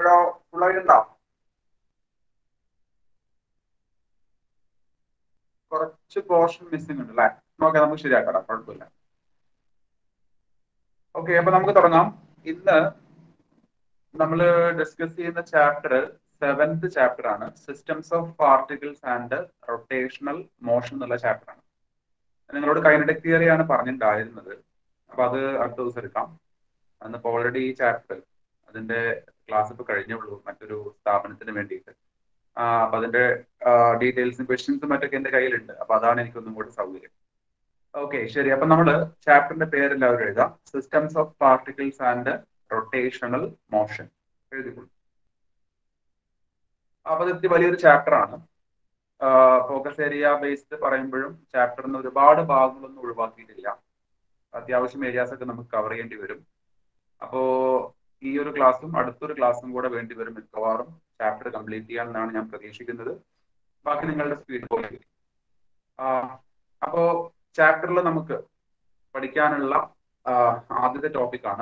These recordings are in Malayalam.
ഇപ്പോഴോ ഫുള്ളായിട്ടുണ്ടോ കുറച്ച് പോർഷൻ മിസ്സിംഗ് ഉണ്ട് അല്ലേ ഓക്കെ നമുക്ക് ശരിയാക്കാം കുഴപ്പമില്ല ഓക്കെ അപ്പൊ നമുക്ക് തുടങ്ങാം ഇന്ന് നമ്മൾ ഡിസ്കസ് ചെയ്യുന്ന ചാപ്റ്റർ സെവൻത് ചാപ്റ്റർ ആണ് systems of particles and rotational motion എന്നുള്ള ചാപ്റ്റർ ആണ് നിങ്ങളോട് കൈനറ്റിക് തിയറി ആണ് പറഞ്ഞിട്ടുണ്ടായിരുന്നത് അപ്പൊ അത് അടുത്ത ദിവസം എടുക്കാം അന്നിപ്പോ ഓൾറെഡി ഈ ചാപ്റ്റർ അതിന്റെ ക്ലാസ് ഇപ്പൊ കഴിഞ്ഞുള്ളൂ മറ്റൊരു സ്ഥാപനത്തിന് വേണ്ടിയിട്ട് ആ, അപ്പൊ അതിന്റെ ഡീറ്റെയിൽസും ക്വസ്റ്റ്യൻസും മറ്റൊക്കെ എന്റെ കയ്യിലുണ്ട് അപ്പൊ അതാണ് എനിക്കൊന്നും കൂടി സൗകര്യം ഓക്കെ ശരി അപ്പൊ നമ്മള് ചാപ്റ്ററിന്റെ പേര് എല്ലാവരും എഴുതാം systems of particles and rotational motion എഴുതിക്കൊള്ളു അപ്പൊ ഇത് വലിയൊരു ചാപ്റ്റർ ആണ് ഫോക്കസ് ഏരിയ ബേസ്ഡ് പറയുമ്പോഴും ചാപ്റ്ററിന് ഒരുപാട് ഭാഗങ്ങളൊന്നും ഒഴിവാക്കിയിട്ടില്ല അത്യാവശ്യം ഏരിയാസ് ഒക്കെ നമുക്ക് കവർ ചെയ്യേണ്ടി വരും അപ്പോ ഈ ഒരു ക്ലാസ്സും അടുത്തൊരു ക്ലാസ്സും കൂടെ വേണ്ടി വരും മിക്കവാറും ചാപ്റ്റർ കംപ്ലീറ്റ് ചെയ്യാമെന്നാണ് ഞാൻ പ്രതീക്ഷിക്കുന്നത് ബാക്കി നിങ്ങളുടെ സ്പീഡ് പോലെ ഇരിക്കും. ആ, അപ്പോ ചാപ്റ്ററിൽ നമുക്ക് പഠിക്കാനുള്ള ആ, ആദ്യത്തെ ടോപ്പിക്കാണ്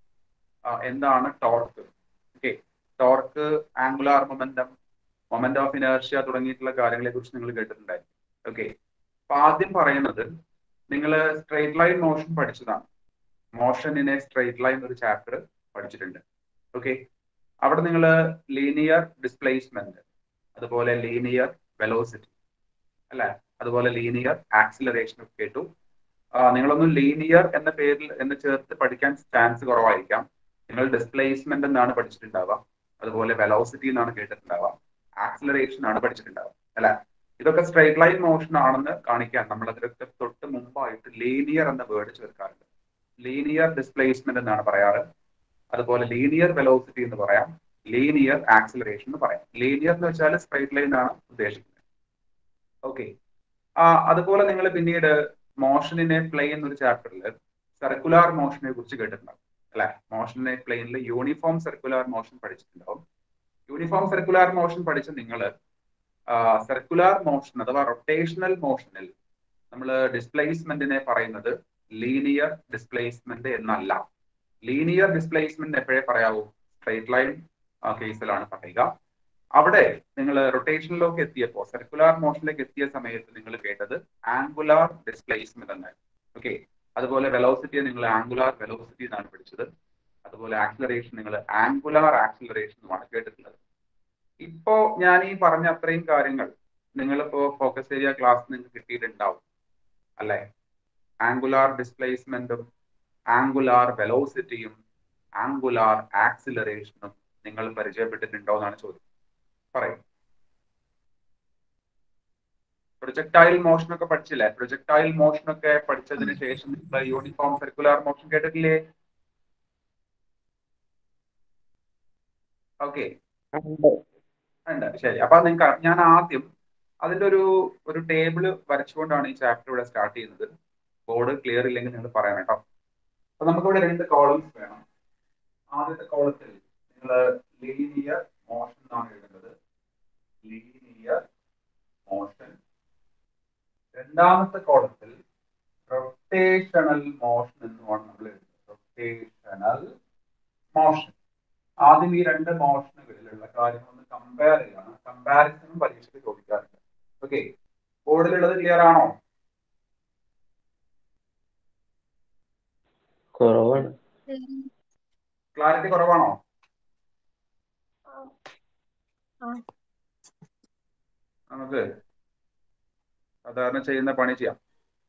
എന്താണ് torque okay torque angular momentum moment of inertia തുടങ്ങിയിട്ടുള്ള കാര്യങ്ങളെ കുറിച്ച് നിങ്ങൾ കേട്ടിട്ടുണ്ടായിരിക്കും ഓക്കെ അപ്പൊ ആദ്യം പറയുന്നത് നിങ്ങൾ സ്ട്രേറ്റ് ലൈൻ മോഷൻ പഠിച്ചതാണ് motion in a straight line ഒരു ചാപ്റ്റർ പഠിച്ചിട്ടുണ്ട് ഓക്കെ അവിടെ നിങ്ങൾ ലീനിയർ ഡിസ്പ്ലേസ്മെന്റ് അതുപോലെ ലീനിയർ വെലോസിറ്റി അല്ലെ അതുപോലെ ലീനിയർ ആക്സിലറേഷൻ ഒക്കെ കേട്ടു ആ, നിങ്ങളൊന്നും ലീനിയർ എന്ന പേരിൽ എന്ന് ചേർത്ത് പഠിക്കാൻ ചാൻസ് കുറവായിരിക്കാം നിങ്ങൾ ഡിസ്പ്ലേസ്മെന്റ് എന്നാണ് പഠിച്ചിട്ടുണ്ടാവുക അതുപോലെ വെലോസിറ്റി എന്നാണ് കേട്ടിട്ടുണ്ടാവുക ആക്സിലറേഷൻ ആണ് പഠിച്ചിട്ടുണ്ടാവുക അല്ലെ ഇതൊക്കെ സ്ട്രൈറ്റ് ലൈൻ മോഷൻ ആണെന്ന് കാണിക്കാൻ നമ്മൾ അതിലൊക്കെ തൊട്ട് മുമ്പായിട്ട് ലീനിയർ എന്ന വേർഡ് ചേർക്കാറുണ്ട് ലീനിയർ ഡിസ്പ്ലേസ്മെന്റ് എന്നാണ് പറയാറ് അതുപോലെ ലീനിയർ വെലോസിറ്റി എന്ന് പറയാം ലീനിയർ ആക്സിലറേഷൻ എന്ന് പറയാം ലീനിയർ എന്ന് വെച്ചാൽ സ്ട്രൈറ്റ് ലൈൻ ആണ് ഉദ്ദേശിക്കുന്നത് ഓക്കെ അതുപോലെ നിങ്ങൾ പിന്നീട് മോഷനിനെ പ്ലെയിൻ ഒരു ചാപ്റ്ററിൽ സർക്കുലാർ മോഷനെ കുറിച്ച് കേട്ടിട്ടുണ്ടാവും അല്ലെ മോഷനെ പ്ലെയിനിൽ യൂണിഫോം സർക്കുലാർ മോഷൻ പഠിച്ചിട്ടുണ്ടാവും യൂണിഫോം സർക്കുലാർ മോഷൻ പഠിച്ച നിങ്ങൾ സർക്കുലാർ മോഷൻ അഥവാ റൊട്ടേഷണൽ മോഷനിൽ നമ്മൾ ഡിസ്പ്ലേസ്മെന്റിനെ പറയുന്നത് ലീനിയർ ഡിസ്പ്ലേസ്മെന്റ് എന്നല്ല ലീനിയർ ഡിസ്പ്ലേസ്മെന്റ് എപ്പോഴേ പറയാവൂ സ്ട്രേറ്റ് ലൈൻ കേസിലാണ് പറയുക അവിടെ നിങ്ങൾ റൊട്ടേഷനിലേക്ക് എത്തിയപ്പോൾ സർക്കുലാർ മോഷനിലേക്ക് എത്തിയ സമയത്ത് നിങ്ങൾ കേട്ടത് ആംഗുലാർ ഡിസ്പ്ലേസ്മെന്റ് എന്നായിരുന്നു ഓക്കെ അതുപോലെ വെലോസിറ്റിയെ നിങ്ങൾ ആംഗുലാർ വെലോസിറ്റി എന്നാണ് പഠിച്ചത് അതുപോലെ ആക്സിലറേഷൻ നിങ്ങൾ ആംഗുലാർ ആക്സിലറേഷൻ എന്നുമാണ് കേട്ടിട്ടുള്ളത് ഇപ്പോ ഞാൻ ഈ പറഞ്ഞ അത്രയും കാര്യങ്ങൾ നിങ്ങളിപ്പോ ഫോക്കസ് ഏരിയ ക്ലാസ് നിങ്ങൾക്ക് കിട്ടിയിട്ടുണ്ടാവും അല്ലെ ആംഗുലാർ ഡിസ്പ്ലേസ്മെന്റും ആംഗുലാർ വെലോസിറ്റിയും ആംഗുലാർ ആക്സിലറേഷനും നിങ്ങൾ പരിചയപ്പെട്ടിട്ടുണ്ടോ എന്നാണ് ചോദ്യം പറയും പ്രൊജക്ടൈൽ മോഷൻ ഒക്കെ പഠിച്ചില്ലേ പ്രൊജക്ടൈൽ മോഷൻ ഒക്കെ പഠിച്ചതിന് ശേഷം നിങ്ങൾ യൂണിഫോം സർക്കുലാർ മോഷൻ കേട്ടിട്ടില്ലേ ഓക്കെ ഉണ്ട് ശരി അപ്പൊ നിങ്ങൾക്ക് ഞാൻ ആദ്യം അതിന്റെ ഒരു ഒരു ടേബിൾ വരച്ചുകൊണ്ടാണ് ഈ ചാപ്റ്റർ ഇവിടെ സ്റ്റാർട്ട് ചെയ്യുന്നത് ബോർഡ് ക്ലിയർ ഇല്ലെങ്കിൽ നിങ്ങൾ പറയാം കേട്ടോ അപ്പൊ നമുക്കിവിടെ രണ്ട് കോളംസ് വേണം ആദ്യത്തെ കോളത്തിൽ നിങ്ങൾ ലീനിയർ മോഷൻ എന്നാണ് എഴുതുന്നത് ലീനിയർ മോഷൻ രണ്ടാമത്തെ കോളത്തിൽ റൊട്ടേഷണൽ മോഷൻ എന്നുമാണ് നമ്മൾ എഴുതുന്നത് റൊട്ടേഷണൽ മോഷൻ ആദ്യം ഈ രണ്ട് മോഷനുകളിലുള്ള കാര്യങ്ങളൊന്ന് കമ്പയർ ചെയ്യാണ് കമ്പാരിസണും പരീക്ഷയ്ക്ക് ചോദിക്കാറുണ്ട് ഓക്കെ ബോർഡിലുള്ളത് ക്ലിയർ ആണോ കുറവാണ് ക്ലാരിറ്റി കുറവാണോ നമുക്ക് സാധാരണ ചെയ്യുന്ന പണി ചെയ്യാം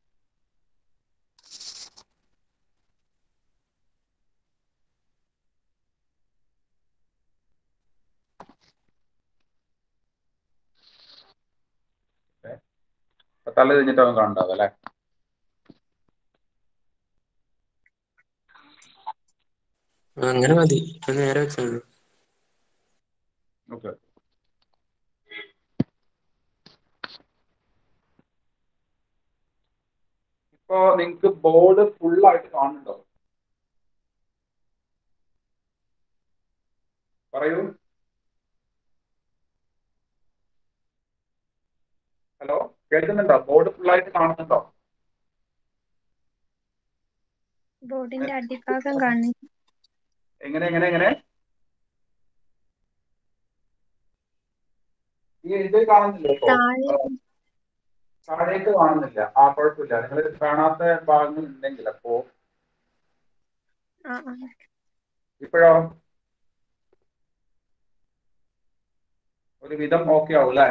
തല കഴിഞ്ഞിട്ടാവും കാണണ്ടാവും അല്ലെ അങ്ങനെ മതി അത് നേരെ വെച്ചാൽ മതി ഓക്കെ ഇപ്പോ നിങ്ങക്ക് ബോർഡ് ഫുൾ ആയിട്ട് കാണുന്നുണ്ടോ പറയൂ ഹലോ കേൾക്കുന്നുണ്ടോ ബോർഡ് ഫുൾ ആയിട്ട് കാണുന്നുണ്ടോ ബോർഡിന്റെ അടിഭാഗം കാണുന്നു എങ്ങനെ എങ്ങനെ എങ്ങനെ ഈ ഇത് കാണുന്നില്ല ഇപ്പോ താഴെ താഴേക്ക് കാണുന്നില്ല ആ കുഴപ്പമില്ല നിങ്ങൾ കാണാത്ത ഭാഗങ്ങൾ ഉണ്ടെങ്കിൽ അപ്പോ ആ ആ ഇപ്പോഴോ ഒരു വിധം ഓക്കെ ആവും അല്ലേ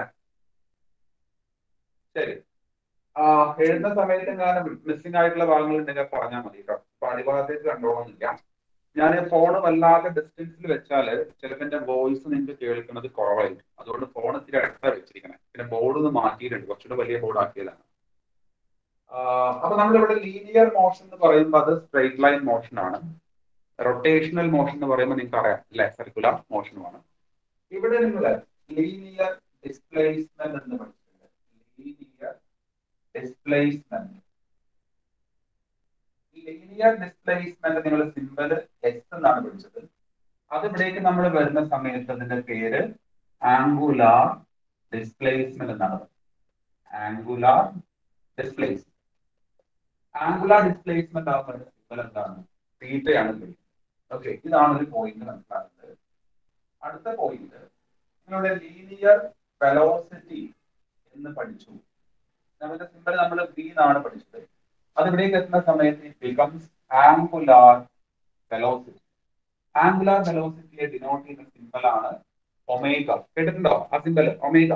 ശരി ആ എഴുതുന്ന സമയത്ത് ഞാൻ മിസ്സിംഗ് ആയിട്ടുള്ള ഭാഗങ്ങൾ ഉണ്ടെങ്കിൽ പറഞ്ഞാൽ മതി കേട്ടോ അപ്പൊ അടിഭാഗത്തേക്ക് കണ്ടോളന്നില്ല ഞാൻ ഫോൺ വല്ലാതെ ഡിസ്റ്റൻസിൽ വെച്ചാൽ ചിലപ്പോൾ എന്റെ വോയിസ് നിങ്ങൾക്ക് കേൾക്കുന്നത് കുറവായിരിക്കും അതുകൊണ്ട് ഫോൺ ഇത്തിരി അടുത്ത വെച്ചിരിക്കണേ പിന്നെ ബോർഡ് ഒന്ന് മാറ്റിയിട്ടുണ്ട് കുറച്ചുകൂടെ വലിയ ബോർഡ് ആക്കിയതാണ് അപ്പൊ നമ്മളിവിടെ ലീനിയർ മോഷൻ എന്ന് പറയുമ്പോൾ അത് സ്ട്രൈറ്റ് ലൈൻ മോഷൻ ആണ് റൊട്ടേഷണൽ മോഷൻ എന്ന് പറയുമ്പോൾ നിങ്ങൾക്ക് അറിയാം അല്ലെ സർക്കുലർ മോഷനുമാണ് ഇവിടെ നിങ്ങൾ ലീനിയർ ഡിസ്പ്ലേസ്മെന്റ് എന്ന് പഠിച്ചിട്ടുണ്ട് ലീനിയർ ഡിസ്പ്ലേസ്മെന്റ് ലീനിയർ ഡിസ്പ്ലേസ്മെന്റ് നിങ്ങൾ സിമ്പിൾ എസ് എന്നാണ് പഠിച്ചത് അത് ഇവിടേക്ക് നമ്മൾ വരുന്ന സമയത്ത് അതിന്റെ പേര് ആംഗുലാർ ഡിസ്പ്ലേസ്മെന്റ് എന്നാണ് ആംഗുലാർ ഡിസ്പ്ലേസ്മെന്റ് ആംഗുലാർ ഡിസ്പ്ലേസ്മെന്റ് ആകുമ്പോൾ സിമ്പിൾ എന്താണ് തീറ്റയാണ് ഉപയോഗിക്കുന്നത് ഓക്കെ ഇതാണ് ഒരു പോയിന്റ് മനസ്സിലാക്കുന്നത് അടുത്ത പോയിന്റ് നിങ്ങളുടെ ലീനിയർ വെലോസിറ്റി എന്ന് പഠിച്ചു നമ്മുടെ സിമ്പിൾ നമ്മൾ വി എന്നാണ് പഠിച്ചത് അത് ഇവിടേക്ക് എത്തുന്ന സമയത്ത് it becomes angular velocity angular വെലോസിറ്റിയെ ഡിനോട്ട് ചെയ്യുന്ന സിമ്പിൾ ആണ് ഒമേഗ കേട്ടിട്ടുണ്ടോ ആ സിമ്പിൾ ഒമേഗ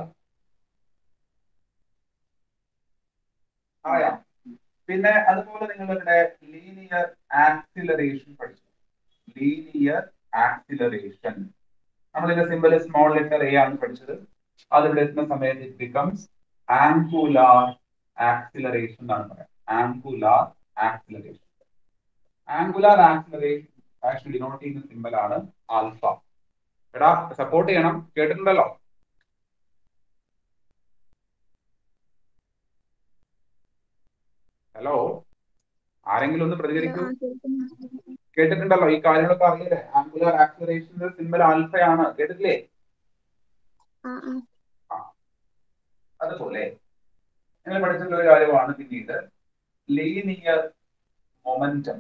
അറിയാം പിന്നെ അതുപോലെ നിങ്ങളുടെ ലീനിയർ ആക്സിലറേഷൻ പഠിച്ചു ലീനിയർ ആക്സിലറേഷൻ നമ്മളിന്റെ സിമ്പിൾ സ്മോൾ ലെറ്റർ എ ആണ് പഠിച്ചത് അത് ഇവിടെ എത്തുന്ന സമയത്ത് ഇറ്റ് ബിക്കംസ് ആംഗുലാർ ആക്സിലറേഷൻ എന്നാണ് പറയാം angular acceleration angular acceleration actually denote ചെയ്യുന്ന സിമ്പിൾ ആണ് ആൽഫ എടാ സപ്പോർട്ട് ചെയ്യണം കേട്ടിട്ടുണ്ടല്ലോ ഹലോ ആരെങ്കിലും ഒന്ന് പ്രതികരിക്കൂ ആ കേൾക്കുന്നു കേട്ടിട്ടുണ്ടല്ലോ ഈ കാര്യങ്ങളൊക്കെ അറിയില്ലേ ആംഗുലാർ ആക്സിലറേഷന്റെ സിമ്പിൾ ആൽഫയാണ് കേട്ടിട്ടില്ലേ ആ ആ അതുപോലെ നിങ്ങൾ പഠിച്ചിട്ടുള്ള ഒരു കാര്യമാണ് പിന്നീട് ലീനിയർ മൊമെന്റം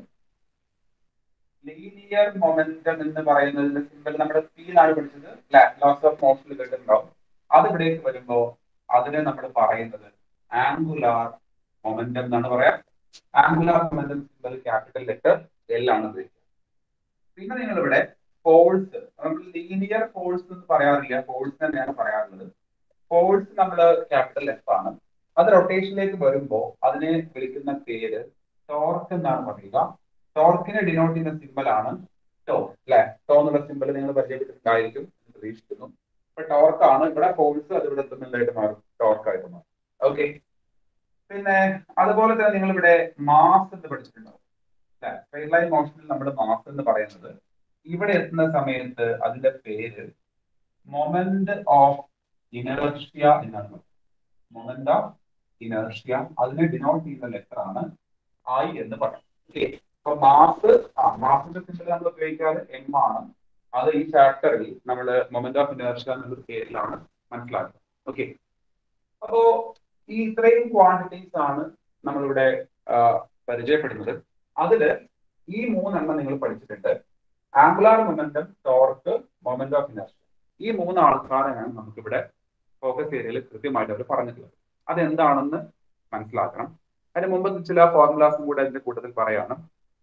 ലീനിയർ മൊമെന്റം എന്ന് പറയുന്നതിന്റെ സിമ്പിൾ നമ്മുടെ സ്പീഡാണ് പഠിച്ചത് അല്ലെ ലോസ് ഓഫ് മോഷനിൽ കേട്ടിട്ടുണ്ടാവും അത് ഇവിടേക്ക് വരുമ്പോ അതിനെ നമ്മൾ പറയുന്നത് ആംഗുലാർ മൊമെന്റം എന്നാണ് പറയാം angular momentum symbol capital letter L ആണ് ഉപയോഗിക്കുക പിന്നെ നിങ്ങൾ ഇവിടെ ഫോഴ്സ് നമ്മൾ ലീനിയർ ഫോഴ്സ് എന്ന് പറയാറില്ല ഫോഴ്സ് തന്നെയാണ് പറയാറുള്ളത് ഫോഴ്സ് നമ്മൾ ക്യാപിറ്റൽ എഫ് ആണ് അത് റൊട്ടേഷനിലേക്ക് വരുമ്പോൾ അതിനെ വിളിക്കുന്ന പേര് ടോർക്ക് എന്നാണ് പറയുക ടോർക്കിനെ ഡിനോട്ട് ചെയ്യുന്ന സിമ്പൽ ആണ് ടോ അല്ലെ ടോ എന്നുള്ള സിമ്പൽ നിങ്ങൾ പരിചയപ്പെട്ടിട്ടുണ്ടായിരിക്കും എന്ന് പ്രതീക്ഷിക്കുന്നു അപ്പൊ ടോർക്ക് ആണ് ഇവിടെ ഫോഴ്സ് അത് ഇവിടെ എത്തുന്നതായിട്ട് മാറും ടോർക്ക് ആയിട്ട് മാറും ഓക്കെ പിന്നെ അതുപോലെ തന്നെ നിങ്ങൾ ഇവിടെ മാസ് എന്ന് പഠിച്ചിട്ടുണ്ടാവും അല്ലെ സ്ട്രൈറ്റ് ലൈൻ മോഷനിൽ നമ്മൾ മാസ് എന്ന് പറയുന്നത് ഇവിടെ എത്തുന്ന സമയത്ത് അതിന്റെ പേര് മൊമെന്റ് ഓഫ് ഇനർഷ്യ എന്നാണ് മൊമെന്റ് ഓഫ് ഇനർഷ്യ അതിനെ ഡിനോട്ട് ചെയ്യുന്ന ലെറ്റർ ആണ് ഐ എന്ന് പറയും ഓക്കെ അപ്പൊ മാസ് ആ മാസിന്റെ സിമ്പിൾ നമ്മൾ ഉപയോഗിക്കാറ് എം ആണ് അത് ഈ ചാപ്റ്ററിൽ നമ്മൾ മൊമെന്റ് ഓഫ് ഇനർഷ്യ എന്നുള്ള പേരിലാണ് മനസ്സിലാക്കുന്നത് ഓക്കെ അപ്പോ ഈ ഇത്രയും ക്വാണ്ടിറ്റീസ് ആണ് നമ്മളിവിടെ ആ, പരിചയപ്പെടുന്നത് അതില് ഈ മൂന്നെണ്ണം നിങ്ങൾ പഠിച്ചിട്ടുണ്ട് angular momentum torque moment of inertia ഈ മൂന്ന് ആൾക്കാരെയാണ് നമുക്കിവിടെ ഫോക്കസ് ഏരിയയിൽ കൃത്യമായിട്ട് അവർ പറഞ്ഞിട്ടുള്ളത് അതെന്താണെന്ന് മനസ്സിലാക്കണം അതിന് മുമ്പ് ചില ഫോർമുലാസും കൂടെ അതിന്റെ കൂട്ടത്തിൽ പറയാണ്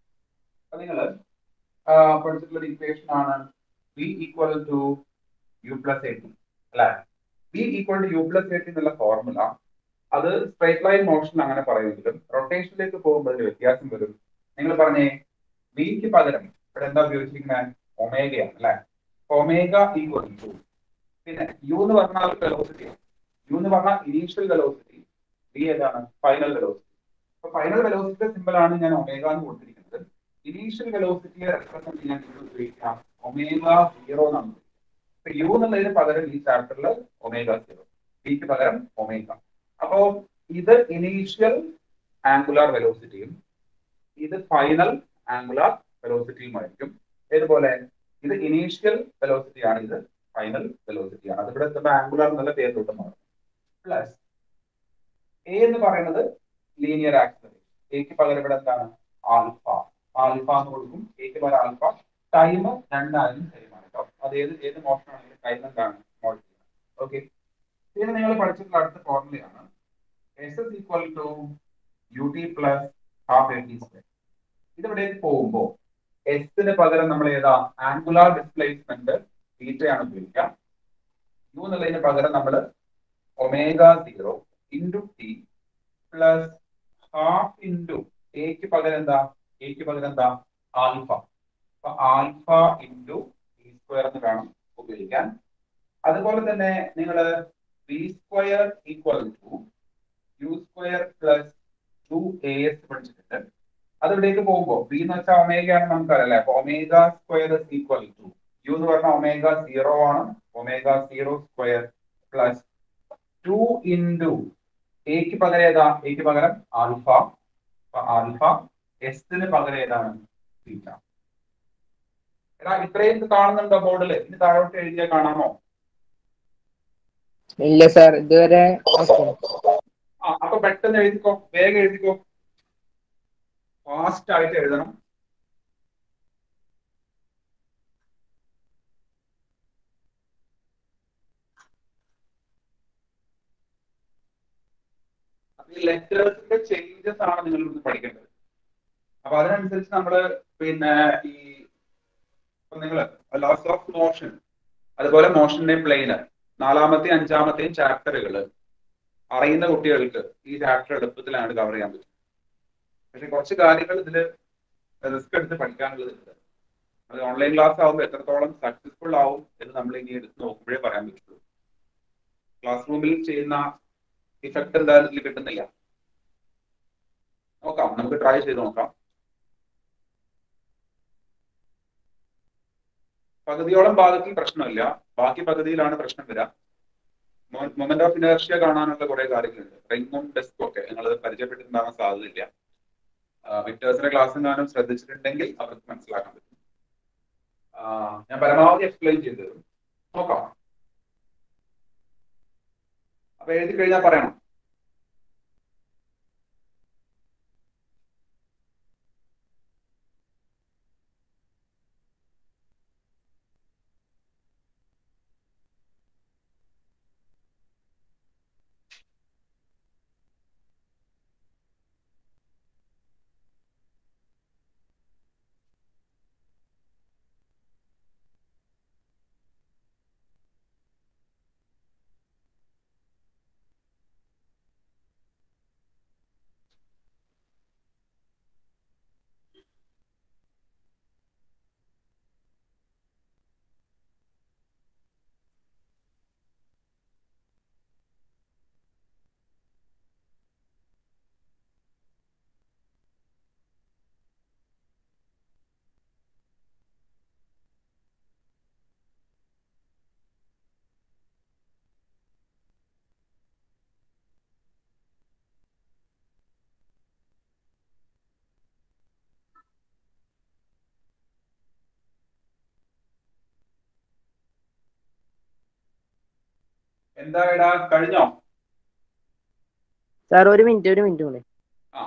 നിങ്ങൾ പഠിച്ചിട്ടുള്ള ഇക്വേഷൻ ആണ് V equal to U plus A T അല്ലെ V equal to U plus A T എന്നുള്ള ഫോർമുല അത് സ്ട്രൈറ്റ് ലൈൻ മോഷൻ അങ്ങനെ പറയുമെങ്കിലും റൊട്ടേഷനിലേക്ക് പോകുമ്പോൾ അതിന് വ്യത്യാസം വരും നിങ്ങൾ പറഞ്ഞേ വിക്ക് പകരം ഇവിടെ എന്താ ഉപയോഗിച്ചിരിക്കുന്നത് ഒമേഗയാണ് അല്ലെ ഒമേഗ ഈക്വൽ ടു പിന്നെ യു എന്ന് പറഞ്ഞാൽ വെലോസിറ്റി യു എന്ന് പറഞ്ഞാൽ ഇനീഷ്യൽ വെലോസിറ്റി വി ഏതാണ് ഫൈനൽ വെലോസിറ്റി അപ്പൊ ഫൈനൽ വെലോസിറ്റിയുടെ സിമ്പിൾ ആണ് ഞാൻ ഒമേഗ എന്ന് കൊടുത്തിരിക്കുന്നത് ഇനീഷ്യൽ വെലോസിറ്റിയെ റെപ്രസെന്റ് ചെയ്യാൻ ഇത് ഉപയോഗിക്കാം ഒമേഗ സീറോ എന്നാണ് ഇപ്പൊ യു എന്നുള്ളതിന് പകരം ഈ ചാപ്റ്ററിൽ ഒമേഗ സീറോ വിക്ക് പകരം ഒമേഗ അപ്പോ ഇത് ഇനീഷ്യൽ ആംഗുലാർ വെലോസിറ്റിയും ഇത് ഫൈനൽ ആംഗുലാർ വെലോസിറ്റിയുമായിരിക്കും ഇതുപോലെ ഇത് ഇനീഷ്യൽ വെലോസിറ്റി ആണ് ഇത് ഫൈനൽ വെലോസിറ്റി ആണ് അതിവിടെ എത്തുമ്പോൾ ആംഗുലാർ എന്നുള്ള പേരിലോട്ട് മാറും പ്ലസ് എ എന്ന് പറയുന്നത് ലീനിയർ ആക്സിലറേഷൻ എക്ക് പകരം ഇവിടെ എന്താണ് ആൽഫ ആൽഫ എന്ന് കൊടുക്കും എക്ക് പകരം ആൽഫ ടൈം രണ്ടായാലും സെയിം ആണ് കേട്ടോ അത് ഏത് ഏത് മോഷൻ ആണെങ്കിലും ടൈം എന്താണ് മോഡ് ചെയ്യണം ഓക്കെ പിന്നെ നിങ്ങൾ പഠിച്ചിട്ടുള്ള അടുത്ത ഫോർമുലയാണ് S S equal to U T plus half A T square ഇതിവിടേക്ക് പോകുമ്പോൾ എസിന് പകരം നമ്മൾ ഏതാ ആംഗുലാർ ഡിസ്പ്ലേസ്മെന്റ് തീറ്റയാണ് ഉപയോഗിക്കുക യു എന്നുള്ളതിന് പകരം നമ്മൾ omega zero into T plus half into എക്ക് പകരം എന്താ എക്ക് പകരം എന്താ ആൽഫ അപ്പൊ ആൽഫ ഇൻറ്റു ടി സ്ക്വയർ എന്ന് വേണം ഉപയോഗിക്കാൻ അതുപോലെ തന്നെ നിങ്ങൾ V square equal to U square plus two A S പഠിച്ചിട്ടുണ്ട് അത് ഇവിടേക്ക് പോകുമ്പോൾ വി എന്ന് വെച്ചാൽ ഒമേഗ ആണ് നമുക്കറിയാം അപ്പൊ omega square equal to U എന്ന് പറഞ്ഞാൽ ഒമേഗ സീറോ ആണ് omega zero square plus two into എക്ക് പകരം ഏതാ എക്ക് പകരം ആൽഫ ആൽഫ എസിന് പകരം ഏതാണ് തീറ്റ എടാ ഇത്രയും കാണുന്നുണ്ടോ ബോർഡിൽ ഇനി താഴോട്ട് എഴുതിയാൽ കാണാമോ ഇല്ല സാർ ഇതുവരെ ഓക്കെ ആ അപ്പൊ പെട്ടെന്ന് എഴുതിക്കോ വേഗം എഴുതിക്കോ ഫാസ്റ്റ് ആയിട്ട് എഴുതണം അപ്പൊ ഈ ലെറ്റേഴ്സിന്റെ ചേഞ്ചസ് ആണ് നിങ്ങൾ ഇവിടുന്ന് പഠിക്കേണ്ടത് അപ്പൊ അതിനനുസരിച്ച് നമ്മൾ പിന്നെ ഈ നിങ്ങൾ ലോസ് ഓഫ് മോഷൻ അതുപോലെ മോഷന്റെ പ്ലെയിന് നാലാമത്തെയും അഞ്ചാമത്തെയും ചാപ്റ്ററുകൾ അറിയുന്ന കുട്ടികൾക്ക് ഈ ചാപ്റ്റർ എളുപ്പത്തിലാണ് കവർ ചെയ്യാൻ പറ്റും പക്ഷെ കുറച്ച് കാര്യങ്ങൾ ഇതിൽ റിസ്ക് എടുത്ത് പഠിക്കാനുള്ളതുണ്ട് അത് ഓൺലൈൻ ക്ലാസ് ആകുമ്പോൾ എത്രത്തോളം സക്സസ്ഫുൾ ആവും എന്ന് നമ്മൾ ഇനി എടുത്ത് നോക്കുമ്പോഴേ പറയാൻ പറ്റുള്ളൂ ക്ലാസ് റൂമിൽ ചെയ്യുന്ന ഇഫക്റ്റ് എന്തായാലും ഇതിൽ കിട്ടുന്നില്ല നോക്കാം നമുക്ക് ട്രൈ ചെയ്ത് നോക്കാം പകുതിയോളം ഭാഗത്തിൽ പ്രശ്നമില്ല ബാക്കി പകുതിയിലാണ് പ്രശ്നം വരിക മൊമെന്റ് ഓഫ് ഇനർഷ്യ കാണാനുള്ള കുറെ കാര്യങ്ങളുണ്ട് റിങ്ങും ഡെസ്കും ഒക്കെ നിങ്ങൾ പരിചയപ്പെട്ടിട്ടുണ്ടാകാൻ സാധ്യതയില്ല വിക്ടേഴ്സിന്റെ ക്ലാസ്സും കാണും ശ്രദ്ധിച്ചിട്ടുണ്ടെങ്കിൽ അവർക്ക് മനസ്സിലാക്കാൻ പറ്റും ആ, ഞാൻ പരമാവധി എക്സ്പ്ലെയിൻ ചെയ്തു തരും നോക്കാം അപ്പൊ എഴുതി കഴിഞ്ഞാൽ പറയണം എന്താ ഇടാ കഴിഞ്ഞോ സാർ ഒരു മിനിറ്റ് ഒരു മിനിറ്റ് കൂടെ ആ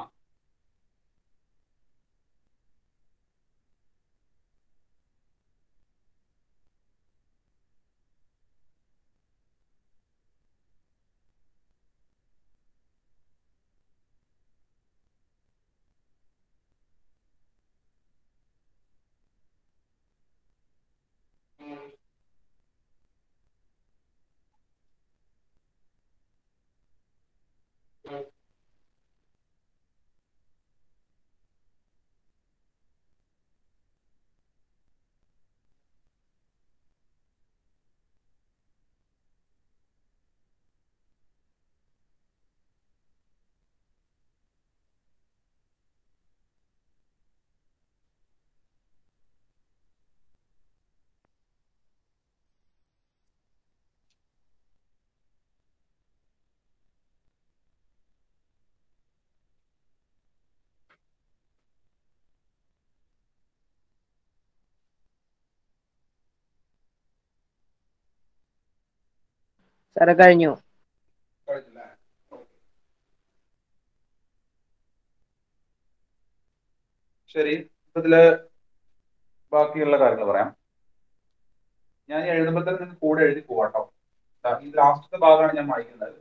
സാറെ കഴിഞ്ഞു കഴിഞ്ഞില്ലേ Okay. ശരി ഇപ്പൊ ഇതില് ബാക്കിയുള്ള കാര്യങ്ങൾ പറയാം ഞാൻ ഈ എഴുതുമ്പോൾ തന്നെ നിങ്ങൾക്ക് കൂടെ എഴുതി പോവാട്ടോ ദാ ഈ ലാസ്റ്റത്തെ ഭാഗമാണ് ഞാൻ വായിക്കുന്നത്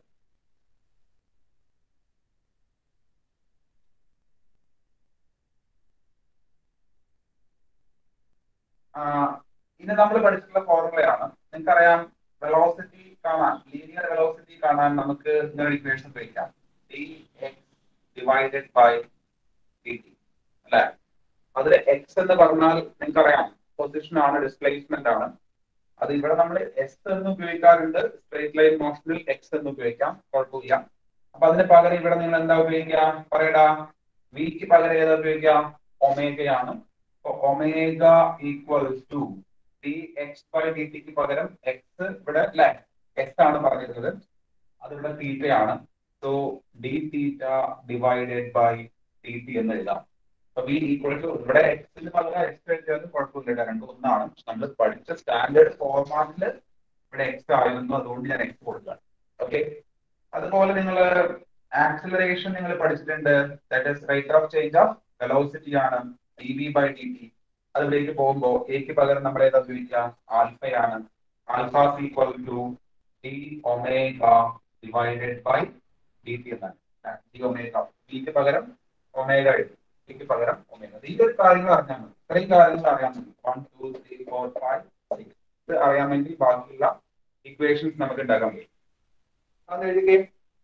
ആ, ഇന്ന് നമ്മൾ പഠിച്ചിട്ടുള്ള ഫോർമുലയാണ് നിങ്ങൾക്കറിയാം വെലോസിറ്റി കാണാൻ ലീനിയർ വെലോസിറ്റി കാണാൻ നമുക്ക് ഇങ്ങനെ ഇക്വേഷൻ ഉപയോഗിക്കാം D X divided by D T അല്ലെ അതിൽ എക്സ് എന്ന് പറഞ്ഞാൽ നിങ്ങൾക്കറിയാം പൊസിഷൻ ആണ് ഡിസ്പ്ലേസ്മെന്റ് ആണ് അത് ഇവിടെ നമ്മൾ എസ് എന്ന് ഉപയോഗിക്കാറുണ്ട് സ്ട്രേറ്റ് ലൈൻ മോഷനിൽ എക്സ് എന്ന് ഉപയോഗിക്കാം കുഴപ്പമില്ല അപ്പൊ അതിന് പകരം ഇവിടെ നിങ്ങൾ എന്താ ഉപയോഗിക്കുക പറയടാ വിക്ക് പകരം ഏതാ ഉപയോഗിക്കുക ഒമേഗയാണ് omega equal to D X by D ടിക്ക് പകരം എക്സ് ഇവിടെ അല്ലെ എക്സ് ആണ് പറഞ്ഞിരുന്നത് അത് ഇവിടെ തീറ്റയാണ് so D theta divided by D T എന്ന് എഴുതാം അപ്പൊ വി ഈക്വൽ ടു ഇവിടെ എക്സിന് പകരം എക്സ് എഴുതിയാലും കുഴപ്പമില്ല രണ്ടും ഒന്നാണ് നമ്മൾ പഠിച്ച സ്റ്റാൻഡേർഡ് ഫോർമാറ്റിൽ ഇവിടെ എക്സ് ആയിരുന്നു അതുകൊണ്ട് ഞാൻ എക്സ് കൊടുക്കുകയാണ് ഓക്കെ അതുപോലെ നിങ്ങൾ ആക്സിലറേഷൻ നിങ്ങൾ പഠിച്ചിട്ടുണ്ട് that is rate of change of velocity ആണ് D V by D T അതിലേക്ക് പോകുമ്പോൾ എക്ക് പകരം നമ്മൾ ഏതാ ഉപയോഗിക്കുക ആൽഫയാണ് alpha equal to D omega divided by D T എന്നാണ് ഡി ഒമേഗ ഡിക്ക് പകരം ഒമേഗ എഴുതി ഡിക്ക് പകരം ഒമേഗ ഈ ഒരു കാര്യങ്ങൾ അറിഞ്ഞാൽ മതി ഇത്രയും കാര്യങ്ങൾ അറിയാൻ മതി one two three four five six ഇത് അറിയാമെങ്കിൽ ബാക്കിയുള്ള ഇക്വേഷൻസ് നമുക്ക് ഉണ്ടാക്കാൻ കഴിയും അത് എഴുതുകയും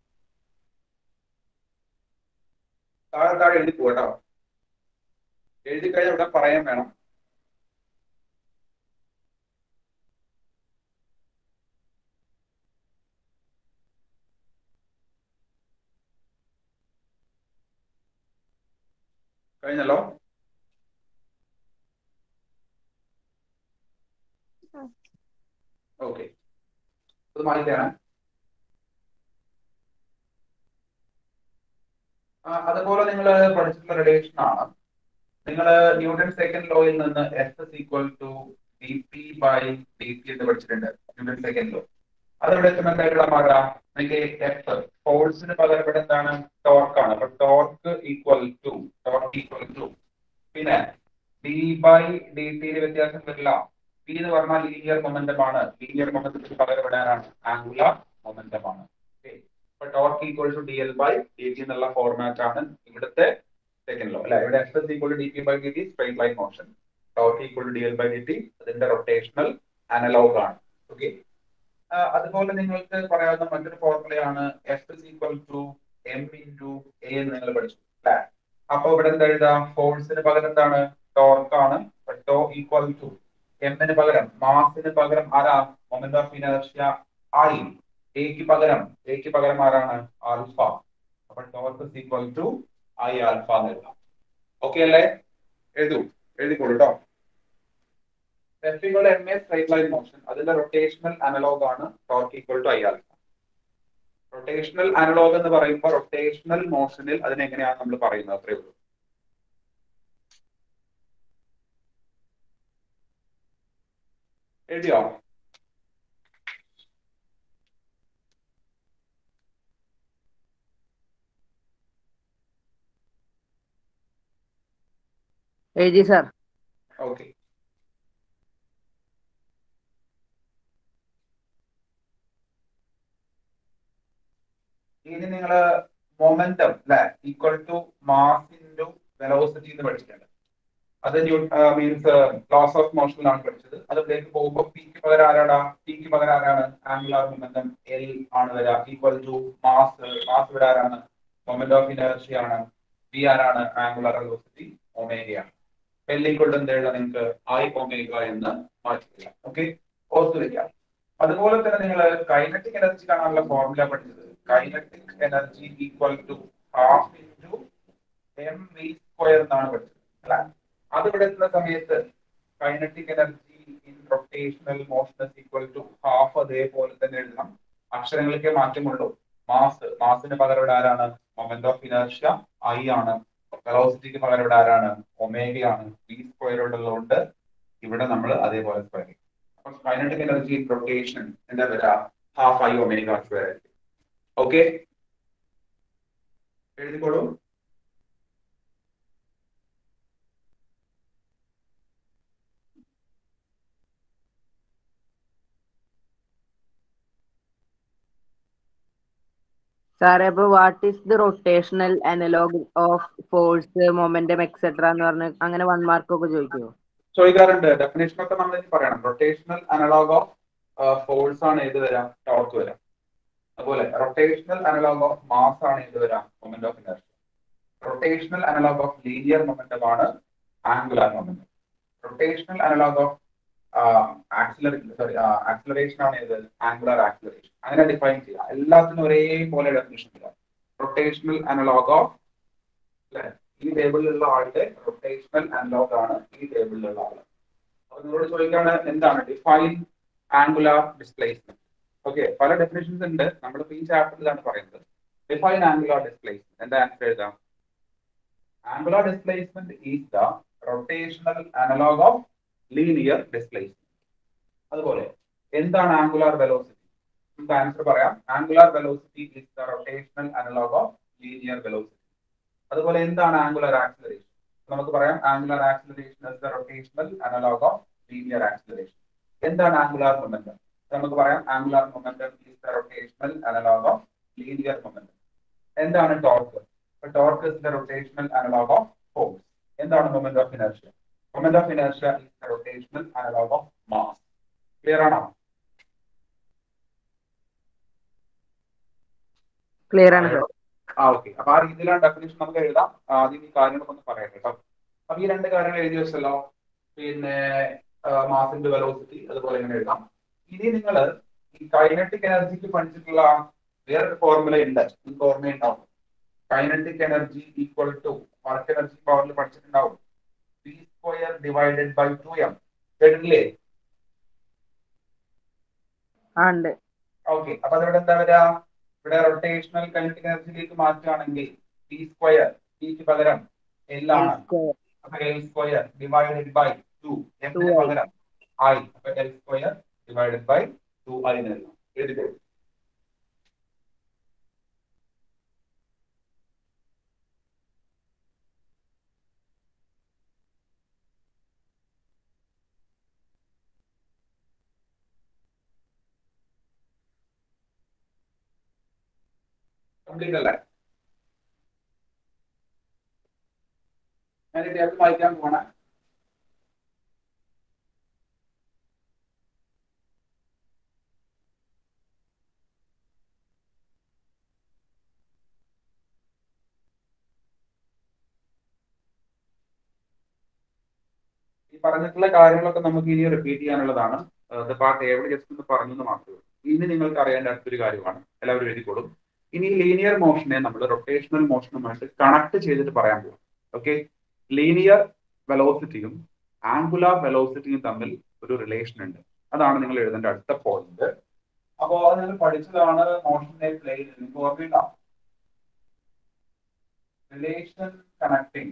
താഴെ താഴെ എഴുതി പോകട്ടോ എഴുതി കഴിഞ്ഞാൽ ഇവിടെ പറയാൻ വേണം കഴിഞ്ഞല്ലോ ഓക്കെ ഇത് മാറ്റിയാണ് അതുപോലെ നിങ്ങൾ പഠിച്ചിട്ടുള്ള റിലേഷൻ ആണ് നിങ്ങൾ ന്യൂട്ടൺ സെക്കൻഡ് ലോയിൽ നിന്ന് S S equal to D P by D T എന്ന് പഠിച്ചിട്ടുണ്ട് ന്യൂട്ടൺ സെക്കൻഡ് ലോ അതെവിടെ എത്തുമ്പോൾ എന്തായിട്ടുള്ള മാറാം നിങ്ങൾക്ക് എഫ് ഫോഴ്സിന് പകരം ഇവിടെ എന്താണ് ടോർക്ക് ആണ് അപ്പൊ torque equal to torque equal to പിന്നെ ഡി ബൈ ഡി ടിയിൽ വ്യത്യാസം വരില്ല പി എന്ന് പറഞ്ഞാൽ ലീനിയർ മൊമെന്റം ആണ് ലീനിയർ മൊമെന്റത്തിന് പകരം ഇടാനാണ് ആംഗുലർ മൊമെന്റം ആണ് അപ്പൊ torque equal to D L by D T എന്നുള്ള ഫോർമാറ്റ് ആണ് ഇവിടുത്തെ സെക്കൻഡ് ലോ അല്ലെ ഇവിടെ F S equal to D P by D T straight line motion torque equal to D L by D T അതിന്റെ റൊട്ടേഷണൽ അനലോഗ് ആണ് ഓക്കെ അതുപോലെ നിങ്ങൾക്ക് പറയാവുന്ന മറ്റൊരു ഫോർമുലയാണ് F is equal to M into A എന്ന് നിങ്ങൾ പഠിച്ചു അല്ലെ അപ്പൊ ഇവിടെ എന്താ എഴുതാം ഫോഴ്സിന് പകരം എന്താണ് ടോർക്ക് ആണ് ടോ ഈക്വൽ ടു എമ്മിന് പകരം മാസിന് പകരം ആരാ മൊമെന്റ് ഓഫ് ഇനർഷ്യ ആയി എക്ക് പകരം എക്ക് പകരം ആരാണ് ആൽഫ അപ്പൊ torque equal to I alpha എന്ന് എഴുതാം ഓക്കെ അല്ലേ എഴുതൂ എഴുതിക്കോളൂ കേട്ടോ എഫികളുടെ M A straight line motion അതിന്റെ റൊട്ടേഷണൽ അനലോഗ് ആണ് torque equal to I alpha rotational analogue എന്ന് പറയുമ്പോൾ റൊട്ടേഷണൽ മോഷനിൽ അതിനെങ്ങനെയാണ് നമ്മൾ പറയുന്നത് അത്രേ ഉള്ളൂ എഴുതിയോ എഴുതി സാർ ഓക്കെ ഇനി നിങ്ങൾ മൊമെന്റം അല്ലെ equal to mass into velocity എന്ന് പഠിച്ചിട്ടുണ്ട് അത് മീൻസ് ലോസ് ഓഫ് മോഷനിലാണ് പഠിച്ചത് അതിലേക്ക് പോകുമ്പോൾ പിക്ക് പകരം ആരാടാ പിക്ക് പകരം ആരാണ് ആംഗുലാർ മൊമെന്റം എൽ ആണ് വരിക ഈക്വൽ ടു മാസ് മാസ് ഇവിടെ ആരാണ് മൊമെന്റ് ഓഫ് ഇനർജി ആണ് പി ആരാണ് ആംഗുലാർ വെലോസിറ്റി ഒമേഗയാണ് എൽ ഈക്വൽ ടു എന്താ നിങ്ങൾക്ക് ഐ ഒമേഗ എന്ന് മാറ്റില്ല ഓക്കെ ഓർത്തു വെക്കാം അതുപോലെ തന്നെ നിങ്ങൾ കൈനറ്റിക് എനർജി കാണാനുള്ള ഫോർമുല പഠിച്ചത് kinetic energy equal to half into M V square എന്നാണ് പഠിച്ചത് അല്ലെ അത് ഇവിടെ എത്തുന്ന സമയത്ത് kinetic energy in rotational motion equal to half അതേപോലെ തന്നെ എഴുതണം അക്ഷരങ്ങൾക്ക് മാറ്റമുള്ളൂ മാസ് മാസിന് പകരം ഇവിടെ ആരാണ് മൊമെന്റ് ഓഫ് ഇനർഷ്യ ഐ ആണ് വെലോസിറ്റിക്ക് പകരം ഇവിടെ ആരാണ് ഒമേഗയാണ് വി സ്ക്വയർ ഉള്ളതുകൊണ്ട് ഇവിടെ നമ്മൾ അതേപോലെ സ്ക്വയർ ചെയ്യും അപ്പൊ കൈനറ്റിക് എനർജി ഇൻ റൊട്ടേഷൻ എന്താ വരിക ഹാഫ് ഐ ഒമേഗ സ്ക്വയർ ആയിരിക്കും ഓക്കെ എഴുതിക്കോളൂ സാറേ അപ്പൊ what is the rotational analogue of force momentum etcetera എന്ന് പറഞ്ഞ് അങ്ങനെ വൺ മാർക്ക് ഒക്കെ ചോദിക്കുമോ ചോദിക്കാറുണ്ട് ഡെഫിനേഷൻ ഒക്കെ നമ്മൾ ഇനി പറയണം റൊട്ടേഷണൽ അനലോഗ് ഓഫ് ഫോഴ്സ് ആണ് ഏത് വരാം ടോർക്ക് വരാം അതുപോലെ റൊട്ടേഷണൽ അനലോഗ് ഓഫ് മാസ് ആണ് ഏത് വരാം moment of inertia rotational analogue of linear momentum ആണ് angular momentum rotational analogue of acceleration sorry acceleration ആണ് ഏത് ആംഗുലാർ ആക്സിലറേഷൻ അങ്ങനെ ഡിഫൈൻ ചെയ്യാം എല്ലാത്തിനും ഒരേപോലെ ഡെഫിനേഷൻ ഇല്ല റൊട്ടേഷണൽ അനലോഗ് ഓഫ് ഈ ടേബിളിലുള്ള ആളുടെ റൊട്ടേഷണൽ അനലോഗ് ആണ് ഈ ടേബിളിലുള്ള ആള് അപ്പൊ നിങ്ങളോട് ചോദിക്കാണ് എന്താണ് ഡിഫൈൻ ആംഗുലാർ ഡിസ്പ്ലേസ്മെന്റ് ഓക്കെ പല ഡെഫിനേഷൻസ് ഉണ്ട് നമ്മളിപ്പോ ഈ ചാപ്റ്ററിലാണ് പറയുന്നത് ഡിഫൈൻ ആംഗുലാർ ഡിസ്പ്ലേസ്മെന്റ് എന്താ ആൻസർ എഴുതാം angular displacement is the rotational analogue of linear displacement അതുപോലെ എന്താണ് ആംഗുലാർ വെലോസിറ്റി നമുക്ക് ആൻസർ പറയാം angular velocity is the rotational analogue of linear velocity അതുപോലെ എന്താണ് ആംഗുലർ ആക്സിലറേഷൻ നമുക്ക് പറയാം angular acceleration is the rotational analogue of linear acceleration എന്താണ് ആംഗുലാർ മൊമെന്റം നമുക്ക് പറയാം angular momentum is the rotational analogue of linear momentum എന്താണ് torque torque is the rotational analogue of force എന്താണ് moment of inertia moment of inertia is the rotational analogue of mass clear ആണോ ക്ലിയർ ആണ് സാർ ആ ഓക്കെ അപ്പൊ ആ രീതിയിലാണ് ഡെഫിനേഷൻ നമുക്ക് എഴുതാം ആദ്യം ഈ കാര്യങ്ങളൊക്കെ ഒന്ന് പറയാം കേട്ടോ അപ്പൊ ഈ രണ്ട് കാര്യങ്ങൾ എഴുതി വെച്ചല്ലോ പിന്നെ മാസിന്റെ വെലോസിറ്റി അതുപോലെ ഇങ്ങനെ എഴുതാം ഇനി നിങ്ങൾ ഈ കൈനറ്റിക് എനർജിക്ക് പഠിച്ചിട്ടുള്ള വേറൊരു ഫോർമുല ഉണ്ട് നിങ്ങൾക്ക് ഓർമ്മയുണ്ടാവും kinetic energy equal to work energy പവറിൽ പഠിച്ചിട്ടുണ്ടാവും P square divided by two M കേട്ടിട്ടില്ലേ ആ ഉണ്ട് ഓക്കെ അപ്പൊ അതിവിടെ എന്താ വരിക ഇവിടെ റൊട്ടേഷണൽ കൈനറ്റിക് എനർജിയിലേക്ക് മാറ്റുകയാണെങ്കിൽ ടി സ്ക്വയർ ടിക്ക് പകരം എൽ ആണ് അപ്പൊ L square divided by two എമ്മിന് പകരം ഐ അപ്പൊ L square divided by two I എന്ന് എഴുതാം എഴുതിക്കോ കംപ്ലീറ്റ് അല്ലേ ഞാൻ ഇത് അത് വായിക്കാൻ പോണേ ഈ പറഞ്ഞിട്ടുള്ള കാര്യങ്ങളൊക്കെ നമുക്ക് ഇനി റിപ്പീറ്റ് ചെയ്യാനുള്ളതാണ് അത് പാർട്ട് എവിടെ ജസ്റ്റ് ഒന്ന് പറഞ്ഞെന്ന് മാത്രമേ ഉള്ളൂ ഇനി നിങ്ങൾക്ക് അറിയേണ്ട അടുത്തൊരു കാര്യമാണ് എല്ലാവരും എഴുതിക്കോളും ഇനി ലീനിയർ മോഷനെ നമ്മൾ റൊട്ടേഷണൽ മോഷനുമായിട്ട് കണക്ട് ചെയ്തിട്ട് പറയാൻ പോകും ഓക്കെ ലീനിയർ വെലോസിറ്റിയും ആംഗുലാർ വെലോസിറ്റിയും തമ്മിൽ ഒരു റിലേഷൻ ഉണ്ട് അതാണ് നിങ്ങൾ എഴുതേണ്ട അടുത്ത പോയിന്റ് അപ്പോ അത് നിങ്ങൾ പഠിച്ചതാണ് മോഷനെ പ്ലെയിൻ നിങ്ങൾക്ക് ഓർമ്മയുണ്ടാവും relation connecting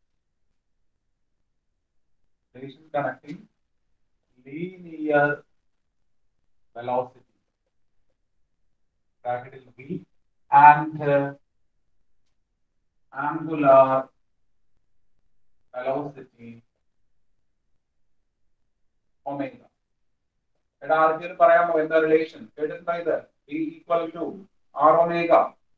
relation connecting linear velocity capital V and uh, angular velocity omega. എടാ ആർക്കെങ്കിലും പറയാമോ എന്താ റിലേഷൻ കേട്ടിട്ടുണ്ടോ ഇത് V equal to R omega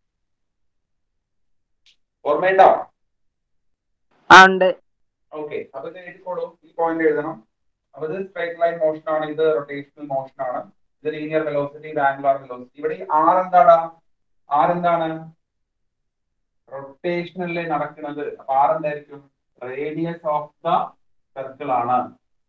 ഓർമ്മയുണ്ടോ ആ ഉണ്ട് ഓക്കെ അപ്പൊ ഇത് എഴുതിക്കോളൂ ഈ പോയിന്റ് എഴുതണം അപ്പൊ ഇത് സ്ട്രൈറ്റ് ലൈൻ മോഷൻ ആണ് ഇത് റൊട്ടേഷണൽ മോഷൻ ആണ് ഇത് ലീനിയർ വെലോസിറ്റി ഇത് ആംഗുലാർ വെലോസിറ്റി ഇവിടെ ഈ ആർ എന്താണ് ആർ എന്താണ് റൊട്ടേഷനിൽ നടക്കുന്നത് അപ്പൊ ആർ എന്തായിരിക്കും റേഡിയസ് ഓഫ് ദ സർക്കിൾ ആണ്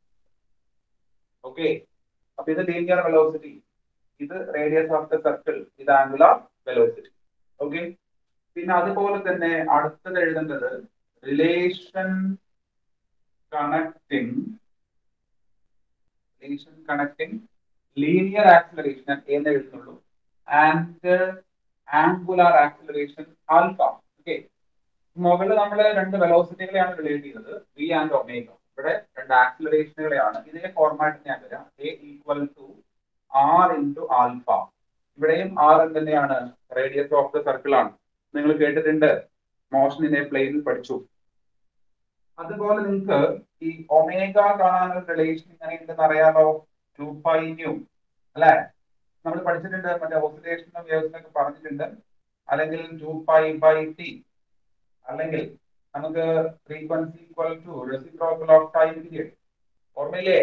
ഓക്കെ അപ്പൊ ഇത് ലീനിയർ വെലോസിറ്റി ഇത് റേഡിയസ് ഓഫ് ദ സർക്കിൾ ഇത് ആംഗുലാർ വെലോസിറ്റി ഓക്കെ പിന്നെ അതുപോലെ തന്നെ അടുത്തത് എഴുതേണ്ടത് relation connecting relation connecting linear acceleration എന്ന് എഴുതുന്നുള്ളൂ and angular acceleration alpha okay മുകളിൽ നമ്മൾ രണ്ട് വെലോസിറ്റികളെയാണ് റിലേറ്റ് ചെയ്തത് വി ആൻഡ് ഒമേഗ ഇവിടെ രണ്ട് ആക്സിലറേഷനുകളെയാണ് ഇതിന്റെ ഫോർമാറ്റ് ഞാൻ വരാം A equal to R into alpha ഇവിടെയും ആർ തന്നെയാണ് റേഡിയസ് ഓഫ് ദ സർക്കിൾ ആണ് നിങ്ങൾ കേട്ടിട്ടുണ്ട് മോഷൻ ഇൻ എ പ്ലെയിനിൽ പഠിച്ചു അതുപോലെ നിങ്ങൾക്ക് ഈ ഒമേഗ കാണാനുള്ള റിലേഷൻ ഇങ്ങനെ ഉണ്ടെന്ന് അറിയാലോ ടു പൈ ന്യൂ അല്ലെ നമ്മൾ പഠിച്ചിട്ടുണ്ട് മറ്റേ ഓസിലേഷനും വേവ്സിനൊക്കെ പറഞ്ഞിട്ടുണ്ട് അല്ലെങ്കിൽ ടു പൈ ബൈ ടി അല്ലെങ്കിൽ നമുക്ക് frequency equal to reciprocal of time period ഓർമ്മയില്ലേ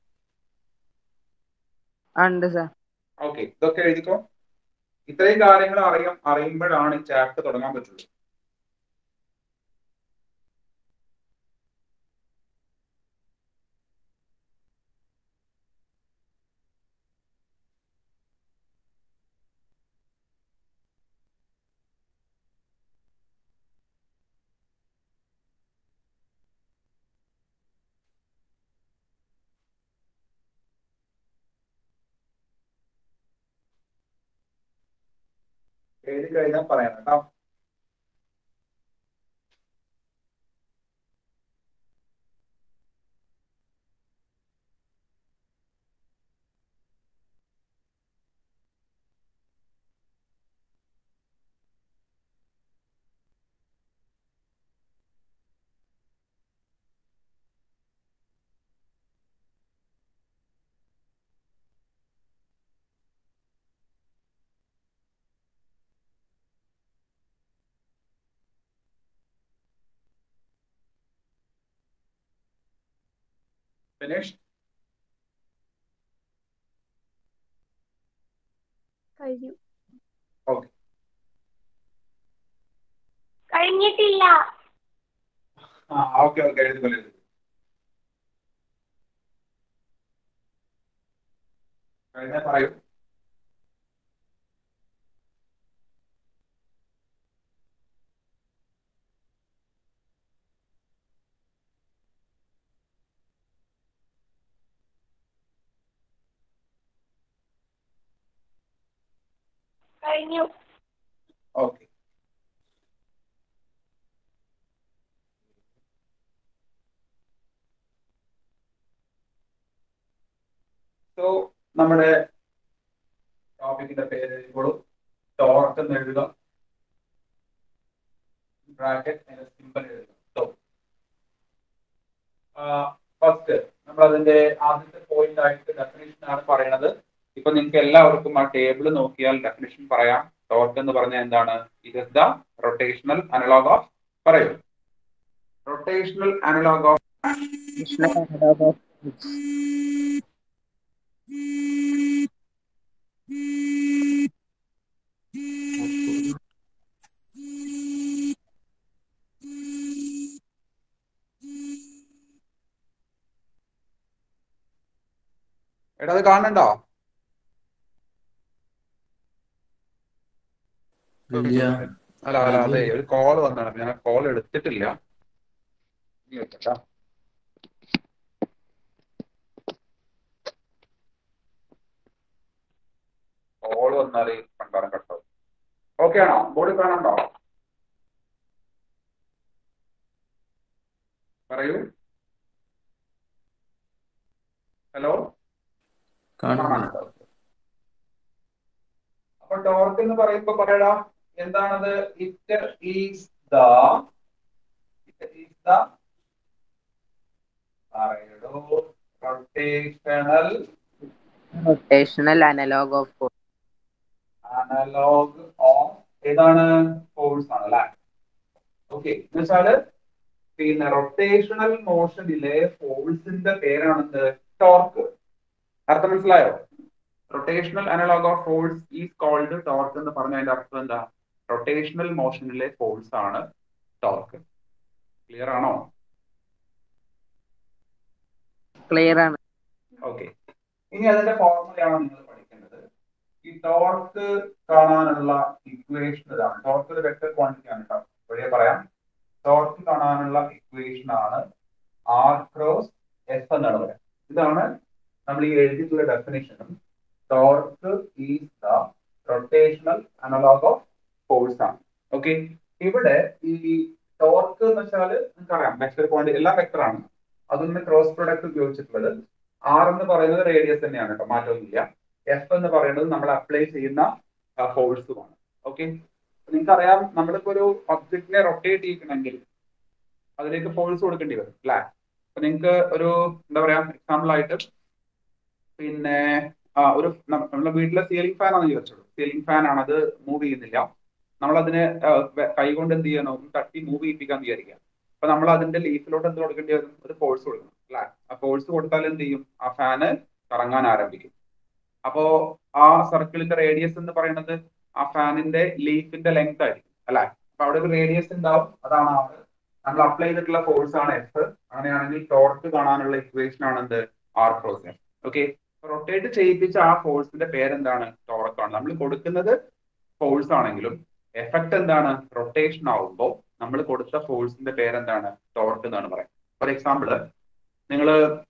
ഉണ്ട് സാർ ഓക്കെ ഇതൊക്കെ എഴുതിക്കോ ഇത്രയും കാര്യങ്ങൾ അറിയാം അറിയുമ്പോഴാണ് ഈ ചാപ്റ്റർ തുടങ്ങാൻ പറ്റുള്ളൂ എഴുതി കഴിഞ്ഞാൽ പറയാം കേട്ടോ ഫിനിഷ് കഴിഞ്ഞു ഓക്കെ കഴിഞ്ഞിട്ടില്ല ആ ഓക്കെ ഓക്കെ എഴുതുപോലെ എഴുതി കഴിഞ്ഞാൽ പറയൂ കഴിഞ്ഞു ഓക്കെ സോ നമ്മുടെ ടോപ്പിക്കിന്റെ പേര് എഴുതിക്കോളൂ ടോർക്ക് എന്ന് എഴുതുക ബ്രാക്കറ്റ് സിമ്പിൾ എഴുതുക ഫസ്റ്റ് നമ്മൾ അതിന്റെ ആദ്യത്തെ പോയിന്റ് ആയിട്ട് ഡെഫിനേഷൻ ആണ് പറയണത് ഇപ്പൊ നിങ്ങൾക്ക് എല്ലാവർക്കും ആ ടേബിൾ നോക്കിയാൽ ഡെഫിനേഷൻ പറയാം ടോർക്ക് എന്ന് പറഞ്ഞാൽ എന്താണ് it is the rotational analogue of പറയൂ റൊട്ടേഷണൽ അനലോഗ് ഓഫ് എടാ അത് കാണണ്ടോ ഇല്ല അല്ല അല്ല അതെ ഒരു കോൾ വന്നാണ് ഞാൻ കോൾ എടുത്തിട്ടില്ല ഇനി വെക്കട്ടാ. കോൾ വന്നാൽ കണ്ടാലും കേട്ടോ ഓക്കെ ആണോ ബോർഡ് കാണണ്ടോ പറയൂ ഹലോ കാണുന്നില്ല അപ്പൊ ടോർക്ക് എന്ന് പറയുമ്പോ പറയടാ എന്താണത് it is the it is the പറയടോ rotational rotational analogue of analog of ഏതാണ് ഫോഴ്സ് ആണ് അല്ലെ ഓക്കെ എന്നുവെച്ചാല് പിന്നെ റൊട്ടേഷണൽ മോഷനിലെ ഫോഴ്സിന്റെ പേരാണെന്ത് ടോർക്ക് അർത്ഥം മനസ്സിലായോ rotational analogue of force is called torque എന്ന് പറഞ്ഞ അതിന്റെ അർത്ഥം എന്താ റൊട്ടേഷണൽ മോഷനിലെ ഫോഴ്സ് ആണ് ടോർക്ക് ക്ലിയർ ആണോ ക്ലിയർ ആണ് ഓക്കെ ഇനി അതിന്റെ ഫോർമുലയാണ് നിങ്ങൾ പഠിക്കേണ്ടത് ഈ ടോർക്ക് കാണാനുള്ള ഇക്വേഷൻ ഇതാണ് ടോർക്ക് ഒരു വെക്ടർ ക്വാണ്ടിറ്റി ആണ് കേട്ടോ വഴിയെ പറയാം ടോർക്ക് കാണാനുള്ള ഇക്വേഷൻ ആണ് ആർ ക്രോസ് എസ് എന്നാണ് പറയാം ഇതാണ് നമ്മൾ ഈ എഴുതിയിട്ടുള്ള ഡെഫിനേഷനും torque is the rotational analogue of force ആണ് ഓക്കെ ഇവിടെ ഈ ടോർക്ക് എന്ന് വെച്ചാൽ നിങ്ങൾക്കറിയാം വെക്ടർ ക്വാണ്ടിറ്റി എല്ലാം വെക്ടർ ആണ് അതൊന്ന് ക്രോസ് പ്രൊഡക്റ്റ് ഉപയോഗിച്ചിട്ടുള്ളത് ആർ എന്ന് പറയുന്നത് റേഡിയസ് തന്നെയാണ് കേട്ടോ മാറ്റമൊന്നുമില്ല എഫ് എന്ന് പറയുന്നത് നമ്മൾ അപ്ലൈ ചെയ്യുന്ന ഫോഴ്സുമാണ് ഓക്കെ നിങ്ങൾക്കറിയാം നമ്മളിപ്പോ ഒരു ഒബ്ജക്റ്റിനെ റൊട്ടേറ്റ് ചെയ്യിക്കണമെങ്കിൽ അതിലേക്ക് ഫോഴ്സ് കൊടുക്കേണ്ടി വരും അല്ലേ അപ്പൊ നിങ്ങൾക്ക് ഒരു എന്താ പറയാ എക്സാമ്പിൾ ആയിട്ട് പിന്നെ ആ, ഒരു ന- നമ്മുടെ വീട്ടിലെ സീലിംഗ് ഫാൻ ആണെന്ന് വിചാരിച്ചോളൂ സീലിംഗ് ഫാൻ ആണ് അത് മൂവ് ചെയ്യുന്നില്ല നമ്മൾ അതിനെ കൈകൊണ്ട് എന്ത് ചെയ്യണം ഒന്ന് തട്ടി മൂവ് ചെയ്യിപ്പിക്കാൻ വിചാരിക്കുക അപ്പൊ നമ്മൾ അതിന്റെ ലീഫിലോട്ട് എന്ത് കൊടുക്കേണ്ടി വരും ഒരു ഫോഴ്സ് കൊടുക്കണം അല്ലെ ആ ഫോഴ്സ് കൊടുത്താൽ എന്ത് ചെയ്യും ആ ഫാന് കറങ്ങാൻ ആരംഭിക്കും അപ്പോ ആ സർക്കിളിന്റെ റേഡിയസ് എന്ന് പറയുന്നത് ആ ഫാനിന്റെ ലീഫിന്റെ ലെങ്ത് ആയിരിക്കും അല്ലെ അപ്പൊ അവിടെ ഒരു റേഡിയസ് ഉണ്ടാവും അതാണ് ആറ് നമ്മൾ അപ്ലൈ ചെയ്തിട്ടുള്ള ഫോഴ്സ് ആണ് എഫ് അങ്ങനെയാണെങ്കിൽ ടോർക്ക് കാണാനുള്ള ഇക്വേഷൻ ആണ് എന്ത് R cross F okay rotate ചെയ്യിപ്പിച്ച ആ ഫോഴ്സിന്റെ പേരെന്താണ് ടോർക്ക് ആണ് നമ്മൾ കൊടുക്കുന്നത് ഫോഴ്സ് ആണെങ്കിലും എഫക്ട് എന്താണ് റൊട്ടേഷൻ ആവുമ്പോൾ നമ്മൾ കൊടുത്ത ഫോഴ്സിന്റെ പേരെന്താണ് ടോർക്ക് എന്നാണ് പറയുന്നത് ഫോർ എക്സാമ്പിൾ നിങ്ങൾ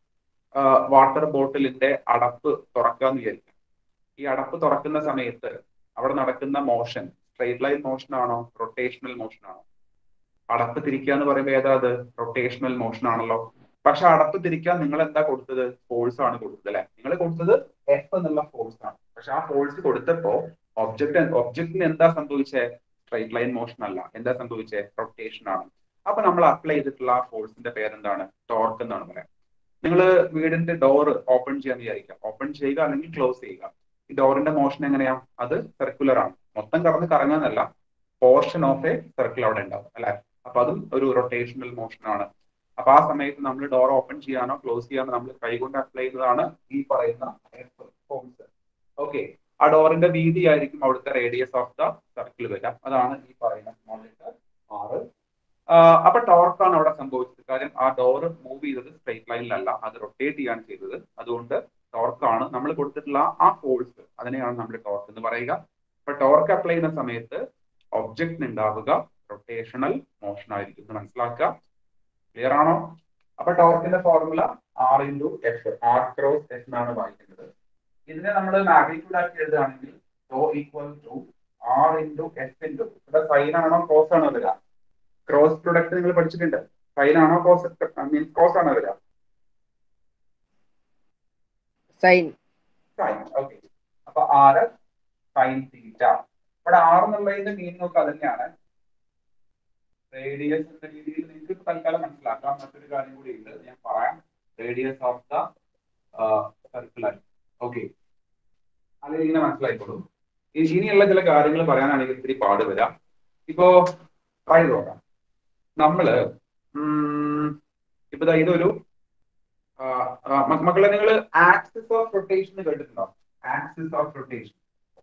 വാട്ടർ ബോട്ടിലിന്റെ അടപ്പ് തുറക്കാന്ന് വിചാരിക്കുക ഈ അടപ്പ് തുറക്കുന്ന സമയത്ത് അവിടെ നടക്കുന്ന മോഷൻ സ്ട്രെയിറ്റ് ലൈൻ മോഷൻ ആണോ റൊട്ടേഷണൽ മോഷൻ ആണോ അടപ്പ് തിരിക്കുക എന്ന് പറയുമ്പോൾ ഏതാ അത് റൊട്ടേഷണൽ മോഷൻ ആണല്ലോ പക്ഷെ അടപ്പ് തിരിക്കാൻ നിങ്ങൾ എന്താ കൊടുത്തത് ഫോഴ്സ് ആണ് കൊടുത്തത് അല്ലെ നിങ്ങൾ കൊടുത്തത് എഫ് എന്നുള്ള ഫോഴ്സ് ആണ് പക്ഷെ ആ ഫോഴ്സ് കൊടുത്തപ്പോ ഒബ്ജക്ട് ഒബ്ജക്റ്റിന് എന്താ സംഭവിച്ചേ സ്ട്രൈറ്റ് ലൈൻ മോഷൻ അല്ല എന്താ സംഭവിച്ചേ റൊട്ടേഷൻ ആണ് അപ്പൊ നമ്മൾ അപ്ലൈ ചെയ്തിട്ടുള്ള ആ ഫോഴ്സിന്റെ പേരെന്താണ് ടോർക്ക് എന്നാണ് പറയാം നിങ്ങൾ വീടിന്റെ ഡോർ ഓപ്പൺ ചെയ്യാൻ വിചാരിക്കുക ഓപ്പൺ ചെയ്യുക അല്ലെങ്കിൽ ക്ലോസ് ചെയ്യുക ഈ ഡോറിന്റെ മോഷൻ എങ്ങനെയാ അത് സർക്കുലർ ആണ് മൊത്തം കറന്ന് കറങ്ങാന്നല്ല പോർഷൻ ഓഫ് എ സർക്കിൾ അവിടെ ഉണ്ടാവും അല്ലെ അപ്പൊ അതും ഒരു റൊട്ടേഷണൽ മോഷൻ ആണ് അപ്പൊ ആ സമയത്ത് നമ്മൾ ഡോർ ഓപ്പൺ ചെയ്യാനോ ക്ലോസ് ചെയ്യാനോ നമ്മൾ കൈകൊണ്ട് അപ്ലൈ ചെയ്യുന്നതാണ് ഈ പറയുന്ന ഫോംസ് ഓക്കെ ആ ഡോറിന്റെ വീതി ആയിരിക്കും അവിടുത്തെ റേഡിയസ് ഓഫ് ദ സർക്കിൾ വരിക അതാണ് ഈ പറയുന്ന സ്മോൾ ലെറ്റർ ആറ് അപ്പൊ ടോർക്കാണ് അവിടെ സംഭവിച്ചത് കാര്യം ആ ഡോർ മൂവ് ചെയ്തത് സ്ട്രൈറ്റ് ലൈനിലല്ല അത് റൊട്ടേറ്റ് ചെയ്യാണ് ചെയ്തത് അതുകൊണ്ട് ടോർക്കാണ് നമ്മൾ കൊടുത്തിട്ടുള്ള ആ ഫോഴ്സ് അതിനെയാണ് നമ്മൾ ടോർക്ക് എന്ന് പറയുക അപ്പൊ ടോർക്ക് അപ്ലൈ ചെയ്യുന്ന സമയത്ത് ഒബ്ജക്റ്റിന് ഉണ്ടാവുക റൊട്ടേഷണൽ മോഷൻ ആയിരിക്കും എന്ന് മനസ്സിലാക്കുക ക്ലിയർ ആണോ അപ്പൊ ടോർക്കിന്റെ formula R into F R cross F എന്നാണ് വായിക്കുന്നത് ഇതിനെ നമ്മൾ മാഗ്നിറ്റ്യൂഡ് ആക്കി എഴുതുകയാണെങ്കിൽ tau equal to R into F into ഇവിടെ സൈൻ ആണോ കോസ് ആണോ വരിക ക്രോസ് പ്രൊഡക്റ്റ് നിങ്ങൾ പഠിച്ചിട്ടുണ്ട് സൈൻ ആണോ കോസ് മീൻസ് കോസ് ആണോ വരിക സൈൻ സൈൻ ഓക്കെ അപ്പൊ ആറ് സൈൻ തീറ്റ ഇവിടെ ആറ് എന്നുള്ളതിന്റെ മീനിങ് ഒക്കെ അത് തന്നെയാണ് റേഡിയസ് എന്ന രീതിയിൽ നിങ്ങൾക്ക് തൽക്കാലം മനസ്സിലാക്കാം മറ്റൊരു കാര്യം കൂടി ഉണ്ട് ഞാൻ പറയാം radius of the circle okay അത് ഇങ്ങനെ മനസ്സിലായിക്കോളൂ ഇനി ഇനിയുള്ള ചില കാര്യങ്ങൾ പറയാനാണെങ്കിൽ ഇത്തിരി പാട് വരാം ഇപ്പോ ട്രൈ നോക്കാം നമ്മള് ഉം, ഇപ്പൊ ദാ ഇതൊരു ആ, ആ, മ- മക്കളെ നിങ്ങൾ ആക്സിസ് ഓഫ് റൊട്ടേഷൻ കേട്ടിട്ടുണ്ടോ axis of rotation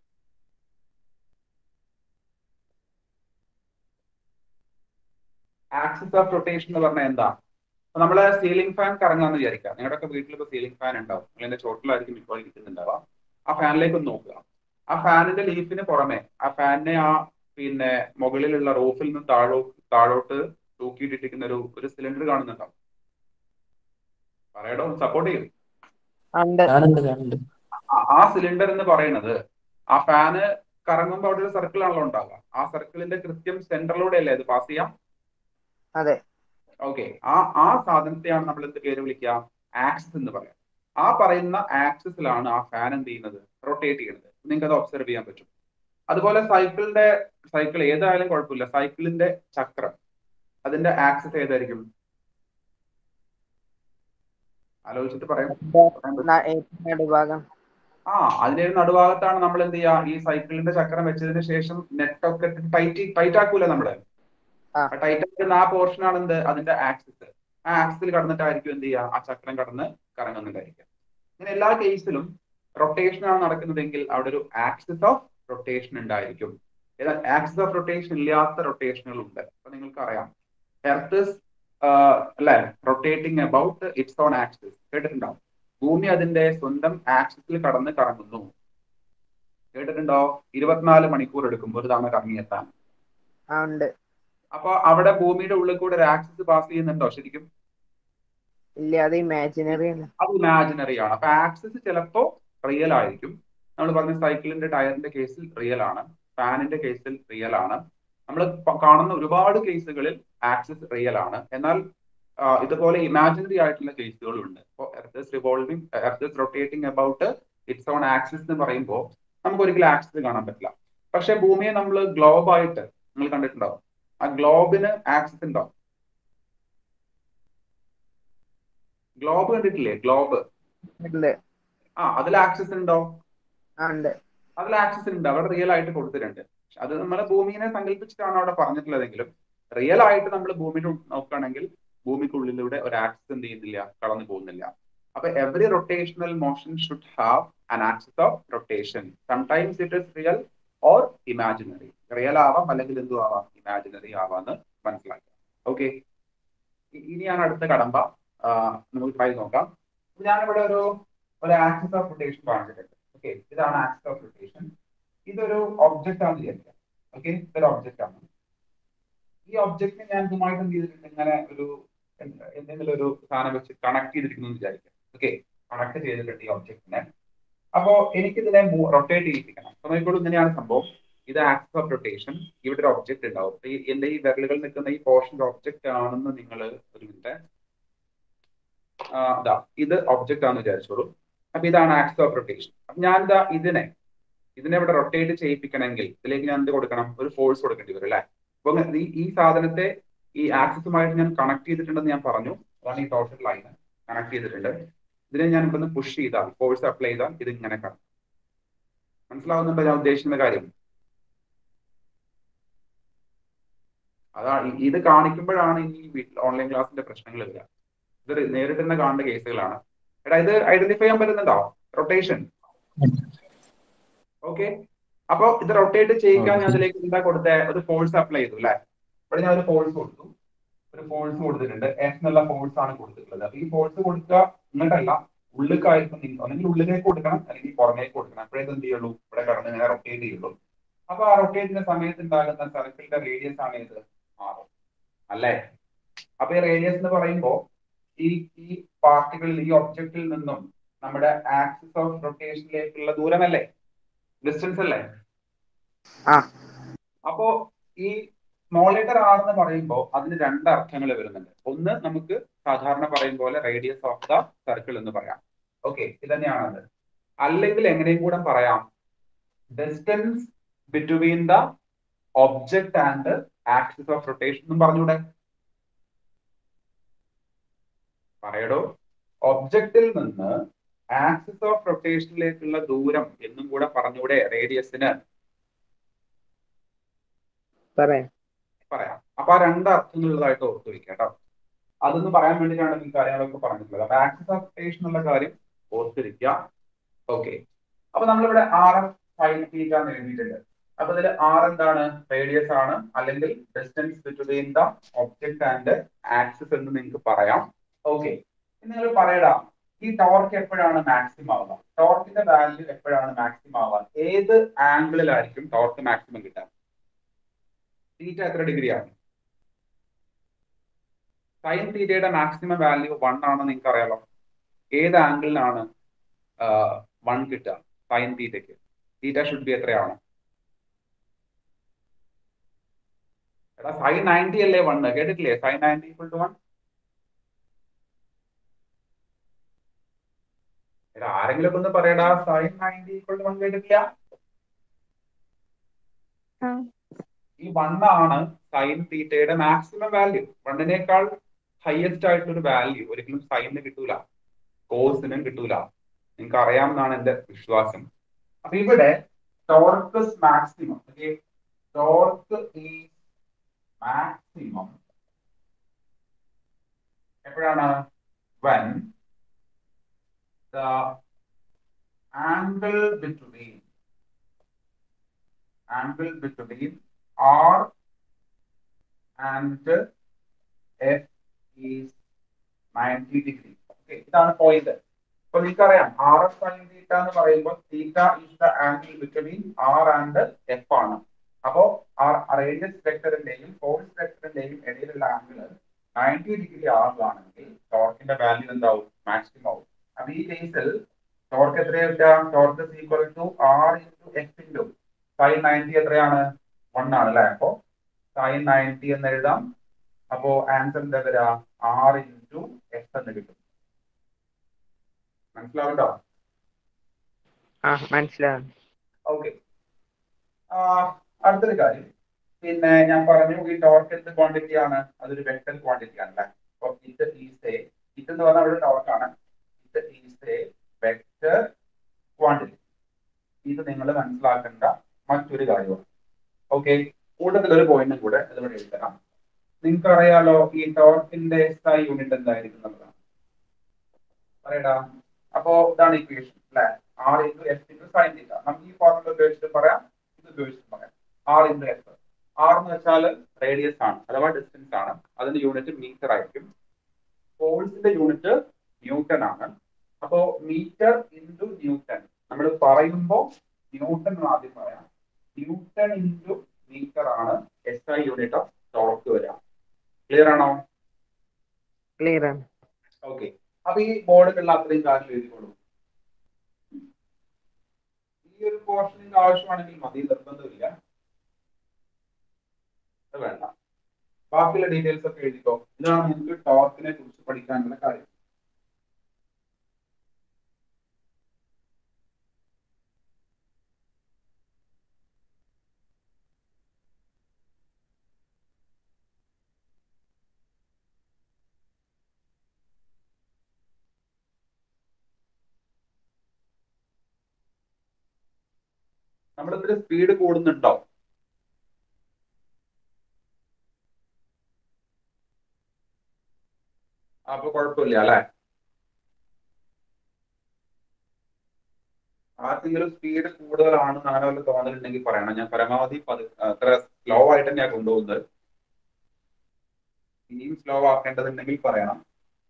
axis of rotation എന്ന് പറഞ്ഞാൽ എന്താ അപ്പൊ നമ്മള് സീലിംഗ് ഫാൻ കറങ്ങാന്ന് വിചാരിക്കാം നിങ്ങളുടെയൊക്കെ വീട്ടിൽ ഇപ്പൊ സീലിംഗ് ഫാൻ ഉണ്ടാവും അല്ലെങ്കിൽ ചോട്ടിലായിരിക്കും ഇപ്പോൾ ഇരിക്കുന്നുണ്ടാവുക ആ ഫാനിലേക്ക് ഒന്ന് നോക്കുക ആ ഫാനിന്റെ ലീഫിന് പുറമെ ആ ഫാനിനെ ആ പിന്നെ മുകളിലുള്ള റൂഫിൽ നിന്ന് താഴോ താഴോട്ട് തൂക്കിയിട്ടിരിക്കുന്ന ഒരു ഒരു സിലിണ്ടർ കാണുന്നുണ്ടാവും പറയടോ സപ്പോർട്ട് ചെയ്യും ഉണ്ട് കാണുന്നുണ്ട് കാണുന്നുണ്ട് ആ- ആ സിലിണ്ടർ എന്ന് പറയുന്നത് ആ ഫാന് കറങ്ങുമ്പോൾ അവിടെ ഒരു സർക്കിൾ ആണല്ലോ ഉണ്ടാവുക ആ സർക്കിളിന്റെ കൃത്യം സെന്ററിലൂടെ അല്ലേ അത് പാസ് ചെയ്യാം അതെ ഓക്കെ ആ ആ സാധനത്തെയാണ് നമ്മൾ എന്ത് പേര് വിളിക്കുക ആക്സിസ് എന്ന് പറയാം ആ പറയുന്ന ആക്സിസിലാണ് ആ ഫാൻ എന്ത് ചെയ്യുന്നത് റൊട്ടേറ്റ് ചെയ്യുന്നത് നിങ്ങൾക്ക് അത് ഒബ്സർവ് ചെയ്യാൻ പറ്റും അതുപോലെ സൈക്കിളിന്റെ സൈക്കിൾ ഏതായാലും കുഴപ്പമില്ല സൈക്കിളിന്റെ ചക്രം അതിന്റെ ആക്സിസ് ഏതായിരിക്കും ആലോചിച്ചിട്ട് പറയാം പറയാൻ പറ്റും. ന- ഏറ്റവും നടുഭാഗം ആ അതിന്റെ ഒരു നടുഭാഗത്താണ് നമ്മൾ എന്ത് ചെയ്യുക ഈ സൈക്കിളിന്റെ ചക്രം വെച്ചതിന് ശേഷം നെറ്റൊക്കെ ടൈറ്റ് ടൈറ്റ് ആക്കൂല നമ്മള് ആ. ടൈറ്റ് ആക്കുന്ന ആ പോർഷൻ ആണ് എന്ത് അതിന്റെ ആക്സിസ് ആ ആക്സിൽ കടന്നിട്ടായിരിക്കും എന്ത് ചെയ്യുക ആ ചക്രം കടന്ന് കറങ്ങുന്നുണ്ടായിരിക്കും ഇങ്ങനെ എല്ലാ കേസിലും റൊട്ടേഷൻ ആണ് നടക്കുന്നതെങ്കിൽ അവിടെ ഒരു ആക്സിസ് ഓഫ് റൊട്ടേഷൻ ഉണ്ടായിരിക്കും ആക്സിസ് ഓഫ് റൊട്ടേഷൻ ഇല്ലാത്ത റൊട്ടേഷനുകൾ ഉണ്ട് അപ്പൊ നിങ്ങൾക്ക് അറിയാം എർത്ത് അല്ലെ rotating about its own axis കേട്ടിട്ടുണ്ടാവും ഭൂമി അതിന്റെ സ്വന്തം ആക്സിസിൽ കടന്ന് കറങ്ങുന്നു കേട്ടിട്ടുണ്ടോ ഇരുപത്തിനാല് മണിക്കൂർ എടുക്കും ഒരു തവണ കറങ്ങിയെത്താൻ ആ ഉണ്ട് അപ്പൊ അവിടെ ഭൂമിയുടെ ഉള്ളിൽ കൂടെ ഒരു ആക്സിസ് പാസ് ചെയ്യുന്നുണ്ടോ ശരിക്കും ഇല്ല അത് ഇമാജിനറി ആണ് അത് ഇമാജിനറി ആണ് അപ്പൊ ആക്സിസ് ചിലപ്പോ റിയൽ ആയിരിക്കും നമ്മൾ പറഞ്ഞ സൈക്കിളിന്റെ ടയറിന്റെ കേസിൽ റിയൽ ആണ് ഫാനിന്റെ കേസിൽ റിയൽ ആണ് നമ്മൾ കാണുന്ന ഒരുപാട് കേസുകളിൽ ആക്സിസ് റിയൽ ആണ് എന്നാൽ ആ, ഇതുപോലെ ഇമാജിനറി ആയിട്ടുള്ള കേസുകളും ഉണ്ട് ഇപ്പോൾ earth revolving earth rotating about its own axis എന്ന് പറയുമ്പോൾ നമുക്ക് ഒരിക്കലും ആക്സിസ് കാണാൻ പറ്റില്ല പക്ഷെ ഭൂമിയെ നമ്മൾ ഗ്ലോബ് ആയിട്ട് നിങ്ങൾ കണ്ടിട്ടുണ്ടാവും ആ ഗ്ലോബിന് ആക്സിസ് ഉണ്ടാവും ഗ്ലോബ് കണ്ടിട്ടില്ലേ ഗ്ലോബ് ഉണ്ട് ആ അതിൽ ആക്സസ് ഉണ്ടോ ആ ഉണ്ട് അതിൽ ആക്സസ് ഉണ്ട് അവിടെ റിയൽ ആയിട്ട് കൊടുത്തിട്ടുണ്ട് അത് നമ്മളെ ഭൂമിനെ സങ്കല്പിച്ചിട്ടാണ് അവിടെ പറഞ്ഞിട്ടുള്ളതെങ്കിലും റിയൽ ആയിട്ട് നമ്മൾ ഭൂമിയിൽ നോക്കുകയാണെങ്കിൽ ഭൂമിക്കുള്ളിലൂടെ ഒരു ആക്സിസ് എന്ത് ചെയ്യുന്നില്ല കടന്നു പോകുന്നില്ല അപ്പൊ every rotational motion should have an axis of rotation sometimes it is real or imaginary real ആവാം അല്ലെങ്കിൽ എന്തു ആവാം ഇമാജിനറി ആവാന്ന് മനസ്സിലാക്കുക ഓക്കെ ഇനിയാണ് അടുത്ത കടമ്പ ആ, നമുക്ക് ട്രൈ നോക്കാം ഞാനിവിടെ ഒരു ഒരു ആക്സിസ് ഓഫ് റൊട്ടേഷൻ കാണിച്ചിട്ടുണ്ട് ഓക്കെ ഇതാണ് ആക്സിസ് ഓഫ് റൊട്ടേഷൻ ഇതൊരു ഒബ്ജക്റ്റ് ആണെന്ന് വിചാരിക്കാം ഓക്കെ ഇതൊരു ഒബ്ജക്റ്റ് ആണ് ഈ ഒബ്ജക്റ്റിനെ ഞാൻ ഇതുമായിട്ട് എന്ത് ചെയ്തിട്ടുണ്ട് ഇങ്ങനെ ഒരു എന്ത്- എന്തെങ്കിലും ഒരു സാധനം വെച്ച് കണക്ട് ചെയ്തിരിക്കുന്നു എന്ന് വിചാരിക്കാം ഓക്കെ കണക്ട് ചെയ്തിട്ടുണ്ട് ഈ ഒബ്ജക്റ്റിനെ അപ്പോ എനിക്കിതിനെ റൊട്ടേറ്റ് ചെയ്യിപ്പിക്കണം അപ്പൊ നോക്കിക്കോളൂ ഇങ്ങനെയാണ് സംഭവം ഇത് ആക്സിസ് ഓഫ് റൊട്ടേഷൻ ഇവിടെ ഒരു ഒബ്ജക്റ്റ് ഉണ്ടാവും അപ്പൊ ഈ എന്റെ ഈ വിരലുകൾ നിൽക്കുന്ന ഈ പോർഷൻ ഒബ്ജക്റ്റ് ആണെന്ന് നിങ്ങൾ ഒരു മിനിറ്റ് ഇതാ ഇത് ഒബ്ജക്റ്റ് ആണെന്ന് വിചാരിച്ചോളൂ അപ്പൊ ഇതാണ് ആക്സിസ് ഓഫ് റൊട്ടേഷൻ അപ്പൊ ഞാനിതാ ഇതിനെ ഇതിനെ ഇവിടെ റൊട്ടേറ്റ് ചെയ്യിപ്പിക്കണമെങ്കിൽ ഇതിലേക്ക് ഞാൻ എന്ത് കൊടുക്കണം ഒരു ഫോഴ്സ് കൊടുക്കേണ്ടി വരും അല്ലെ അപ്പൊ ഈ ഈ സാധനത്തെ ഈ ആക്സിസുമായിട്ട് ഞാൻ കണക്ട് ചെയ്തിട്ടുണ്ടെന്ന് ഞാൻ പറഞ്ഞു അതാണ് ഈ ടോട്ടൽ ലൈൻ കണക്ട് ചെയ്തിട്ടുണ്ട് ഇതിനെ ഞാൻ ഇവിടുന്ന് പുഷ് ചെയ്താൽ ഫോഴ്സ് അപ്ലൈ ചെയ്താൽ ഇത് ഇങ്ങനെ കാണും മനസ്സിലാവുന്നുണ്ടോ ഞാൻ ഉദ്ദേശിക്കുന്ന കാര്യം അതാ ഇ- ഇത് കാണിക്കുമ്പോഴാണ് ഈ ഓൺലൈൻ ക്ലാസ്സിന്റെ പ്രശ്നങ്ങൾ വരിക ഇത് നേരിട്ട് തന്നെ കാണേണ്ട കേസുകളാണ് എടാ ഇത് ഐഡന്റിഫൈ ചെയ്യാൻ പറ്റുന്നുണ്ടോ റൊട്ടേഷൻ ഓക്കെ അപ്പൊ ഇത് റൊട്ടേറ്റ് ചെയ്യിക്കാൻ ഞാൻ അതിലേക്ക് എന്താ കൊടുത്തേ ഒരു ഫോഴ്സ് അപ്ലൈ ചെയ്തു അല്ലെ ഇവിടെ ഞാൻ ഒരു ഫോഴ്സ് കൊടുത്തു ഒരു ഫോഴ്സ് കൊടുത്തിട്ടുണ്ട് എഫ് എന്നുള്ള ഫോഴ്സ് ആണ് കൊടുത്തിട്ടുള്ളത് അപ്പൊ ഈ ഫോഴ്സ് കൊടുക്കുക ഇങ്ങോട്ടല്ല ഉള്ളിലേക്കായിരിക്കും നിങ്ങൾ ഒന്നെങ്കിൽ ഉള്ളിലേക്ക് കൊടുക്കണം അല്ലെങ്കിൽ പുറമേക്ക് കൊടുക്കണം അപ്പോഴേ ഇത് എന്ത് ചെയ്യുള്ളൂ ഇവിടെ കടന്ന് ഇങ്ങനെ റൊട്ടേറ്റ് ചെയ്യുള്ളൂ അപ്പൊ ആ റൊട്ടേറ്റിന്റെ സമയത്ത് ഉണ്ടാകുന്ന സർക്കിളിന്റെ റേഡിയസ് ആണ് ഇത് ആറ് അല്ലേ അപ്പൊ ഈ റേഡിയസ് എന്ന് പറയുമ്പോൾ ഈ ഈ പാർട്ടികളിൽ ഈ ഒബ്ജക്റ്റിൽ നിന്നും നമ്മുടെ ആക്സിസ് ഓഫ് റൊട്ടേഷനിലേക്കുള്ള ദൂരമല്ലേ ഡിസ്റ്റൻസ് അല്ലേ ആ. അപ്പോ ഈ സ്മോൾ ലെറ്റർ ആർ എന്ന് പറയുമ്പോൾ അതിന് രണ്ട് അർത്ഥങ്ങൾ വരുന്നുണ്ട് ഒന്ന് നമുക്ക് സാധാരണ പറയും പോലെ റേഡിയസ് ഓഫ് ദ സർക്കിൾ എന്ന് പറയാം ഓക്കെ ഇതന്നെയാണത് അല്ലെങ്കിൽ എങ്ങനെയും കൂടെ പറയാം distance between the object and axis of rotation എന്നും പറഞ്ഞൂടെ പറയടോ ഒബ്ജക്റ്റിൽ നിന്ന് ആക്സിസ് ഓഫ് റൊട്ടേഷനിലേക്കുള്ള ദൂരം എന്നും കൂടെ പറഞ്ഞൂടെ റേഡിയസിന് പറയാം പറയാം അപ്പൊ ആ രണ്ട് അർത്ഥങ്ങളുള്ളതായിട്ട് ഓർത്ത് വെക്കാം കേട്ടോ അതൊന്ന് പറയാൻ വേണ്ടിയിട്ടാണ് ഈ കാര്യങ്ങളൊക്കെ പറഞ്ഞിട്ടുള്ളത് അപ്പൊ ആക്സിസ് ഓഫ് റൊട്ടേഷൻ എന്നുള്ള കാര്യം ഓർത്തിരിക്കുക ഓക്കെ അപ്പൊ നമ്മളിവിടെ ആർ എഫ് ഫൈവ് തീറ്റ എന്ന് എഴുതിയിട്ടുണ്ട് അപ്പൊ ഇതിൽ ആർ എന്താണ് റേഡിയസ് ആണ് അല്ലെങ്കിൽ distance between the object and axis എന്ന് നിങ്ങൾക്ക് പറയാം ഓക്കെ നിങ്ങൾ പറയടാ ഈ ടോർക്ക് എപ്പോഴാണ് മാക്സിമം ആവുക ടോർക്കിന്റെ വാല്യൂ എപ്പോഴാണ് മാക്സിമം ആവുക ഏത് ആംഗിളിലായിരിക്കും ടോർക്ക് മാക്സിമം കിട്ടുക തീറ്റ എത്ര ഡിഗ്രി ആണ് സൈൻ തീറ്റയുടെ മാക്സിമം വാല്യൂ വൺ ആണെന്ന് നിങ്ങൾക്ക് അറിയാലോ ഏത് ആംഗിളിലാണ് വൺ കിട്ടുക സൈൻ തീറ്റയ്ക്ക് തീറ്റ ഷുഡ് ബി എത്രയാണ് എടാ സൈൻ നയൻറ്റി അല്ലേ വൺ കേട്ടിട്ടില്ലേ sine ninety equal to one എടാ ആരെങ്കിലും ഒക്കെ ഒന്ന് പറയടാ sine ninety equal to one കേട്ടിട്ടില്ല ആ. ഈ വൺ ആണ് സൈൻ തീറ്റയുടെ മാക്സിമം വാല്യൂ വണ്ണിനേക്കാൾ ഹയസ്റ്റ് ആയിട്ടുള്ള ഒരു വാല്യൂ ഒരിക്കലും സൈനിന് കിട്ടൂല കോസിനും കിട്ടൂല നിങ്ങൾക്ക് അറിയാമെന്നാണ് എന്റെ വിശ്വാസം അപ്പൊ ഇവിടെ ടോർക്കസ് മാക്സിമം ടോർക്ക് ഈ മാക്സിമം എപ്പോഴാണ് when the angle between angle between R and F is 90 degree. Okay, ഇതാണ് പോയിന്റ് അപ്പൊ നിങ്ങൾക്കറിയാം ആർ എഫ് സൈൻ തീറ്റ എന്ന് പറയുമ്പോൾ theta is the angle between R and F ആണ് അപ്പോ റേഡിയസ് വെക്ടറിന്റെയും ഫോഴ്സ് വെക്ടറിന്റെയും ഇടയിലുള്ള ആംഗിൾ നയൻറ്റി ഡിഗ്രി ആവുകയാണെങ്കിൽ ടോർക്കിന്റെ വാല്യൂ എന്താവും മാക്സിമം ആവും അപ്പൊ ഈ കേസിൽ ടോർക്ക് എത്രയാണ് torque equal to R into F into sine ninety എത്രയാണ് വൺ ആണ് അല്ലെ അപ്പോ സൈൻ നയൻറ്റി എന്ന് എഴുതാം അപ്പോ ആൻസർ എന്താ വരിക ആർ ഇൻറ്റു എഫ് എന്ന് കിട്ടും മനസ്സിലാവുണ്ടോ ആ മനസ്സിലാവും ഓക്കെ അടുത്തൊരു കാര്യം പിന്നെ ഞാൻ പറഞ്ഞു ഈ ടോർക്ക് എന്ത് ക്വാണ്ടിറ്റി ആണ് അതൊരു വെക്ടർ ക്വാണ്ടിറ്റി ആണ് അല്ലെ അപ്പൊ ഇത് ഈസ് എ ഇത് എന്ന് പറഞ്ഞാൽ അവിടെ ടോർക്കാണ് ഇത് ഈസ് എ വെക്ടർ ക്വാണ്ടിറ്റി ഇത് നിങ്ങൾ മനസ്സിലാക്കേണ്ട മറ്റൊരു കാര്യമാണ് ഓക്കെ കൂട്ടത്തിൽ ഒരു പോയിന്റും കൂടെ അതുകൂടെ എഴുതണം നിങ്ങൾക്ക് അറിയാലോ ഈ ടോർക്കിന്റെ എസ് ഐ യൂണിറ്റ് എന്തായിരിക്കും എന്നുള്ളതാണ് പറയടാ അപ്പോ ഇതാണ് ഇക്വേഷൻ അല്ലെ R into S into sine theta നമുക്ക് ഈ ഫോർമുല ഉപയോഗിച്ചിട്ട് പറയാം ഇത് ഉപയോഗിച്ചിട്ട് പറയാം ആർ ഇൻറ്റു എസ് ആർ എന്ന് വെച്ചാൽ റേഡിയസ് ആണ് അഥവാ ഡിസ്റ്റൻസ് ആണ് അതിന്റെ യൂണിറ്റ് മീറ്റർ ആയിരിക്കും ഫോഴ്സിന്റെ യൂണിറ്റ് ന്യൂട്ടൺ ആണ് അപ്പോ മീറ്റർ ഇൻറ്റു ന്യൂട്ടൺ നമ്മൾ പറയുമ്പോൾ ന്യൂട്ടൺ എന്ന് ആദ്യം പറയാം ന്യൂട്ടൺ ഇൻറ്റു മീറ്റർ ആണ് S I unit of torque വരിക ക്ലിയർ ആണോ ക്ലിയർ ആണ് ഓക്കെ അപ്പൊ ഈ ബോർഡിലുള്ള അത്രയും കാര്യം എഴുതിക്കോളൂ ഈ ഒരു പോർഷനിന്റെ ആവശ്യമാണെങ്കിൽ മതി നിർബന്ധമില്ല അത് വേണ്ട ബാക്കിയുള്ള ഡീറ്റെയിൽസ് ഒക്കെ എഴുതിക്കോ ഇതാണ് നിങ്ങൾക്ക് ടോർക്കിനെ കുറിച്ച് പഠിക്കാനുള്ള കാര്യം നമ്മളിതിൽ സ്പീഡ് കൂടുന്നുണ്ടോ അപ്പൊ കുഴപ്പമില്ല അല്ലെ ആർക്കെങ്കിലും സ്പീഡ് കൂടുതലാണെന്ന് അങ്ങനെ വല്ല തോന്നലുണ്ടെങ്കിൽ പറയണം ഞാൻ പരമാവധി പതു- അത്ര സ്ലോ ആയിട്ട് തന്നെയാണ് കൊണ്ടുപോകുന്നത് ഇനിയും സ്ലോ ആക്കേണ്ടതുണ്ടെങ്കിൽ പറയണം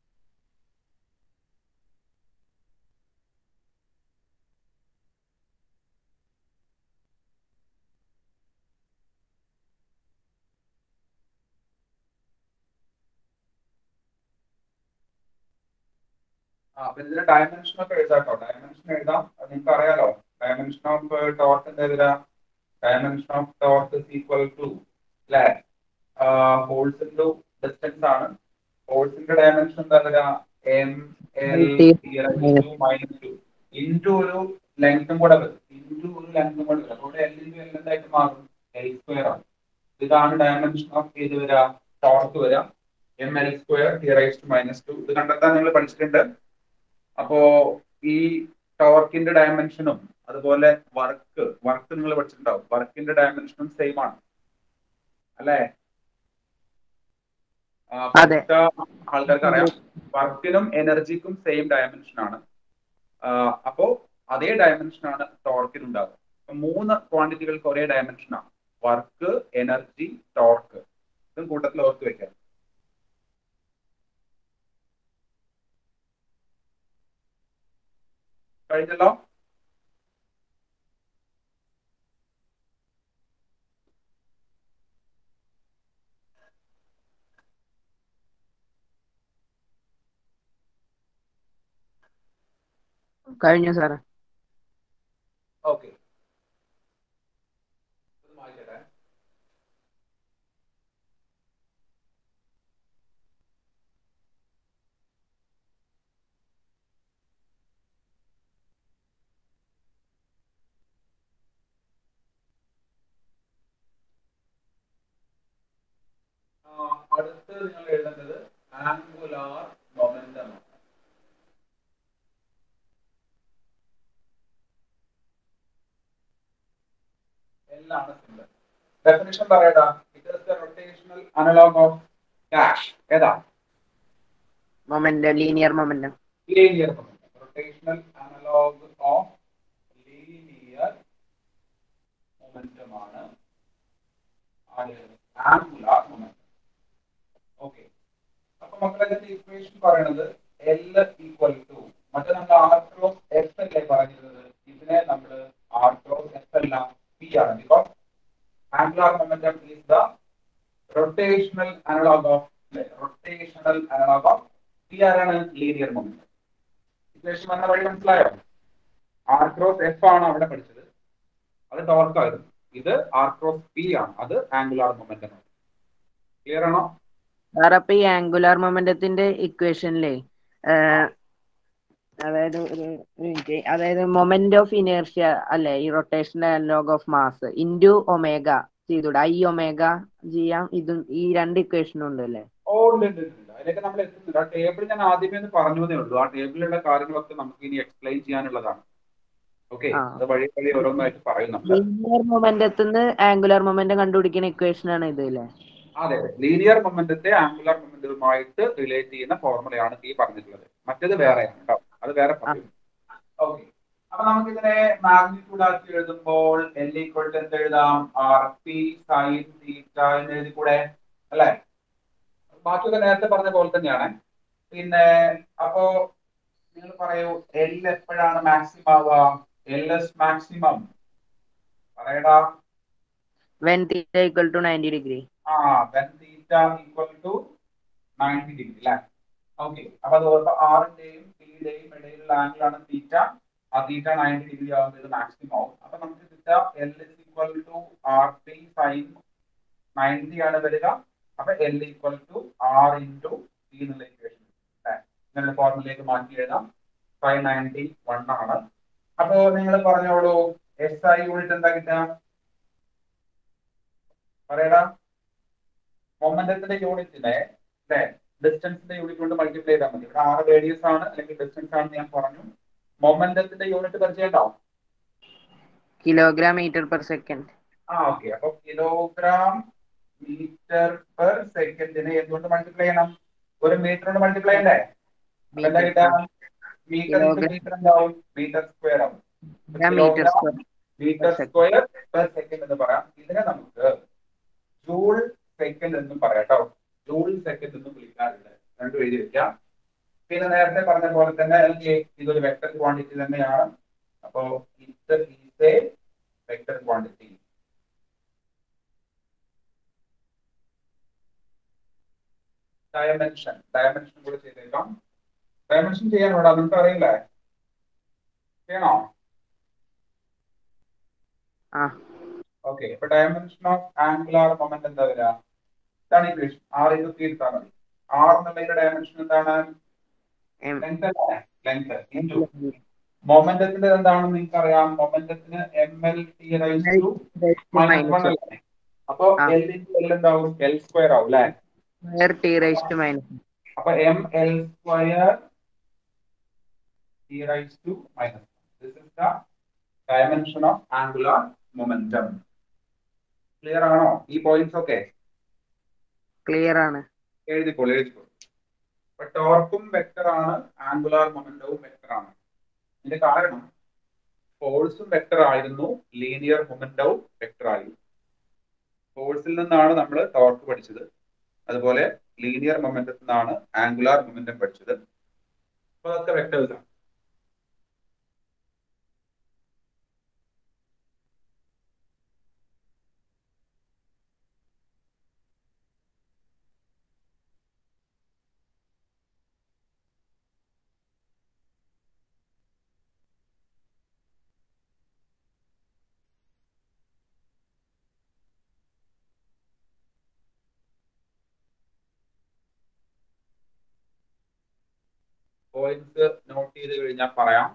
ആ അപ്പൊ ഇതിന്റെ ഡയമെൻഷൻ ഒക്കെ എഴുതാട്ടോ ഡയമെൻഷൻ എഴുതാം അത് നിങ്ങൾക്ക് അറിയാലോ ഡയമെൻഷൻ ഓഫ് ടോർക്ക് എന്താ വരിക dimension of torque is equal to അല്ലെ ഫോഴ്സ് ഇൻറ്റു ഡിസ്റ്റൻസ് ആണ് ഫോഴ്സിന്റെ ഡയമെൻഷൻ എന്താ വരിക M L minus two into ഒരു ലെങ്ത്തും കൂടെ വരും ഇൻറ്റു ഒരു ലെങ്ത്തും കൂടെ വരും അപ്പോൾ എൽ ഇൻറ്റു എൽ എന്തായിട്ട് മാറും എൽ സ്ക്വയർ ആണ് ഇതാണ് ഡയമെൻഷൻ ഓഫ് ഏത് വരിക ടോർക്ക് വരിക M L square T raise to minus two ഇത് കണ്ടെത്താൻ നിങ്ങൾ പഠിച്ചിട്ടുണ്ട് അപ്പോ ഈ ടോർക്കിന്റെ ഡയമെൻഷനും അതുപോലെ വർക്ക് വർക്ക് നിങ്ങൾ പഠിച്ചിട്ടുണ്ടാവും വർക്കിന്റെ ഡയമെൻഷനും സെയിം ആണ് അല്ലേ ആ, അതെ. പഠിച്ച ആൾക്കാർക്ക് അറിയാം വർക്കിനും എനർജിക്കും സെയിം ഡയമെൻഷൻ ആണ് ആ, അപ്പോ അതേ ഡയമെൻഷൻ ആണ് ടോർക്കിന് ഉണ്ടാകുക അപ്പൊ മൂന്ന് ക്വാണ്ടിറ്റികൾക്ക് ഒരേ ഡയമെൻഷൻ ആണ് വർക്ക് എനർജി ടോർക്ക് ഇതും കൂട്ടത്തിൽ ഓർത്ത് വെക്കാം കഴിഞ്ഞല്ലോ കഴിഞ്ഞു സാറേ ഓക്കെ വായിക്കട്ടെ ആ, അടുത്ത് നിങ്ങൾ എഴുതേണ്ടത് ആംഗുലാർ മൊമെന്റം എല്ലാണ് സിമ്പിൾ ഡെഫിനിഷൻ പറയടാ it is the rotational analogue of dash ഏതാ moment linear moment linear momentum rotational analogue of linear momentum ആണ് ആംഗുലാർ മൊമെന്റം ഓക്കെ അപ്പൊ മക്കളെ ഇതിന്റെ ഇക്വേഷൻ പറയണത് എൽ ഈക്വൽ ടു മറ്റേ നമ്മൾ ആർ ക്രോസ് എസ് അല്ലേ പറഞ്ഞിരുന്നത് ഇതിനെ നമ്മൾ ആർ ക്രോസ് എസ് അല്ല പി ആണ് because angular momentum is the rotational analogue of rotational analogue of P ആരാണ് ലീനിയർ മൊമെന്റം ഇക്വേഷൻ വന്ന വഴി മനസ്സിലായോ ആർ ക്രോസ് എഫ് ആണ് അവിടെ പഠിച്ചത് അത് ടോർക്ക് ആയിരുന്നു ഇത് ആർ ക്രോസ് പി ആണ് അത് ആംഗുലാർ മൊമെന്റം ആണ് ക്ലിയർ ആണോ സാർ അപ്പൊ ഈ ആംഗുലാർ മൊമെന്റത്തിന്റെ ഇക്വേഷനിലെ അതായത് ഒരു മിനിറ്റ് അതായത് മൊമെന്റ് ഓഫ് ഇനേർഷ്യ അല്ലെ ഈ rotational analogue of mass into omega ചെയ്തൂടെ ഐ ഒമേഗ ചെയ്യാം ഇതും ഈ രണ്ട് ഇക്വേഷനും ഉണ്ട് അല്ലേ ഓ ഉണ്ട് ഉണ്ട് ഉണ്ട്, ഉണ്ട് അതിലേക്ക് നമ്മൾ എത്തുന്നില്ല ആ ടേബിൾ ഞാൻ ആദ്യമേ ഒന്ന് പറഞ്ഞു എന്നേ ഉള്ളൂ ആ ടേബിളിലുള്ള കാര്യങ്ങളൊക്കെ നമുക്ക് ഇനി എക്സ്പ്ലെയിൻ ചെയ്യാനുള്ളതാണ് ഓക്കെ ആ. അത് വഴി വഴി ഓരോന്നായിട്ട് പറയും നമ്മൾ ലീനിയർ മൊമെന്റത്തിന് ആംഗുലർ മൊമെന്റം കണ്ടുപിടിക്കുന്ന ഇക്വേഷൻ ആണ് ഇത് അല്ലേ അതെ ലീനിയർ മൊമെന്റത്തെ ആംഗുലർ മൊമെന്റവുമായിട്ട് റിലേറ്റ് ചെയ്യുന്ന ഫോർമുലയാണ് ഈ പറഞ്ഞിട്ടുള്ളത് മറ്റേത് വേറെയാണ് കേട്ടോ അത് വേറെ പറയും ഓക്കെ അപ്പൊ നമുക്ക് ഇതിനെ മാഗ്നിറ്റ്യൂഡ് ആക്കി എഴുതുമ്പോൾ എൽ ഈക്വൽ ടു എന്ത് എഴുതാം ആർ പി സൈൻ തീറ്റ എന്ന് എഴുതി കൂടെ അല്ലെ ബാക്കിയൊക്കെ നേരത്തെ പറഞ്ഞ പോലെ തന്നെയാണ് പിന്നെ അപ്പോ നിങ്ങൾ പറയൂ എൽ എപ്പോഴാണ് മാക്സിമം ആവുക എൽ എസ് മാക്സിമം പറയടാ when theta equal to ninety degree ആ then theta equal to 90 degree അല്ലേ ഓക്കെ അപ്പൊ അത് ഓർത്ത് ആറിന്റെയും ടിയുടെയും ഇടയിലുള്ള ആംഗിൾ ആണ് തീറ്റ ആ തീറ്റ നയൻറ്റി ഡിഗ്രി ആകുമ്പോൾ ഇത് മാക്സിമം ആവും അപ്പൊ നമുക്ക് theta L is equal to R T sine ninety ആണ് വരിക അപ്പൊ L equal to R into T എന്നുള്ള ഇക്വേഷൻ ഇങ്ങനെ ഫോർമുലയിലേക്ക് മാറ്റി എഴുതാം ഫൈവ് നയൻറ്റി വൺ ആണ് അപ്പോ നിങ്ങൾ പറഞ്ഞോളൂ എസ് ഐ യൂണിറ്റ് എന്താ കിട്ടുക പറയടാ മൊമെന്റത്തിന്റെ യൂണിറ്റിനെ അല്ലെ ഡിസ്റ്റൻസിന്റെ യൂണിറ്റ് കൊണ്ട് മൾട്ടിപ്ലൈ ചെയ്താൽ മതി ഇവിടെ ആറ് റേഡിയസ് ആണ് അല്ലെങ്കിൽ ഡിസ്റ്റൻസ് ആണെന്ന് ഞാൻ പറഞ്ഞു മൊമെന്റത്തിന്റെ യൂണിറ്റ് പരിചയമുണ്ടോ കിലോഗ്രാം മീറ്റർ പെർ സെക്കൻഡ് ആ ഓക്കെ അപ്പൊ കിലോഗ്രാം മീറ്റർ പെർ സെക്കൻഡിനെ എന്തുകൊണ്ട് മൾട്ടിപ്ലൈ ചെയ്യണം ഒരു മീറ്റർ കൊണ്ട് മൾട്ടിപ്ലൈ ചെയ്യണ്ടേ അപ്പൊ എന്താ കിട്ടുക മീറ്റർ Kilogram. മീറ്റർ എന്താവും മീറ്റർ സ്ക്വയർ ആവും metre metre square per second എന്ന് പറയാം ഇതിനെ നമുക്ക് ജൂൾ സെക്കൻഡ് എന്നും പറയാം കേട്ടോ ജൂൾ സെക്കൻഡ് എന്നും വിളിക്കാറുണ്ട് രണ്ടും എഴുതി വെക്കാം പിന്നെ നേരത്തെ പറഞ്ഞ പോലെ തന്നെ എനിക്ക് ഇതൊരു വെക്ടർ ക്വാണ്ടിറ്റി തന്നെയാണ് അപ്പോ ഇത് is a vector quantity dimension dimension കൂടെ ചെയ്തേക്കാം ഡയമെൻഷൻ ചെയ്യാനോടാ നിങ്ങൾക്ക് അറിയില്ലേ ചെയ്യണോ ആ ഓക്കെ അപ്പൊ ഡയമെൻഷൻ ഓഫ് ആംഗുലാർ മൊമെന്റ് എന്താ വരിക ഇതാണ് ഇക്വേഷൻ ആർ ഇൻറ്റു ത്രീ എടുത്താൽ മതി ആർ എന്നുള്ളതിന്റെ ഡയമെൻഷൻ എന്താണ് എം ലെങ്ത് അല്ലേ ലെങ്ത് ഇൻറ്റു മൊമെന്റത്തിന്റെ എന്താണെന്ന് നിങ്ങൾക്ക് അറിയാം മൊമെന്റത്തിന് M L T raise to minus one അല്ലേ അപ്പൊ ആ. എൽ ഇൻറ്റു എൽ എന്താവും എൽ സ്ക്വയർ ആവും അല്ലേ square T raise to minus അപ്പൊ M L square T raise to minus this is the dimension of angular momentum clear ആണോ ഈ പോയിന്റ്സ് ഒക്കെ ക്ലിയർ ആണ് എഴുതിക്കോളൂ എഴുതിക്കോളൂ അപ്പൊ ടോർക്കും വെക്ടർ ആണ് ആംഗുലാർ മൊമെന്റവും വെക്ടർ ആണ് ഇതിന്റെ കാരണം ഫോഴ്സും വെക്ടർ ആയിരുന്നു ലീനിയർ മൊമെന്റവും വെക്ടർ ആയിരുന്നു ഫോഴ്സിൽ നിന്നാണ് നമ്മൾ ടോർക്ക് പഠിച്ചത് അതുപോലെ ലീനിയർ മൊമെന്റത്തിൽ നിന്നാണ് ആംഗുലാർ മൊമെന്റം പഠിച്ചത് അപ്പൊ അതൊക്കെ വെക്ടേഴ്സ് ആണ് പോയിന്റ്സ് നോട്ട് ചെയ്ത് കഴിഞ്ഞാൽ പറയാം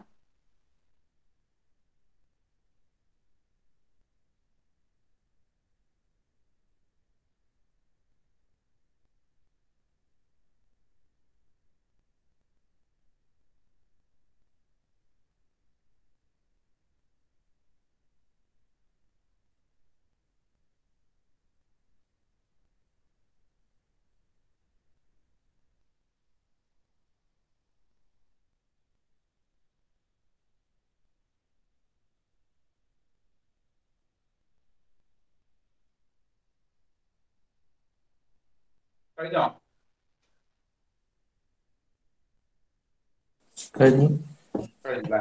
കഴിഞ്ഞോ കഴിഞ്ഞു കഴിഞ്ഞില്ലേ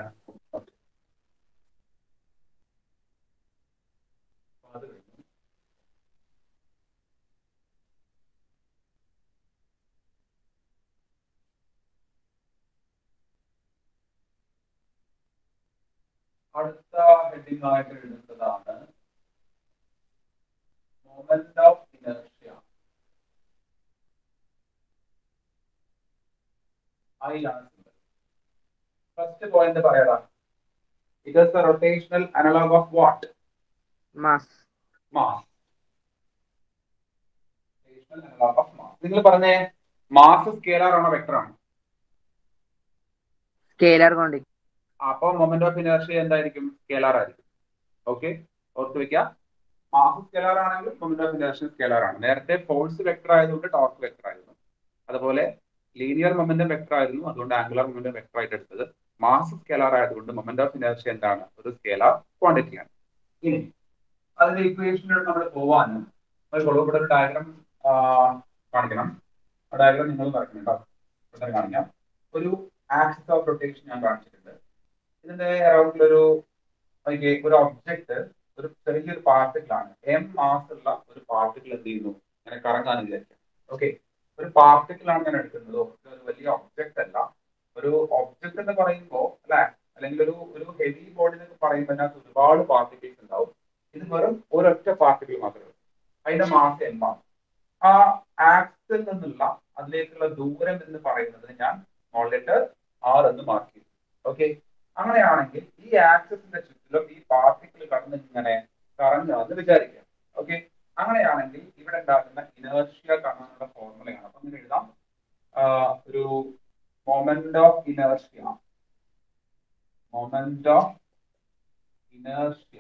അത് കഴിഞ്ഞു അടുത്ത ഹെഡിങ് ആയിട്ട് എഴുതുന്നതാണ് മൊമെന്റ് ഓഫ് ഇനർഷ്യ ഐലാണ് ഫസ്റ്റ് പോയിന്റ് പറയടാ it is the rotational analogue of what mass mass rotational analogue of mass നിങ്ങൾ പറഞ്ഞേ മാസ് സ്കേലാർ ആണോ വെക്ടർ ആണോ സ്കേലർ ക്വാണ്ടിറ്റി അപ്പൊ മൊമെന്റ് ഓഫ് ഇനർഷ്യ എന്തായിരിക്കും സ്കേലാർ ആയിരിക്കും ഓക്കെ ഓർത്ത് വെക്കുക മാസ് സ്കേലാർ ആണെങ്കിൽ മൊമെന്റ് ഓഫ് ഇനർഷ്യ സ്കേലാർ ആണ് നേരത്തെ ഫോഴ്സ് വെക്ടർ ആയതുകൊണ്ട് ടോർക്ക് വെക്ടർ ആയിരുന്നു അതുപോലെ ലീനിയർ മൊമെന്റം വെക്ടർ ആയിരുന്നു അതുകൊണ്ട് ആംഗുലർ മൊമെന്റം വെക്ടർ ആയിട്ട് എടുത്തത് മാസ് സ്കേലാർ ആയതുകൊണ്ട് മൊമെന്റ് ഓഫ് ഇനർഷ്യ എന്താണ് ഒരു സ്കേലാർ ക്വാണ്ടിറ്റി ആണ് ഇനി അതിന്റെ ഇക്വേഷനിലൂടെ നമ്മൾ പോവാനും അതുപോലെ ഇവിടെ ഒരു ഡയഗ്രാം കാണിക്കണം ആ ഡയഗ്രാം നിങ്ങൾ വരക്കണം കേട്ടോ ഇവിടെ കാണിക്കാം ഒരു ആക്സിസ് ഓഫ് റൊട്ടേഷൻ ഞാൻ കാണിച്ചിട്ടുണ്ട് ഇതിന്റെ അറൗണ്ടിൽ ഒരു okay, ഒരു ഒബ്ജക്ട് ഒരു ചെറിയൊരു പാർട്ടിക്കിൾ ആണ് എം മാസ് ഉള്ള ഒരു പാർട്ടിക്കിൾ എന്ത് ചെയ്യുന്നു ഇങ്ങനെ കറങ്ങാൻ വിചാരിക്കാം ഓക്കെ ഒരു പാർട്ടിക്കിൾ ആണ് ഞാൻ എടുക്കുന്നത് ഒരു വലിയ ഒബ്ജക്റ്റ് അല്ല ഒരു ഒബ്ജക്റ്റ് എന്ന് പറയുമ്പോൾ അല്ലെ അല്ലെങ്കിൽ ഒരു ഒരു ഹെവി ബോഡി എന്നൊക്കെ പറയുമ്പോൾ അതിനകത്ത് ഒരുപാട് പാർട്ടിക്കിൾസ് ഉണ്ടാവും ഇത് വെറും ഒരൊറ്റ പാർട്ടിക്കിൾ മാത്രമേ ഉള്ളൂ അതിന്റെ മാസ് എം ആണ് ആ ആക്സിൽ നിന്നുള്ള അതിലേക്കുള്ള ദൂരം എന്ന് പറയുന്നത് ഞാൻ സ്മോൾ ലെറ്റർ ആർ എന്ന് മാർക്ക് ചെയ്തു ഓക്കെ അങ്ങനെയാണെങ്കിൽ ഈ ആക്സിന്റെ ചുറ്റിലും ഈ പാർട്ടിക്കിൾ കടന്ന് ഇങ്ങനെ കറങ്ങുക എന്ന് വിചാരിക്കാം ഓക്കെ അങ്ങനെയാണെങ്കിൽ ഇവിടെ ഉണ്ടാകുന്ന ഇനേർഷ്യ കാണാനുള്ള ഫോർമുലയാണ് അപ്പൊ അങ്ങനെ എഴുതാം ആ, ഒരു moment of inertia moment of inertia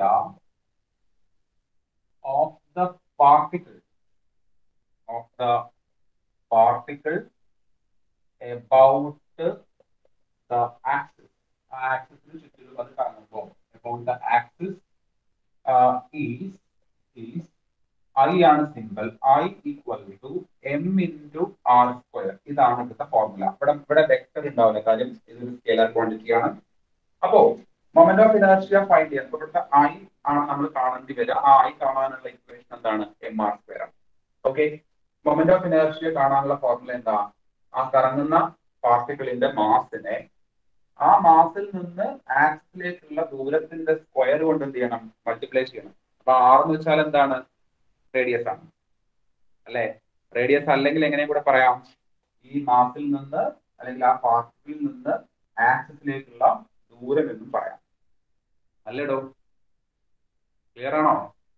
of the particle of the particle about the axis. ആക്സിസിന് ചുറ്റിലും അത് കറങ്ങുമ്പോൾ about the axis uh, is is I ആണ് simple I equal to M into R square ഇതാണ് ഇവിടുത്തെ ഫോർമുല ഇവിടെ ഇവിടെ വെക്ടർ ഉണ്ടാവില്ല കാര്യം ഇതൊരു സ്കേലർ ക്വാണ്ടിറ്റി ആണ് അപ്പോ മൊമെന്റ് ഓഫ് ഇനർഷ്യ ഫൈൻഡ് ചെയ്യാം അപ്പൊ ഇവിടുത്തെ ഐ ആണ് നമ്മൾ കാണേണ്ടി വരിക ആ ഐ കാണാനുള്ള ഇക്വേഷൻ എന്താണ് എം ആർ സ്ക്വയർ ആണ് ഓക്കെ മൊമെന്റ് ഓഫ് ഇനർഷ്യ കാണാനുള്ള ഫോർമുല എന്താ ആ കറങ്ങുന്ന പാർട്ടിക്കിളിന്റെ മാസിനെ ആ മാസിൽ നിന്ന് ആക്സിലേക്കുള്ള ദൂരത്തിന്റെ സ്ക്വയർ കൊണ്ട് എന്ത് ചെയ്യണം മൾട്ടിപ്ലൈ ചെയ്യണം അപ്പൊ ആർ എന്ന് വെച്ചാൽ എന്താണ് റേഡിയസ് ആണ് അല്ലെ റേഡിയസ് അല്ലെങ്കിൽ എങ്ങനെ കൂടെ പറയാം ഈ മാസിൽ നിന്ന് അല്ലെങ്കിൽ ആ പാർട്ടിക്കിളിൽ നിന്ന് ആക്സിസിലേക്കുള്ള ദൂരം എന്നും പറയാം അല്ലേടോ ക്ലിയർ ആണോ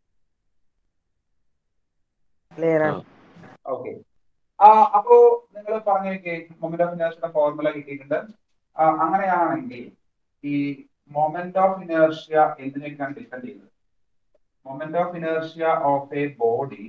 ക്ലിയർ ആണ് ഓക്കെ ആ അപ്പോ നിങ്ങൾ പറഞ്ഞു മൊമെന്റ് ഓഫ് ഇനേർഷ്യയുടെ ഫോർമുല കിട്ടിയിട്ടുണ്ട് ആ, അങ്ങനെയാണെങ്കിൽ ഈ മൊമെന്റ് ഓഫ് ഇനേർഷ്യ എന്തിനേക്കാണ് ഡിപ്പെൻഡ് ചെയ്യുന്നത് moment of inertia of a body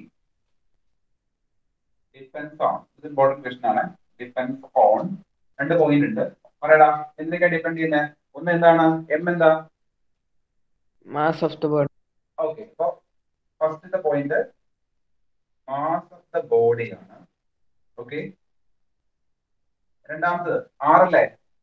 depends on ഇത് ഇമ്പോർട്ടന്റ് ക്വസ്റ്റൻ ആണ് ഡിപ്പെൻസ് ഓൺ രണ്ട് പോയിന്റ് ഉണ്ട് പറയടാ എന്തിനൊക്കെ ഡിപ്പെൻഡ് ചെയ്യുന്നത് ഒന്ന് എന്താണ് എം എന്താ mass of the body okay അപ്പൊ ഫസ്റ്റത്തെ point mass of the body ആണ് ഓക്കെ രണ്ടാമത് ആറല്ലേ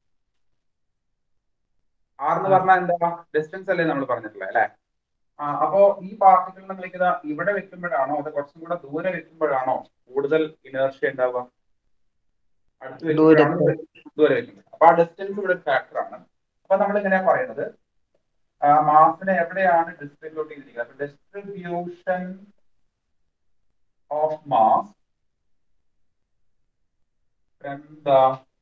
ആർ എന്ന് പറഞ്ഞാൽ എന്താ ഡിസ്റ്റൻസ് അല്ലേ നമ്മൾ പറഞ്ഞിട്ടുള്ളത് അല്ലെ ആ അപ്പോ ഈ പാർട്ടിക്കിൾ നമ്മൾ ഇതാ ഇവിടെ വെക്കുമ്പോഴാണോ അത് കുറച്ചും കൂടെ ദൂരെ വെക്കുമ്പോഴാണോ കൂടുതൽ ഇനേർഷ്യ ഉണ്ടാവുക അടുത്ത് വെക്കുമ്പോഴാണോ ദൂരെ വെക്കുന്നത് അപ്പൊ ആ ഡിസ്റ്റൻസ് ഇവിടെ ഒരു ഫാക്ടർ ആണ് അപ്പൊ നമ്മൾ ഇങ്ങനെയാ പറയുന്നത് മാസിനെ എവിടെയാണ് ഡിസ്ട്രിബ്യൂട്ട് ചെയ്തിരിക്കുന്നത് അപ്പൊ distribution of mass from the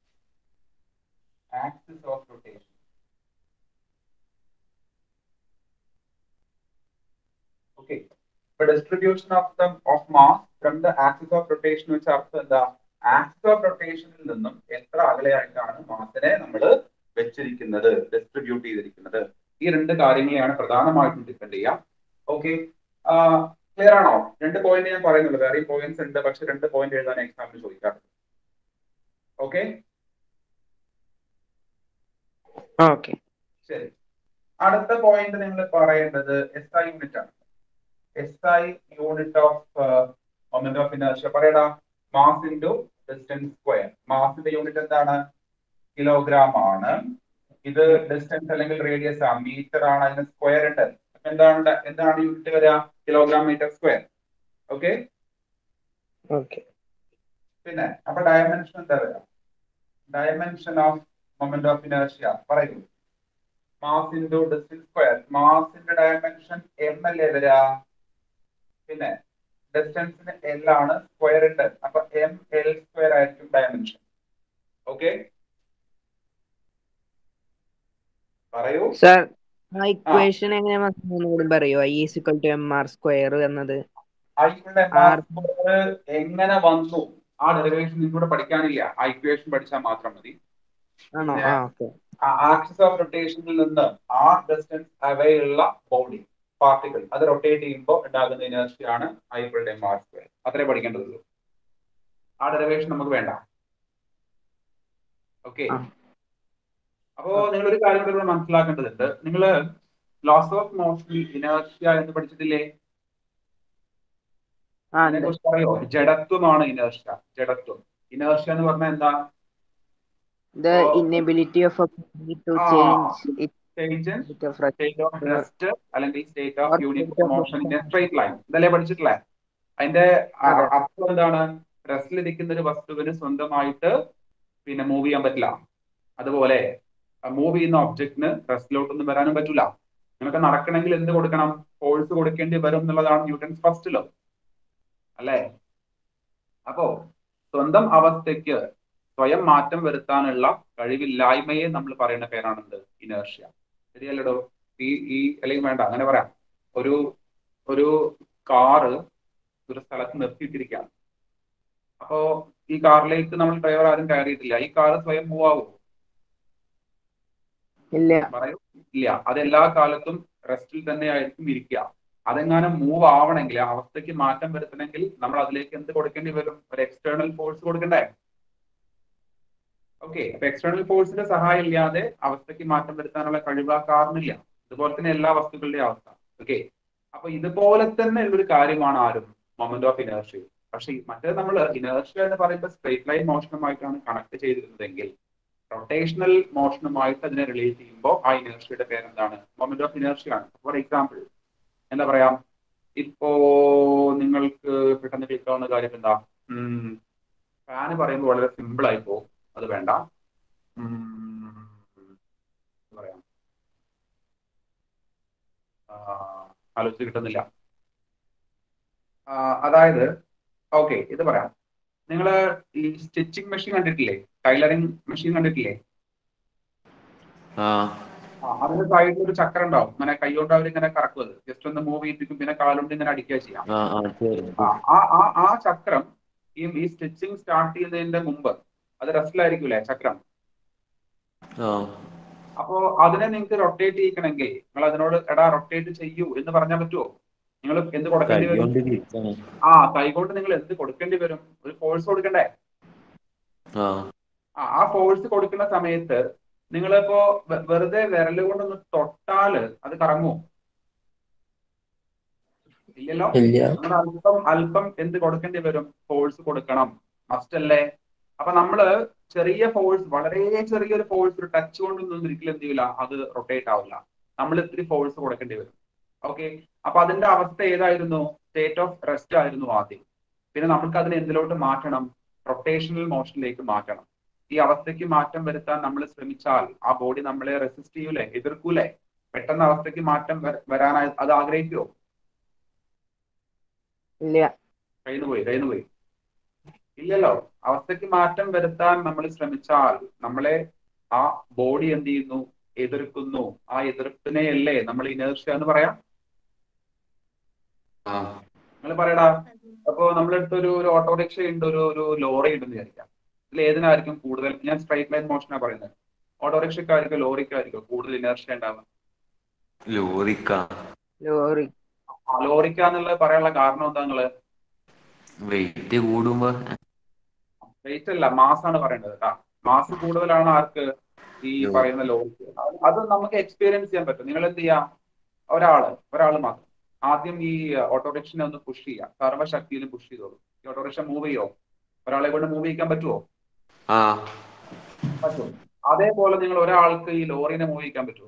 axis of rotation. Okay. But distribution of the of mass from the axis of rotation വെച്ച അർത്ഥം എന്താ ആക്സിസ് ഓഫ് റൊട്ടേഷനിൽ നിന്നും എത്ര അകലെയായിട്ടാണ് മാസിനെ നമ്മൾ വെച്ചിരിക്കുന്നത് ഡിസ്ട്രിബ്യൂട്ട് ചെയ്തിരിക്കുന്നത് ഈ രണ്ട് കാര്യങ്ങളെയാണ് പ്രധാനമായിട്ടും ഡിപ്പെൻഡ് ചെയ്യുക ഓക്കെ ക്ലിയർ ആണോ രണ്ട് പോയിന്റ് ഞാൻ പറയുന്നുള്ളൂ വേറെ പോയിന്റ്സ് ഉണ്ട് പക്ഷെ രണ്ട് പോയിന്റ് എഴുതാൻ എക്സാമിന് ചോദിക്കാറുണ്ട് ഓക്കെ ഓക്കെ ശരി അടുത്ത പോയിന്റ് നിങ്ങൾ പറയേണ്ടത് എസ് ഐ യൂണിറ്റ് ആണ് S I unit of moment of inertia പറയടാ മാസ് ഇൻറ്റു ഡിസ്റ്റൻസ് സ്ക്വയർ മാസിന്റെ യൂണിറ്റ് എന്താണ് കിലോഗ്രാം ആണ് ഇത് ഡിസ്റ്റൻസ് അല്ലെങ്കിൽ റേഡിയസ് ആണ് മീറ്റർ ആണ് അതിന് സ്ക്വയർ ഉണ്ട് അപ്പൊ എന്താണ് എന്താണ് യൂണിറ്റ് വരിക kilogram metre square okay okay പിന്നെ അപ്പൊ ഡയമെൻഷൻ എന്താ വരിക dimension of moment of inertia പറയൂ മാസ് ഇൻറ്റു ഡിസ്റ്റൻസ് സ്ക്വയർ മാസിന്റെ ഡയമെൻഷൻ എം അല്ലേ വരിക പിന്നെ ഡിസ്റ്റൻസിന് എൽ ആണ് സ്ക്വയർ ഉണ്ട് അപ്പൊ എം എൽ സ്ക്വയർ ആയിരിക്കും ഡയമെൻഷൻ ഓക്കെ പറയൂ സർ ആ ഇക്വേഷൻ എങ്ങനെ കൂടി പറയോ I is equal to M R square എന്നത് ഐയുടെ ആർ എങ്ങനെ വന്നു ആ ഡെറിവേഷൻ നിങ്ങളുടെ പഠിക്കാനില്ല ആ ഇക്വേഷൻ പഠിച്ചാൽ മാത്രം മതി ആണോ ആ ഓക്കെ ആക്സിസ് ഓഫ് റൊട്ടേഷനിൽ നിന്ന് ആ ഡിസ്റ്റൻസ് അവയുള്ള ബോഡി പാർട്ടിക്കിൾ അത് റൊട്ടേറ്റ് ചെയ്യുമ്പോൾ ഉണ്ടാകുന്ന ഇനർഷിയാണ് ഐ എം ആർ സ്ക്വയർ അത്രേ പഠിക്കേണ്ടതുള്ളൂ ആ ഡെറിവേഷൻ നമുക്ക് വേണ്ട ഓക്കെ ആ. അപ്പോ നിങ്ങൾ ഒരു കാര്യം കൂടി ഇവിടെ മനസ്സിലാക്കേണ്ടതുണ്ട് നിങ്ങൾ ലോസ് ഓഫ് മോഷൻ ഇനർഷ്യ എന്ന് പഠിച്ചിട്ടില്ലേ ആ അതിനെ ഉണ്ട് കുറിച്ച് പറയോ ജഡത്വമാണ് ഇനർഷ്യ ജഡത്വം ഇനർഷ്യ എന്ന് പറഞ്ഞാൽ എന്താ the ഓ. inability of a body to ആ. change its state state of rest. State of rest അല്ലെങ്കിൽ state of Or unit state of motion in rest. Straight line ഇതല്ലേ പഠിച്ചിട്ടില്ലേ അതിന്റെ അ- അതെ. അർത്ഥം എന്താണ് റെസ്റ്റിലിരിക്കുന്ന ഒരു വസ്തുവിന് സ്വന്തമായിട്ട് പിന്നെ മൂവ് ചെയ്യാൻ പറ്റില്ല അതുപോലെ മൂവ് ചെയ്യുന്ന ഒബ്ജക്റ്റിന് റെസ്റ്റിലോട്ടൊന്നും വരാനും പറ്റില്ല നിങ്ങൾക്ക് നടക്കണമെങ്കിൽ എന്ത് കൊടുക്കണം ഫോഴ്സ് കൊടുക്കേണ്ടി വരും എന്നുള്ളതാണ് ന്യൂട്ടൺസ് ഫസ്റ്റ് ലോ അല്ലേ അപ്പോ സ്വന്തം അവസ്ഥയ്ക്ക് സ്വയം മാറ്റം വരുത്താനുള്ള കഴിവില്ലായ്മയെ നമ്മൾ പറയുന്ന പേരാണെന്ത് ഇനേർഷ്യ ശരിയല്ലടോ ഈ ഈ അല്ലെങ്കിൽ വേണ്ട അങ്ങനെ പറയാം ഒരു ഒരു കാറ് ഒരു സ്ഥലത്ത് നിർത്തിയിട്ടിരിക്കുകയാണ് അപ്പോ ഈ കാറിലേക്ക് നമ്മൾ ഡ്രൈവർ ആരും കയറിയിട്ടില്ല ഈ കാറ് സ്വയം മൂവ് ആവുമോ ഇല്ല പറയൂ ഇല്ല അത് എല്ലാ കാലത്തും റെസ്റ്റിൽ തന്നെ ആയിരിക്കും ഇരിക്കുക അതെങ്ങാനും മൂവ് ആവണമെങ്കിൽ ആ അവസ്ഥയ്ക്ക് മാറ്റം വരുത്തണമെങ്കിൽ നമ്മൾ അതിലേക്ക് എന്ത് കൊടുക്കേണ്ടി വരും ഒരു എക്സ്റ്റേണൽ ഫോഴ്സ് കൊടുക്കണ്ടേ ഓക്കെ അപ്പൊ എക്സ്റ്റേണൽ ഫോഴ്സിന്റെ സഹായം ഇല്ലാതെ അവസ്ഥയ്ക്ക് മാറ്റം വരുത്താനുള്ള കഴിവ് ആ കാറിനില്ല ഇതുപോലെ തന്നെ എല്ലാ വസ്തുക്കളുടെയും അവസ്ഥ ഓക്കെ അപ്പൊ ഇതുപോലെ തന്നെ ഉള്ളൊരു കാര്യമാണ് ആരും മൊമെന്റ് ഓഫ് ഇനേർഷ്യ പക്ഷെ മറ്റേ നമ്മൾ ഇനേർഷ്യ എന്ന് പറയുമ്പോൾ സ്ട്രേറ്റ് ലൈൻ മോഷനുമായിട്ടാണ് കണക്ട് ചെയ്തിരുന്നതെങ്കിൽ റൊട്ടേഷണൽ മോഷനുമായിട്ട് അതിനെ റിലേറ്റ് ചെയ്യുമ്പോൾ ആ ഇനേർഷ്യയുടെ പേരെന്താണ് മൊമെന്റ് ഓഫ് ഇനേർഷ്യ ആണ് ഫോർ എക്സാമ്പിൾ എന്താ പറയാ ഇപ്പോ നിങ്ങൾക്ക് പെട്ടെന്ന് കേൾക്കാവുന്ന കാര്യം എന്താ ഫാന് പറയുമ്പോൾ വളരെ സിമ്പിൾ ആയി പോകും അത് വേണ്ട ഉം, എന്താ പറയാ ആ, ആലോചിച്ച് കിട്ടുന്നില്ല ആ, അതായത് ഓക്കെ ഇത് പറയാം നിങ്ങൾ ഈ സ്റ്റിച്ചിങ് മെഷീൻ കണ്ടിട്ടില്ലേ ടൈലറിംഗ് മെഷീൻ കണ്ടിട്ടില്ലേ ആ ആ, അതിന്റെ സൈഡിൽ ഒരു ചക്രം ഉണ്ടാവും ഇങ്ങനെ കൈകൊണ്ട് അവർ ഇങ്ങനെ കറക്കും അത് ജസ്റ്റ് ഒന്ന് മൂവ് ചെയ്യിപ്പിക്കും പിന്നെ കാലുകൊണ്ട് ഇങ്ങനെ അടിക്കുക ചെയ്യാം ആ ആ ശരി ആ ആ ആ ആ ചക്രം ഈ ഈ സ്റ്റിച്ചിങ് സ്റ്റാർട്ട് ചെയ്യുന്നതിന്റെ മുമ്പ് അത് റെസ്റ്റിലായിരിക്കൂലേ ചക്രം ആ അപ്പോ അതിനെ നിങ്ങൾക്ക് റൊട്ടേറ്റ് ചെയ്യിക്കണമെങ്കിൽ നിങ്ങൾ അതിനോട് എടാ റൊട്ടേറ്റ് ചെയ്യൂ എന്ന് പറഞ്ഞാൽ പറ്റുമോ നിങ്ങൾ എന്ത് കൊടുക്കേണ്ടി വരും കൈകൊണ്ട് തിരിച്ചാണ് ആ കൈകൊണ്ട് നിങ്ങൾ എന്ത് കൊടുക്കേണ്ടി വരും ഒരു ഫോഴ്സ് കൊടുക്കണ്ടേ ആ ആ ആ ഫോഴ്സ് കൊടുക്കുന്ന സമയത്ത് നിങ്ങളിപ്പോ വെ- വെറുതെ വിരൽ കൊണ്ടൊന്ന് തൊട്ടാല് അത് കറങ്ങുമോ ഇല്ലല്ലോ ഇല്ല നമ്മൾ അല്പം അല്പം എന്ത് കൊടുക്കേണ്ടി വരും ഫോഴ്സ് കൊടുക്കണം മസ്റ്റ് അല്ലേ അപ്പൊ നമ്മള് ചെറിയ ഫോഴ്സ് വളരെ ചെറിയൊരു ഫോഴ്സ് ഒരു ടച്ച് കൊണ്ടൊന്നും ഒരിക്കലും എന്ത് ചെയ്യില്ല അത് റൊട്ടേറ്റ് ആവില്ല നമ്മൾ ഇത്തിരി ഫോഴ്സ് കൊടുക്കേണ്ടി വരും ഓക്കെ അപ്പൊ അതിന്റെ അവസ്ഥ ഏതായിരുന്നു സ്റ്റേറ്റ് ഓഫ് റെസ്റ്റ് ആയിരുന്നു ആദ്യം പിന്നെ നമുക്ക് അതിനെ എന്തിലോട്ട് മാറ്റണം റൊട്ടേഷണൽ മോഷനിലേക്ക് മാറ്റണം ഈ അവസ്ഥയ്ക്ക് മാറ്റം വരുത്താൻ നമ്മൾ ശ്രമിച്ചാൽ ആ ബോഡി നമ്മളെ റെസിസ്റ്റ് ചെയ്യൂലേ എതിർക്കൂലേ പെട്ടെന്ന് അവസ്ഥയ്ക്ക് മാറ്റം വര- വരാനായി അത് ആഗ്രഹിക്കുമോ ഇല്ല കയ്യിൽ പോയി കയ്യിൽ പോയി ഇല്ലല്ലോ അവസ്ഥയ്ക്ക് മാറ്റം വരുത്താൻ നമ്മൾ ശ്രമിച്ചാൽ നമ്മളെ ആ ബോഡി എന്ത് ചെയ്യുന്നു എതിർക്കുന്നു ആ എതിർപ്പിനെയല്ലേ നമ്മൾ ഇനേർഷ്യ എന്ന് പറയാം ആ നിങ്ങൾ പറയടാ അപ്പോ നമ്മളെടുത്ത് ഒരു ഒരു ഓട്ടോറിക്ഷ ഉണ്ട് ഒരു ഒരു ലോറി ഉണ്ടെന്ന് വിചാരിക്കാം ഇതിൽ ഏതിനായിരിക്കും കൂടുതൽ ഞാൻ സ്ട്രൈറ്റ് ലൈൻ മോഷനാ പറയുന്നത് ഓട്ടോറിക്ഷക്കാർക്കോ ലോറിക്കാർക്കോ കൂടുതൽ ഇനേർഷ്യ ഉണ്ടാവുക ലോറിക്ക ലോറി ആ ലോറിക്ക എന്നുള്ളത് പറയാനുള്ള കാരണം എന്താ നിങ്ങള് വെയിറ്റ് കൂടുമ്പോ വെയിറ്റ് അല്ല മാസ് ആണ് പറയേണ്ടത് കേട്ടാ മാസ് കൂടുതലാണ് ആർക്ക് ഈ ലോറി. പറയുന്ന ലോറിക്ക് അത് അത് നമുക്ക് എക്സ്പീരിയൻസ് ചെയ്യാൻ പറ്റും നിങ്ങൾ എന്ത് ചെയ്യാം ഒരാള് ഒരാള് മാത്രം ആദ്യം ഈ ഓട്ടോറിക്ഷനെ ഒന്ന് പുഷ് ചെയ്യുക സർവ്വശക്തിയിലും പുഷ് ചെയ്തോളൂ ഈ ഓട്ടോറിക്ഷ മൂവ് ചെയ്യോ ഒരാളെ കൊണ്ട് മൂവ് ചെയ്യിക്കാൻ പറ്റുമോ ആ പറ്റും അതേപോലെ നിങ്ങൾ ഒരാൾക്ക് ഈ ലോറിനെ മൂവ് ചെയ്യിക്കാൻ പറ്റുമോ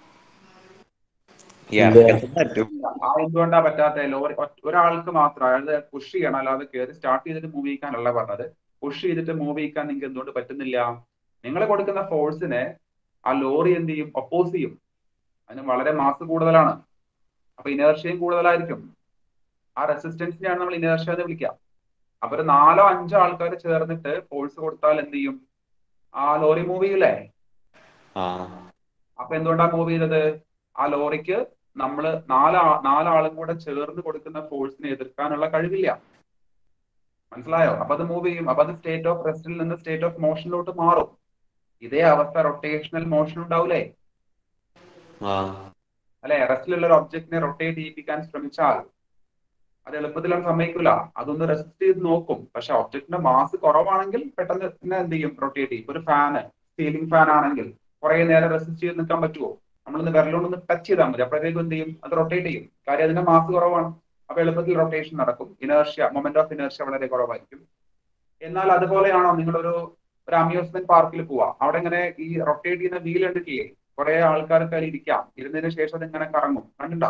ഇറക്കത്തിന് പറ്റും ഇല്ല. ആ എന്തുകൊണ്ടാ പറ്റാത്ത ലോറി ഒറ്റ- ഒരാൾക്ക് മാത്രം അതായത് പുഷ് ചെയ്യണം അല്ലാതെ കയറി സ്റ്റാർട്ട് ചെയ്തിട്ട് മൂവ് ചെയ്യിക്കാനല്ല പറഞ്ഞത് പുഷ് ചെയ്തിട്ട് മൂവ് ചെയ്യിക്കാൻ നിങ്ങൾക്ക് എന്തുകൊണ്ട് പറ്റുന്നില്ല നിങ്ങൾ കൊടുക്കുന്ന ഫോഴ്സിനെ ആ ലോറി എന്ത് ചെയ്യും ഒപ്പോസ് ചെയ്യും അതിന് വളരെ മാസ് കൂടുതലാണ് അപ്പൊ ഇനേർഷ്യയും കൂടുതലായിരിക്കും ആ റെസിസ്റ്റൻസിനെയാണ് നമ്മൾ ഇനേർഷ്യ എന്ന് വിളിക്കുക അപ്പൊ ഒരു നാലോ അഞ്ചോ ആൾക്കാർ ചേർന്നിട്ട് ഫോഴ്സ് കൊടുത്താൽ എന്ത് ചെയ്യും ആ ലോറി മൂവ് ചെയ്യൂലേ ആ അപ്പൊ എന്തുകൊണ്ടാ മൂവ് ചെയ്തത് ആ ലോറിക്ക് നമ്മൾ നാലാ നാലാളും കൂടെ ചേർന്ന് കൊടുക്കുന്ന ഫോഴ്സിനെ എതിർക്കാനുള്ള കഴിവില്ല മനസ്സിലായോ അപ്പൊ അത് മൂവ് ചെയ്യും അപ്പൊ അത് സ്റ്റേറ്റ് ഓഫ് റെസ്റ്റിൽ നിന്ന് സ്റ്റേറ്റ് ഓഫ് മോഷനിലോട്ട് മാറും ഇതേ അവസ്ഥ റൊട്ടേഷണൽ മോഷൻ ഉണ്ടാവൂലേ ആ അല്ലെ റെസ്റ്റിലുള്ള ഒരു ഒബ്ജക്റ്റിനെ റൊട്ടേറ്റ് ചെയ്യിപ്പിക്കാൻ ശ്രമിച്ചാൽ അത് എളുപ്പത്തിൽ അവൻ സമ്മതിക്കില്ല അതൊന്ന് റെസിസ്റ്റ് ചെയ്ത് നോക്കും പക്ഷെ ഒബ്ജക്റ്റിന്റെ മാസ് കുറവാണെങ്കിൽ പെട്ടെന്ന് പിന്നെ എന്ത് ചെയ്യും റൊട്ടേറ്റ് ചെയ്യും ഒരു ഫാന് സീലിംഗ് ഫാൻ ആണെങ്കിൽ കുറെ നേരം റെസിസ്റ്റ് ചെയ്ത് നിൽക്കാൻ പറ്റുമോ നമ്മളൊന്ന് വിരലോടൊന്ന് ടച്ച് ചെയ്താൽ മതി അപ്പോഴത്തേക്കും എന്ത് ചെയ്യും അത് റൊട്ടേറ്റ് ചെയ്യും കാര്യം അതിന്റെ മാസ് കുറവാണ് അപ്പൊ എളുപ്പത്തിൽ റൊട്ടേഷൻ നടക്കും ഇനേർഷ്യ മൊമെന്റ് ഓഫ് ഇനേർഷ്യ വളരെ കുറവായിരിക്കും എന്നാൽ അതുപോലെയാണോ നിങ്ങളൊരു ഒരു അമ്യൂസ്മെന്റ് പാർക്കിൽ പോവാ അവിടെ ഇങ്ങനെ ഈ റൊട്ടേറ്റ് ചെയ്യുന്ന വീൽ കണ്ടിട്ടില്ലേ കുറെ ആൾക്കാർക്ക് അതിൽ ഇരിക്കാം ഇരുന്നതിന് ശേഷം അത് ഇങ്ങനെ കറങ്ങും കണ്ടിട്ടുണ്ടോ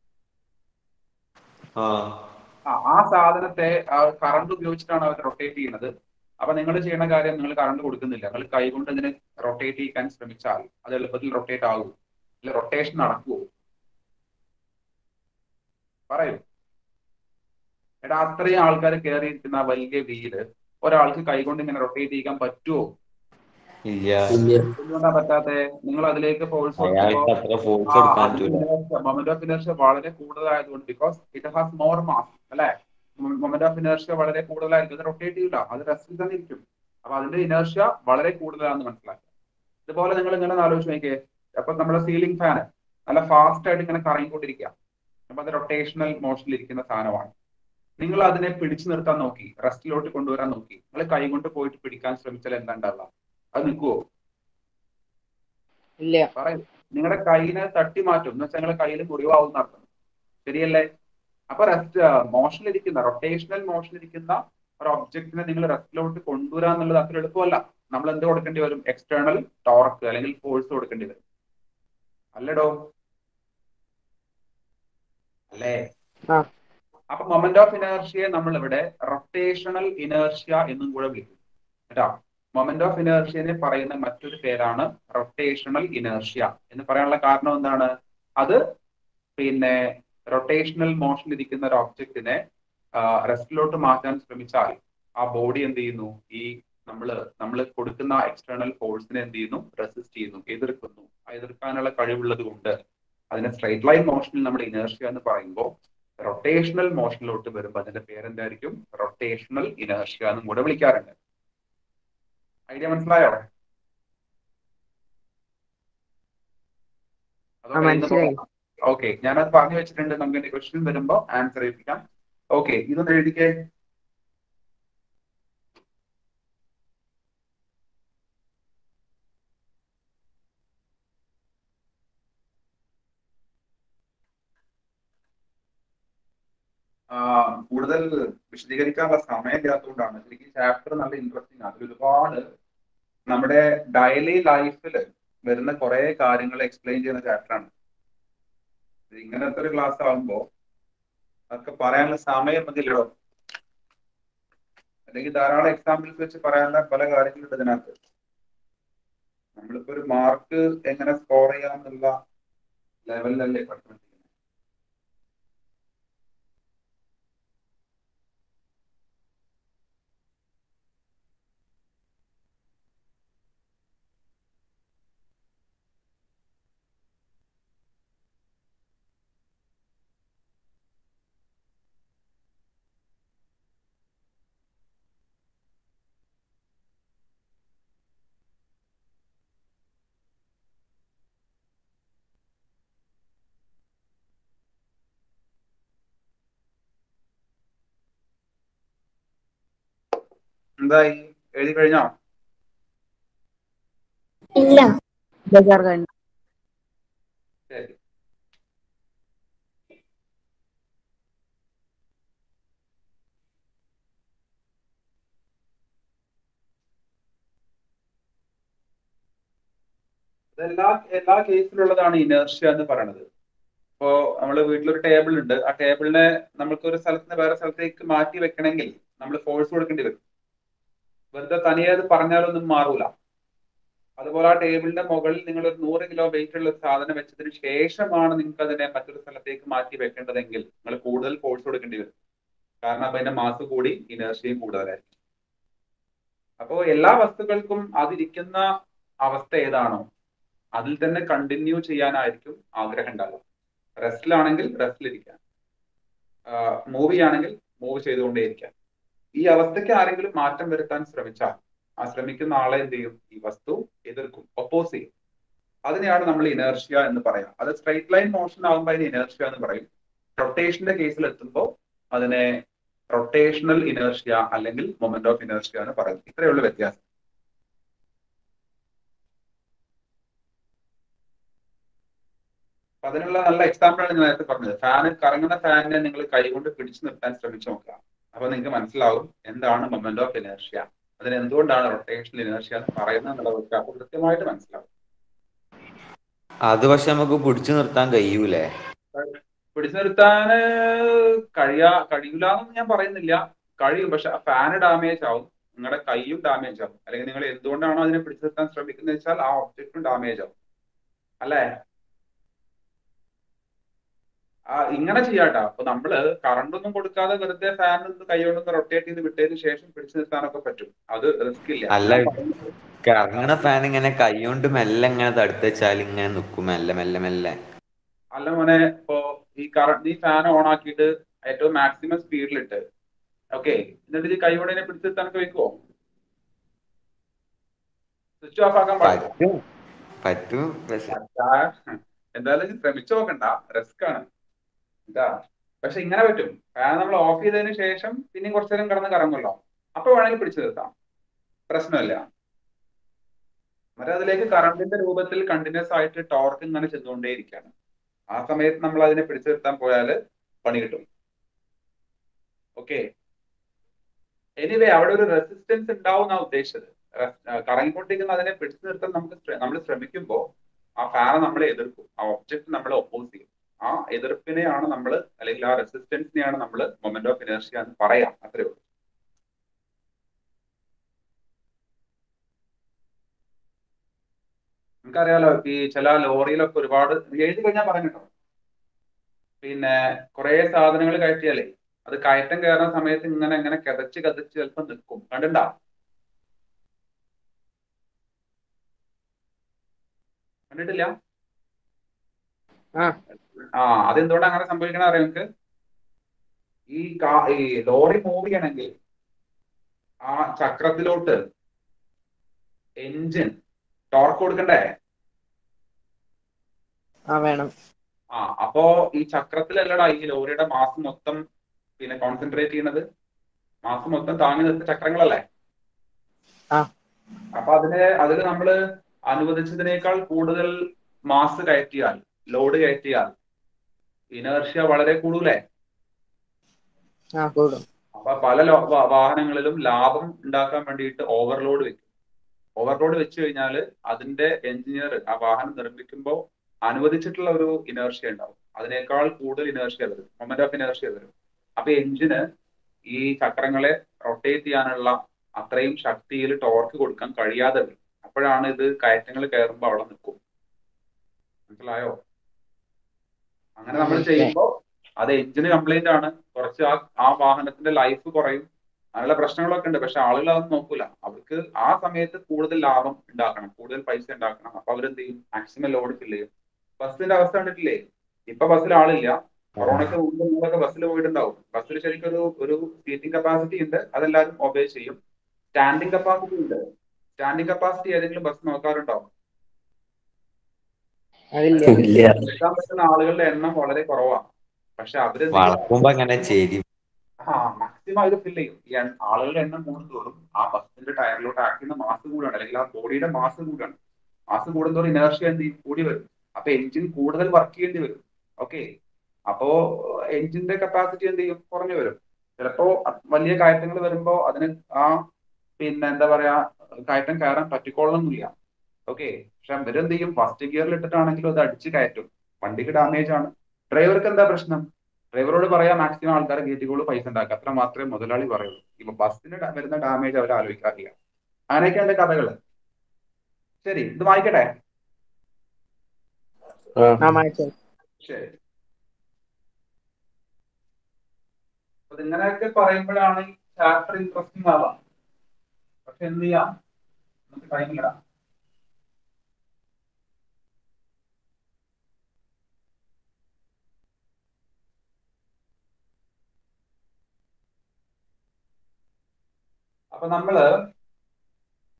ആ ആ ആ സാധനത്തെ കറണ്ട് ഉപയോഗിച്ചിട്ടാണ് അവർ റൊട്ടേറ്റ് ചെയ്യുന്നത് അപ്പൊ നിങ്ങൾ ചെയ്യുന്ന കാര്യം നിങ്ങൾ കറണ്ട് കൊടുക്കുന്നില്ല നിങ്ങൾ കൈകൊണ്ട് ഇതിനെ റൊട്ടേറ്റ് ചെയ്യാൻ ശ്രമിച്ചാൽ അത് എളുപ്പത്തിൽ റൊട്ടേറ്റ് ആകും അല്ല റൊട്ടേഷൻ നടക്കുവോ പറയൂ എടാ അത്രയും ആൾക്കാർ കയറിയിരിക്കുന്ന ആ വലിയ വീല് ഒരാൾക്ക് കൈകൊണ്ട് ഇങ്ങനെ റൊട്ടേറ്റ് ചെയ്യാൻ പറ്റുമോ ഇല്ല ഇല്ല എന്തുകൊണ്ടാ പറ്റാത്തെ നിങ്ങൾ അതിലേക്ക് ഫോഴ്സ് അയാൾക്ക് അത്ര ഫോഴ്സ് കൊടുക്കാൻ പറ്റൂല മൊമെന്റ് ഓഫ് ഇനർഷ്യ വളരെ കൂടുതലായതുകൊണ്ട് because it has more mass അല്ലെ മൊമെന്റ് ഓഫ് ഇനർഷ്യ വളരെ കൂടുതലായിരിക്കും അത് റൊട്ടേറ്റ് ചെയ്യില്ല അത് റെസ്റ്റിൽ തന്നെ ഇരിക്കും അപ്പൊ അതിന്റെ ഇനർഷ്യ വളരെ കൂടുതലാണെന്ന് മനസ്സിലാക്കുക ഇതുപോലെ നിങ്ങൾ ഇങ്ങനെ ഒന്ന് ആലോചിച്ച് നോക്കിയേ അപ്പൊ നമ്മുടെ സീലിംഗ് ഫാന് നല്ല ഫാസ്റ്റ് ആയിട്ട് ഇങ്ങനെ കറങ്ങിക്കൊണ്ടിരിക്കുക അപ്പൊ അത് റൊട്ടേഷണൽ മോഷനിൽ ഇരിക്കുന്ന സാധനമാണ് നിങ്ങൾ അതിനെ പിടിച്ചു നിർത്താൻ നോക്കി റെസ്റ്റിലോട്ട് കൊണ്ടുവരാൻ നോക്കി നിങ്ങൾ കൈ കൊണ്ട് പോയിട്ട് പിടിക്കാൻ ശ്രമിച്ചാൽ എന്താ ഉണ്ടാവുക അത് നിൽക്കുവോ ഇല്ല പറയും നിങ്ങളുടെ കൈയിനെ തട്ടി മാറ്റും എന്ന് വെച്ചാൽ നിങ്ങളുടെ കയ്യിൽ മുറിവാകും നടത്തും ശരിയല്ലേ അപ്പൊ റെസ്റ്റ് മോഷനിലിരിക്കുന്ന റൊട്ടേഷണൽ മോഷനിലിരിക്കുന്ന ഒരു ഒബ്ജക്റ്റിനെ നിങ്ങൾ റെസ്റ്റിലോട്ട് കൊണ്ടുവരാൻ എന്നുള്ളത് അത്ര എളുപ്പമല്ല നമ്മൾ എന്ത് കൊടുക്കേണ്ടി വരും എക്സ്റ്റേണൽ ടോർക്ക് അല്ലെങ്കിൽ ഫോഴ്സ് കൊടുക്കേണ്ടി വരും അല്ലടോ അല്ലേ ആ. അപ്പൊ മൊമെന്റ് ഓഫ് ഇനേർഷ്യയെ നമ്മൾ ഇവിടെ റൊട്ടേഷണൽ ഇനേർഷ്യ എന്നും കൂടെ വിളിക്കും കേട്ടോ മൊമെന്റ് ഓഫ് ഇനേർഷ്യനെ പറയുന്ന മറ്റൊരു പേരാണ് റൊട്ടേഷണൽ ഇനേർഷ്യ എന്ന് പറയാനുള്ള കാരണം എന്താണ് അത് പിന്നെ റൊട്ടേഷണൽ മോഷൻ ഇരിക്കുന്ന ഒരു ഒബ്ജക്റ്റിനെ റെസ്റ്റിലോട്ട് മാറ്റാൻ ശ്രമിച്ചാൽ ആ ബോഡി എന്ത് ചെയ്യുന്നു ഈ നമ്മൾ നമ്മൾ കൊടുക്കുന്ന എക്സ്റ്റേണൽ ഫോഴ്സിനെ എന്ത് ചെയ്യുന്നു റെസിസ്റ്റ് ചെയ്യുന്നു എതിർക്കുന്നു ആ എതിർക്കാനുള്ള കഴിവുള്ളത് കൊണ്ട് അതിനെ സ്ട്രൈറ്റ് ലൈൻ മോഷനിൽ നമ്മൾ ഇനേർഷ്യ എന്ന് പറയുമ്പോൾ റൊട്ടേഷണൽ മോഷനിലോട്ട് വരുമ്പോൾ അതിന്റെ പേരെന്തായിരിക്കും റൊട്ടേഷണൽ ഇനേർഷ്യ എന്നും കൂടെ വിളിക്കാറുണ്ട് ഐഡിയ മനസ്സിലായോ ആ മനസ്സിലായി ഓക്കെ ഞാനത് പറഞ്ഞു വെച്ചിട്ടുണ്ട് നമുക്ക് ക്വസ്റ്റ്യൻ വരുമ്പോ ആൻസർ ചെയ്യിപ്പിക്കാം ഓക്കെ ഇതൊന്ന് എഴുതിക്കേ ആ, കൂടുതൽ വിശദീകരിക്കാനുള്ള സമയം ഇല്ലാത്തതുകൊണ്ടാണ് ശരിക്കും ചാപ്റ്റർ നല്ല ഇൻട്രസ്റ്റിംഗ് ആണ് അതിൽ ഒരുപാട് നമ്മുടെ ഡെയിലി ലൈഫിൽ വരുന്ന കുറെ കാര്യങ്ങൾ എക്സ്പ്ലെയിൻ ചെയ്യുന്ന ചാപ്റ്ററാണ് ഇങ്ങനത്തെ ഒരു ക്ലാസ് ആകുമ്പോൾ അതൊക്കെ പറയാനുള്ള സമയം മതിയല്ലോ അല്ലെങ്കിൽ ധാരാളം എക്സാമ്പിൾസ് വെച്ച് പറയാനുള്ള പല കാര്യങ്ങളുണ്ട് ഇതിനകത്ത് നമ്മളിപ്പോ ഒരു മാർക്ക് എങ്ങനെ സ്കോർ ചെയ്യാമെന്നുള്ള ലെവലിലല്ലേ പഠിച്ചുകൊണ്ടിരിക്കുന്നത് എന്തായി എഴുതി കഴിഞ്ഞോ ഇല്ല ബജാർ കഴിഞ്ഞു ശരി ഇതെല്ലാ എല്ലാ കേസിലുള്ളതാണ് ഇനേർഷ്യ എന്ന് പറയുന്നത് ഇപ്പോ നമ്മള് വീട്ടിലൊരു ടേബിൾ ഉണ്ട് ആ ടേബിളിനെ നമുക്ക് ഒരു സ്ഥലത്ത് നിന്ന് വേറെ സ്ഥലത്തേക്ക് മാറ്റി വെക്കണമെങ്കിൽ നമ്മൾ ഫോഴ്സ് കൊടുക്കേണ്ടി വരും വെറുതെ തനിയെ അത് പറഞ്ഞാലൊന്നും മാറൂല അതുപോലെ ആ ടേബിളിന്റെ മുകളിൽ നിങ്ങൾ ഒരു നൂറ് കിലോ വെയിറ്റ് ഉള്ള ഒരു സാധനം വെച്ചതിന് ശേഷമാണ് നിങ്ങൾക്ക് അതിനെ മറ്റൊരു സ്ഥലത്തേക്ക് മാറ്റി വെക്കേണ്ടതെങ്കിൽ നിങ്ങൾ കൂടുതൽ ഫോഴ്സ് കൊടുക്കേണ്ടി വരും കാരണം അപ്പൊ അതിന്റെ മാസ് കൂടി ഇനേർഷ്യയും കൂടുതലായിരിക്കും അപ്പോ എല്ലാ വസ്തുക്കൾക്കും അതിരിക്കുന്ന അവസ്ഥ ഏതാണോ അതിൽ തന്നെ കണ്ടിന്യൂ ചെയ്യാനായിരിക്കും ആഗ്രഹം ഉണ്ടാവുക റെസ്റ്റിലാണെങ്കിൽ റെസ്റ്റിലിരിക്കാൻ മൂവി ആണെങ്കിൽ മൂവ് ചെയ്തുകൊണ്ടേയിരിക്കാം ഈ അവസ്ഥയ്ക്ക് ആരെങ്കിലും മാറ്റം വരുത്താൻ ശ്രമിച്ചാൽ ആ ശ്രമിക്കുന്ന ആളെ എന്ത് ചെയ്യും ഈ വസ്തു എതിർക്കും ഒപ്പോസ് ചെയ്യും അതിനെയാണ് നമ്മൾ ഇനേർഷ്യ എന്ന് പറയാം അത് സ്ട്രൈറ്റ് ലൈൻ മോഷൻ ആകുമ്പോൾ അതിന് ഇനേർഷ്യ എന്ന് പറയും റൊട്ടേഷന്റെ കേസിൽ എത്തുമ്പോൾ അതിനെ റൊട്ടേഷണൽ ഇനേർഷ്യ അല്ലെങ്കിൽ മൊമെന്റ് ഓഫ് ഇനേർഷ്യ എന്ന് പറയുന്നത് ഇത്രയേ ഉള്ളൂ വ്യത്യാസം അപ്പൊ അതിനുള്ള നല്ല എക്സാമ്പിൾ ആണ് ഞാൻ നേരത്തെ പറഞ്ഞത് ഫാൻ കറങ്ങുന്ന ഫാനിനെ നിങ്ങൾ കൈകൊണ്ട് പിടിച്ചു നിർത്താൻ ശ്രമിച്ചു നോക്കുക അപ്പൊ നിങ്ങൾക്ക് മനസ്സിലാവും എന്താണ് മൊമെന്റ് ഓഫ് ഇനേർഷ്യ അതിന് എന്തുകൊണ്ടാണ് റൊട്ടേഷണൽ ഇനേർഷ്യ എന്ന് പറയുന്നത് എന്നുള്ളത് അപ്പൊ കൃത്യമായിട്ട് മനസ്സിലാവും അത് പക്ഷെ നമുക്ക് പിടിച്ചു നിർത്താൻ കഴിയൂലേ പിടിച്ചു നിർത്താൻ കഴിയാ കഴിയില്ല എന്ന് ഞാൻ പറയുന്നില്ല കഴിയും പക്ഷെ ഫാന് ഡാമേജ് ആവും നിങ്ങളുടെ കൈയും ഡാമേജ് ആവും അല്ലെങ്കിൽ നിങ്ങൾ എന്തുകൊണ്ടാണോ അതിനെ പിടിച്ചു നിർത്താൻ ശ്രമിക്കുന്നത് വെച്ചാൽ ആ ഒബ്ജക്റ്റും ഡാമേജ് ആവും അല്ലേ ആ ഇങ്ങനെ ചെയ്യാട്ടോ അപ്പൊ നമ്മള് കറണ്ട് ഒന്നും കൊടുക്കാതെ വെറുതെ ഫാൻ ഒന്ന് കൈകൊണ്ടൊന്ന് റൊട്ടേറ്റ് ചെയ്ത് വിട്ടതിന് ശേഷം പിടിച്ചു നിർത്താനൊക്കെ പറ്റും അത് റിസ്ക് ഇല്ല അല്ല കറങ്ങണ ഫാൻ ഇങ്ങനെ കൈകൊണ്ട് മെല്ലെ ഇങ്ങനെ തടുത്ത് വെച്ചാൽ ഇങ്ങനെ നിക്കും മെല്ലെ മെല്ലെ മെല്ലെ അല്ല മോനെ ഇപ്പോ ഈ കറണ്ട് ഈ ഫാൻ ഓൺ ആക്കിയിട്ട് ഏറ്റവും മാക്സിമം സ്പീഡിലിട്ട് ഓക്കെ എന്നിട്ട് ഈ കൈകൊണ്ട് ഇതിനെ പിടിച്ചു നിർത്താനൊക്കെ വെക്കുവോ സ്വിച്ച് ഓഫ് ആക്കാൻ പാടില്ല പറ്റും പറ്റും പക്ഷെ പറ്റാ. എന്തായാലും ഇത് ശ്രമിച്ചു നോക്കണ്ട റിസ്ക് ആണ് എന്താ പക്ഷെ ഇങ്ങനെ പറ്റും ഫാൻ നമ്മൾ ഓഫ് ചെയ്തതിന് ശേഷം പിന്നെയും കുറച്ചു നേരം കിടന്ന് കറങ്ങുമല്ലോ അപ്പൊ വേണമെങ്കിൽ പിടിച്ചു നിർത്താം പ്രശ്നമില്ല മറ്റേ അതിലേക്ക് കറണ്ടിന്റെ രൂപത്തിൽ കണ്ടിന്യൂസ് ആയിട്ട് ടോർക്ക് ഇങ്ങനെ ചെന്നുകൊണ്ടേയിരിക്കുകയാണ് ആ സമയത്ത് നമ്മൾ അതിനെ പിടിച്ചു നിർത്താൻ പോയാൽ പണി കിട്ടും ഓക്കെ എനിവേ അവിടെ ഒരു റെസിസ്റ്റൻസ് ഉണ്ടാവും എന്നാ ഉദ്ദേശിച്ചത് റെസ്- ആ, കറങ്ങിക്കൊണ്ടിരിക്കുന്ന അതിനെ പിടിച്ചു നിർത്താൻ നമുക്ക് നമ്മൾ ശ്രമിക്കുമ്പോൾ ആ ഫാനെ നമ്മളെ എതിർക്കും ആ ഒബ്ജക്റ്റ് നമ്മളെ ഒപ്പോസ് ചെയ്യും ആ എതിർപ്പിനെയാണ് നമ്മൾ അല്ലെങ്കിൽ ആ റെസിസ്റ്റൻസിനെയാണ് നമ്മൾ മൊമെന്റ് ഓഫ് ഇനേർഷ്യ എന്ന് പറയാം അത്രേ ഉള്ളൂ നമുക്കറിയാലോ ഈ ചില ലോറിയിലൊക്കെ ഒരുപാട് എഴുതി കഴിഞ്ഞാൽ പറഞ്ഞു കേട്ടോ പിന്നെ കുറെ സാധനങ്ങൾ കയറ്റിയാലേ അത് കയറ്റം കയറുന്ന സമയത്ത് ഇങ്ങനെ ഇങ്ങനെ കിതച്ച് കതച്ച് ചിലപ്പോൾ നിൽക്കും കണ്ടിണ്ടാ കണ്ടിട്ടില്ല ആ. ആ അതെന്തുകൊണ്ടാണ് അങ്ങനെ സംഭവിക്കണ അറിയാം നിങ്ങൾക്ക് ഈ കാ- ഈ ലോറി മൂവ് ചെയ്യണമെങ്കിൽ ആ ചക്രത്തിലോട്ട് എഞ്ചിൻ ടോർക്ക് കൊടുക്കണ്ടേ ആ വേണം ആ അപ്പോ ഈ ചക്രത്തിലല്ലടാ ഈ ലോറിയുടെ മാസ് മൊത്തം പിന്നെ കോൺസെൻട്രേറ്റ് ചെയ്യുന്നത് മാസ് മൊത്തം താങ്ങി നിർത്ത ചക്രങ്ങളല്ലേ ആ. അപ്പൊ അതിന് അതിൽ നമ്മൾ അനുവദിച്ചതിനേക്കാൾ കൂടുതൽ മാസ് കയറ്റിയാൽ ലോഡ് കയറ്റിയാൽ ഇനേർഷ്യ വളരെ കൂടുതലേ ആ കൂടും അപ്പൊ പല ലോ- വാ- വാഹനങ്ങളിലും ലാഭം ഉണ്ടാക്കാൻ വേണ്ടിയിട്ട് ഓവർലോഡ് വെക്കും ഓവർലോഡ് വെച്ച് കഴിഞ്ഞാൽ അതിന്റെ എഞ്ചിനീയർ ആ വാഹനം നിർമ്മിക്കുമ്പോൾ അനുവദിച്ചിട്ടുള്ള ഒരു ഇനേർഷ്യ ഉണ്ടാവും അതിനേക്കാൾ കൂടുതൽ ഇനേർഷ്യ വരും മൊമെന്റ് ഓഫ് ഇനേർഷ്യ വരും അപ്പൊ എഞ്ചിന് ഈ ചക്രങ്ങളെ റൊട്ടേറ്റ് ചെയ്യാനുള്ള അത്രയും ശക്തിയിൽ ടോർക്ക് കൊടുക്കാൻ കഴിയാതെ വരും അപ്പോഴാണ് ഇത് കയറ്റങ്ങൾ കയറുമ്പോൾ അവിടെ നിൽക്കും മനസ്സിലായോ അങ്ങനെ നമ്മൾ ചെയ്യുമ്പോൾ അത് എഞ്ചിന് കംപ്ലൈന്റ് ആണ് കുറച്ച് ആ ആ വാഹനത്തിന്റെ ലൈഫ് കുറയും അങ്ങനെയുള്ള പ്രശ്നങ്ങളൊക്കെ ഉണ്ട് പക്ഷെ ആളുകൾ അതൊന്നും നോക്കൂല അവർക്ക് ആ സമയത്ത് കൂടുതൽ ലാഭം ഉണ്ടാക്കണം കൂടുതൽ പൈസ ഉണ്ടാക്കണം അപ്പൊ അവരെന്ത് ചെയ്യും മാക്സിമം ലോഡ് ഫില്ല് ചെയ്യും ബസ്സിന്റെ അവസ്ഥ കണ്ടിട്ടില്ലേ ഇപ്പൊ ബസ്സിൽ ആളില്ല കൊറോണയ്ക്ക് മുമ്പ് നിങ്ങളൊക്കെ ബസ്സിൽ പോയിട്ടുണ്ടാവും ബസ്സിൽ ശരിക്കും ഒരു ഒരു സീറ്റിംഗ് കപ്പാസിറ്റി ഉണ്ട് അതെല്ലാവരും ഒബേ ചെയ്യും സ്റ്റാൻഡിംഗ് കപ്പാസിറ്റി ഉണ്ട് സ്റ്റാൻഡിംഗ് കപ്പാസിറ്റി ഏതെങ്കിലും ബസ് നോക്കാറുണ്ടോ അതില്ല ഇല്ല എടുക്കാൻ പറ്റുന്ന ആളുകളുടെ എണ്ണം വളരെ കുറവാണ് പക്ഷെ അവര് വളക്കുമ്പോ അങ്ങനെ ചേരി ആ മാക്സിമം ഇത് ഫില്ല് ചെയ്യും ഈ എൺ- ആളുകളുടെ എണ്ണം കൂടുന്തോറും ആ ബസ്സിന്റെ ടയറിലോട്ട് ആക്കുന്ന മാസ് കൂടാണ് അല്ലെങ്കിൽ ആ ബോഡിയുടെ മാസ് കൂടാണ് മാസ് കൂടുന്തോറും ഇനേർഷ്യ എന്ത് ചെയ്യും കൂടി വരും അപ്പൊ എഞ്ചിൻ കൂടുതൽ വർക്ക് ചെയ്യേണ്ടി വരും ഓക്കെ അപ്പോ എഞ്ചിന്റെ കപ്പാസിറ്റി എന്ത് ചെയ്യും കുറഞ്ഞു വരും ചിലപ്പോ വലിയ കയറ്റങ്ങൾ വരുമ്പോ അതിന് ആ പിന്നെ എന്താ പറയാ കയറ്റം കയറാൻ പറ്റിക്കോളണമെന്നില്ല ഓക്കെ പക്ഷെ ഇവരെന്ത് ചെയ്യും ഫസ്റ്റ് ഗിയറിൽ ഇട്ടിട്ടാണെങ്കിലും അത് അടിച്ച് കയറ്റും വണ്ടിക്ക് ഡാമേജ് ആണ് ഡ്രൈവർക്ക് എന്താ പ്രശ്നം ഡ്രൈവറോട് പറയാ മാക്സിമം ആൾക്കാരെ കയറ്റിക്കോളൂ പൈസ ഉണ്ടാക്കുക അത്ര മാത്രമേ മുതലാളി പറയുള്ളൂ ഇപ്പൊ ബസ്സിന് ഡ- വരുന്ന ഡാമേജ് അവർ ആലോചിക്കാറില്ല അങ്ങനെയൊക്കെയാണ് കഥകള് ശരി ഇത് വായിക്കട്ടെ ആ മാറ്റി ശരി അപ്പൊ ഇങ്ങനെയൊക്കെ പറയുമ്പോഴാണ് ഈ ചാപ്റ്റർ ഇൻട്രസ്റ്റിംഗ് ആവാം പക്ഷെ എന്ത് ചെയ്യാം നമുക്ക് ടൈമില്ല അപ്പൊ നമ്മള്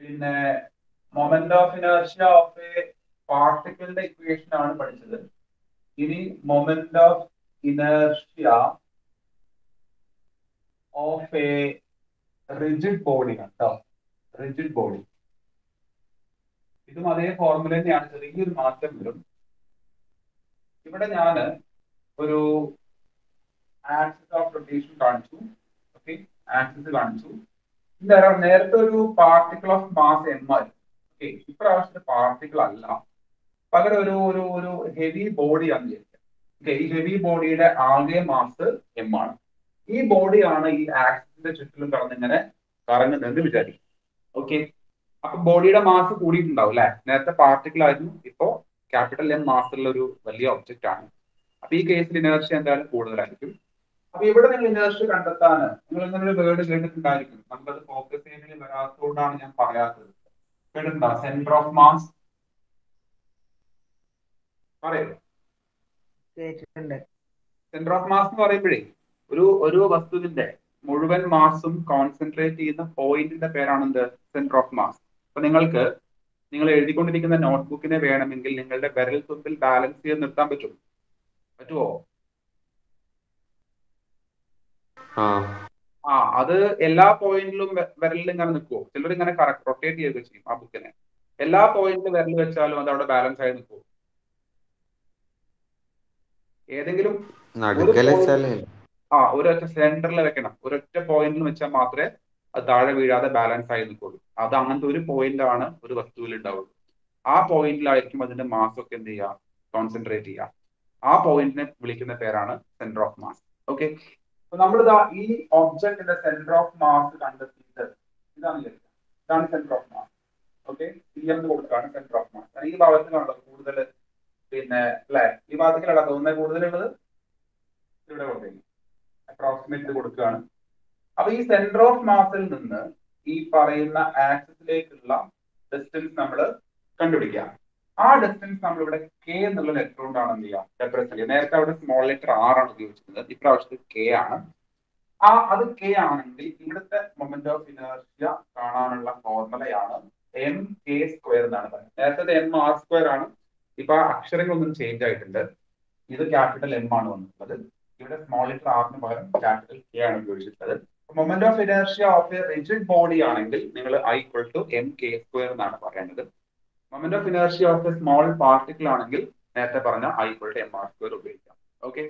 പിന്നെ moment of inertia of a പാർട്ടിക്കിളിന്റെ ഇക്വേഷൻ ആണ് പഠിച്ചത് ഇനി moment of inertia of a rigid body കേട്ടോ റിജിഡ് ബോഡി ഇതും അതേ ഫോർമുല തന്നെയാണ് ചെറിയൊരു മാറ്റം വരും ഇവിടെ ഞാൻ ഒരു ആക്സിസ് ഓഫ് റൊട്ടേഷൻ കാണിച്ചു ഓക്കെ ആക്സിസ് കാണിച്ചു എന്താ നേരത്തെ ഒരു പാർട്ടിക്കിൾ ഓഫ് മാസ് എം ആയിരുന്നു ഓക്കെ ഇപ്രാവശ്യത്തെ പാർട്ടിക്കിൾ അല്ല പകരം ഒരു ഒരു ഒരു ഹെവി ബോഡിയാണ് വിചാരിക്കുക ഓക്കെ ഈ ഹെവി ബോഡിയുടെ ആകെ മാസ് എം ആണ് ഈ ബോഡിയാണ് ഈ ആക്സിസിന്റെ ചുറ്റിലും കറന്നിങ്ങനെ കറങ്ങുന്നതെന്ന് വിചാരിക്കും ഓക്കെ അപ്പൊ ബോഡിയുടെ മാസ് കൂടിയിട്ടുണ്ടാവും അല്ലെ നേരത്തെ പാർട്ടിക്കിൾ ആയിരുന്നു ഇപ്പോ ക്യാപിറ്റൽ എം മാസുള്ള ഒരു വലിയ ഒബ്ജക്റ്റ് ആണ് അപ്പൊ ഈ കേസിൽ ഇനേർഷ്യ എന്തായാലും കൂടുതലായിരിക്കും അപ്പൊ ഇവിടെ നിങ്ങൾ ഇനേർഷ്യ കണ്ടെത്താൻ നിങ്ങൾ ഇങ്ങനെ ഒരു വേർഡ് കേട്ടിട്ടുണ്ടായിരിക്കും നമ്മളത് ഫോക്കസ് ഏരിയയിൽ വരാത്തതുകൊണ്ടാണ് ഞാൻ പറയാത്തത് കേട്ടിട്ടുണ്ടോ സെന്റർ ഓഫ് മാസ് പറയൂ കേട്ടിട്ടുണ്ട് സെന്റർ ഓഫ് മാസ് എന്ന് പറയുമ്പോഴേ ഒരു ഒരു വസ്തുവിന്റെ മുഴുവൻ മാസും കോൺസെൻട്രേറ്റ് ചെയ്യുന്ന പോയിന്റിന്റെ പേരാണ് എന്ത് സെന്റർ ഓഫ് മാസ് അപ്പൊ നിങ്ങൾക്ക് നിങ്ങൾ എഴുതിക്കൊണ്ടിരിക്കുന്ന നോട്ട്ബുക്കിനെ വേണമെങ്കിൽ നിങ്ങളുടെ വിരൽ തുമ്പിൽ ബാലൻസ് ചെയ്ത് നിർത്താൻ പറ്റും പറ്റുമോ ആ ആ അത് എല്ലാ പോയിന്റിലും വിരലിൽ ഇങ്ങനെ നിൽക്കുമോ ചിലർ ഇങ്ങനെ റൊട്ടേറ്റ് ചെയ്യുക ചെയ്യും ആ ബുക്കിനെ എല്ലാ പോയിന്റിലും വിരൽ വെച്ചാലും അത് അവിടെ ബാലൻസ് ആയി നിൽക്കുമോ ഏതെങ്കിലും നടുക്കൽ വെച്ചാലേ ആ ഒരൊറ്റ സെന്ററിൽ വെക്കണം ഒരൊറ്റ പോയിന്റിൽ വെച്ചാൽ മാത്രമേ അത് താഴെ വീഴാതെ ബാലൻസ് ആയി നിൽക്കുള്ളൂ അത് അങ്ങനത്തെ ഒരു പോയിന്റാണ് ഒരു വസ്തുവിൽ ഉണ്ടാവുള്ളൂ ആ പോയിന്റിലായിരിക്കും അതിന്റെ മാസ് ഒക്കെ എന്ത് ചെയ്യുക കോൺസെൻട്രേറ്റ് ചെയ്യുക ആ പോയിന്റിനെ വിളിക്കുന്ന പേരാണ് സെന്റർ ഓഫ് മാസ് ഓക്കെ അപ്പൊ നമ്മളിതാ ഈ ഒബ്ജക്റ്റിന്റെ സെന്റർ ഓഫ് മാസ് കണ്ടെത്തിയിട്ട് ഇതാണ് ലക്ഷ്യം ഇതാണ് centre of mass okay C M കൊടുക്കുകയാണ് സെന്റർ ഓഫ് മാസ് ഈ ഭാഗത്തിലാണല്ലോ കൂടുതൽ പിന്നെ അല്ലെ ഈ ഭാഗത്തേക്കല്ല തോന്നുന്നത് കൂടുതലുള്ളത് ഇവിടെ കൊടുത്തേക്കും അപ്രോക്സിമേറ്റ് കൊടുക്കുകയാണ് അപ്പൊ ഈ സെന്റർ ഓഫ് മാസിൽ നിന്ന് ഈ പറയുന്ന ആക്സിസിലേക്കുള്ള ഡിസ്റ്റൻസ് നമ്മൾ കണ്ടുപിടിക്കുക ആ ഡിസ്റ്റൻസ് നമ്മൾ ഇവിടെ കെ എന്നുള്ള ലെറ്റർ കൊണ്ടാണ് എന്ത് ചെയ്യുക റെപ്രസെന്റ് ചെയ്യുക നേരത്തെ അവിടെ സ്മോൾ ലെറ്റർ ആർ ആണ് ഉപയോഗിച്ചിരുന്നത് ഇപ്രാവശ്യത്തിൽ കെ ആണ് ആ അത് കെ ആണെങ്കിൽ ഇവിടുത്തെ മൊമെന്റ് ഓഫ് ഇനർഷ്യ കാണാനുള്ള ഫോർമുലയാണ് എം കെ സ്ക്വയർ എന്നാണ് പറയുന്നത് നേരത്തെ എം ആർ സ്ക്വയർ ആണ് ഇപ്പൊ അക്ഷരങ്ങളൊന്നും ചേഞ്ച് ആയിട്ടുണ്ട് ഇത് ക്യാപിറ്റൽ എം ആണ് വന്നിട്ടുള്ളത് ഇവിടെ സ്മോൾ ലെറ്റർ ആറിന് പകരം ക്യാപിറ്റൽ കെ ആണ് ഉപയോഗിച്ചിട്ടുള്ളത് moment of inertia of a rigid body ആണെങ്കിൽ നിങ്ങൾ I equal to M K square എന്നാണ് പറയേണ്ടത് moment of inertia of a small particle ആണെങ്കിൽ നേരത്തെ പറഞ്ഞ I equal to M R square ഉപയോഗിക്കാം ഓക്കെ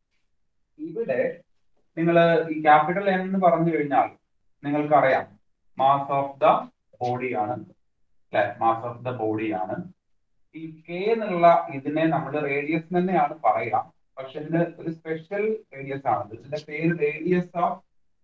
ഇവിടെ നിങ്ങൾ ഈ ക്യാപിറ്റൽ എം എന്ന് പറഞ്ഞു കഴിഞ്ഞാൽ നിങ്ങൾക്കറിയാം മാസ് ഓഫ് ദ ബോഡിയാണ് അല്ലെ മാസ് ഓഫ് ദ ബോഡിയാണ് ഈ കെ എന്നുള്ള ഇതിനെ നമ്മൾ റേഡിയസ് തന്നെയാണ് പറയുക പക്ഷെ ഇതിന് ഒരു സ്പെഷ്യൽ റേഡിയസ് ആണ് ഇതിന്റെ പേര് റേഡിയസ് ഓഫ്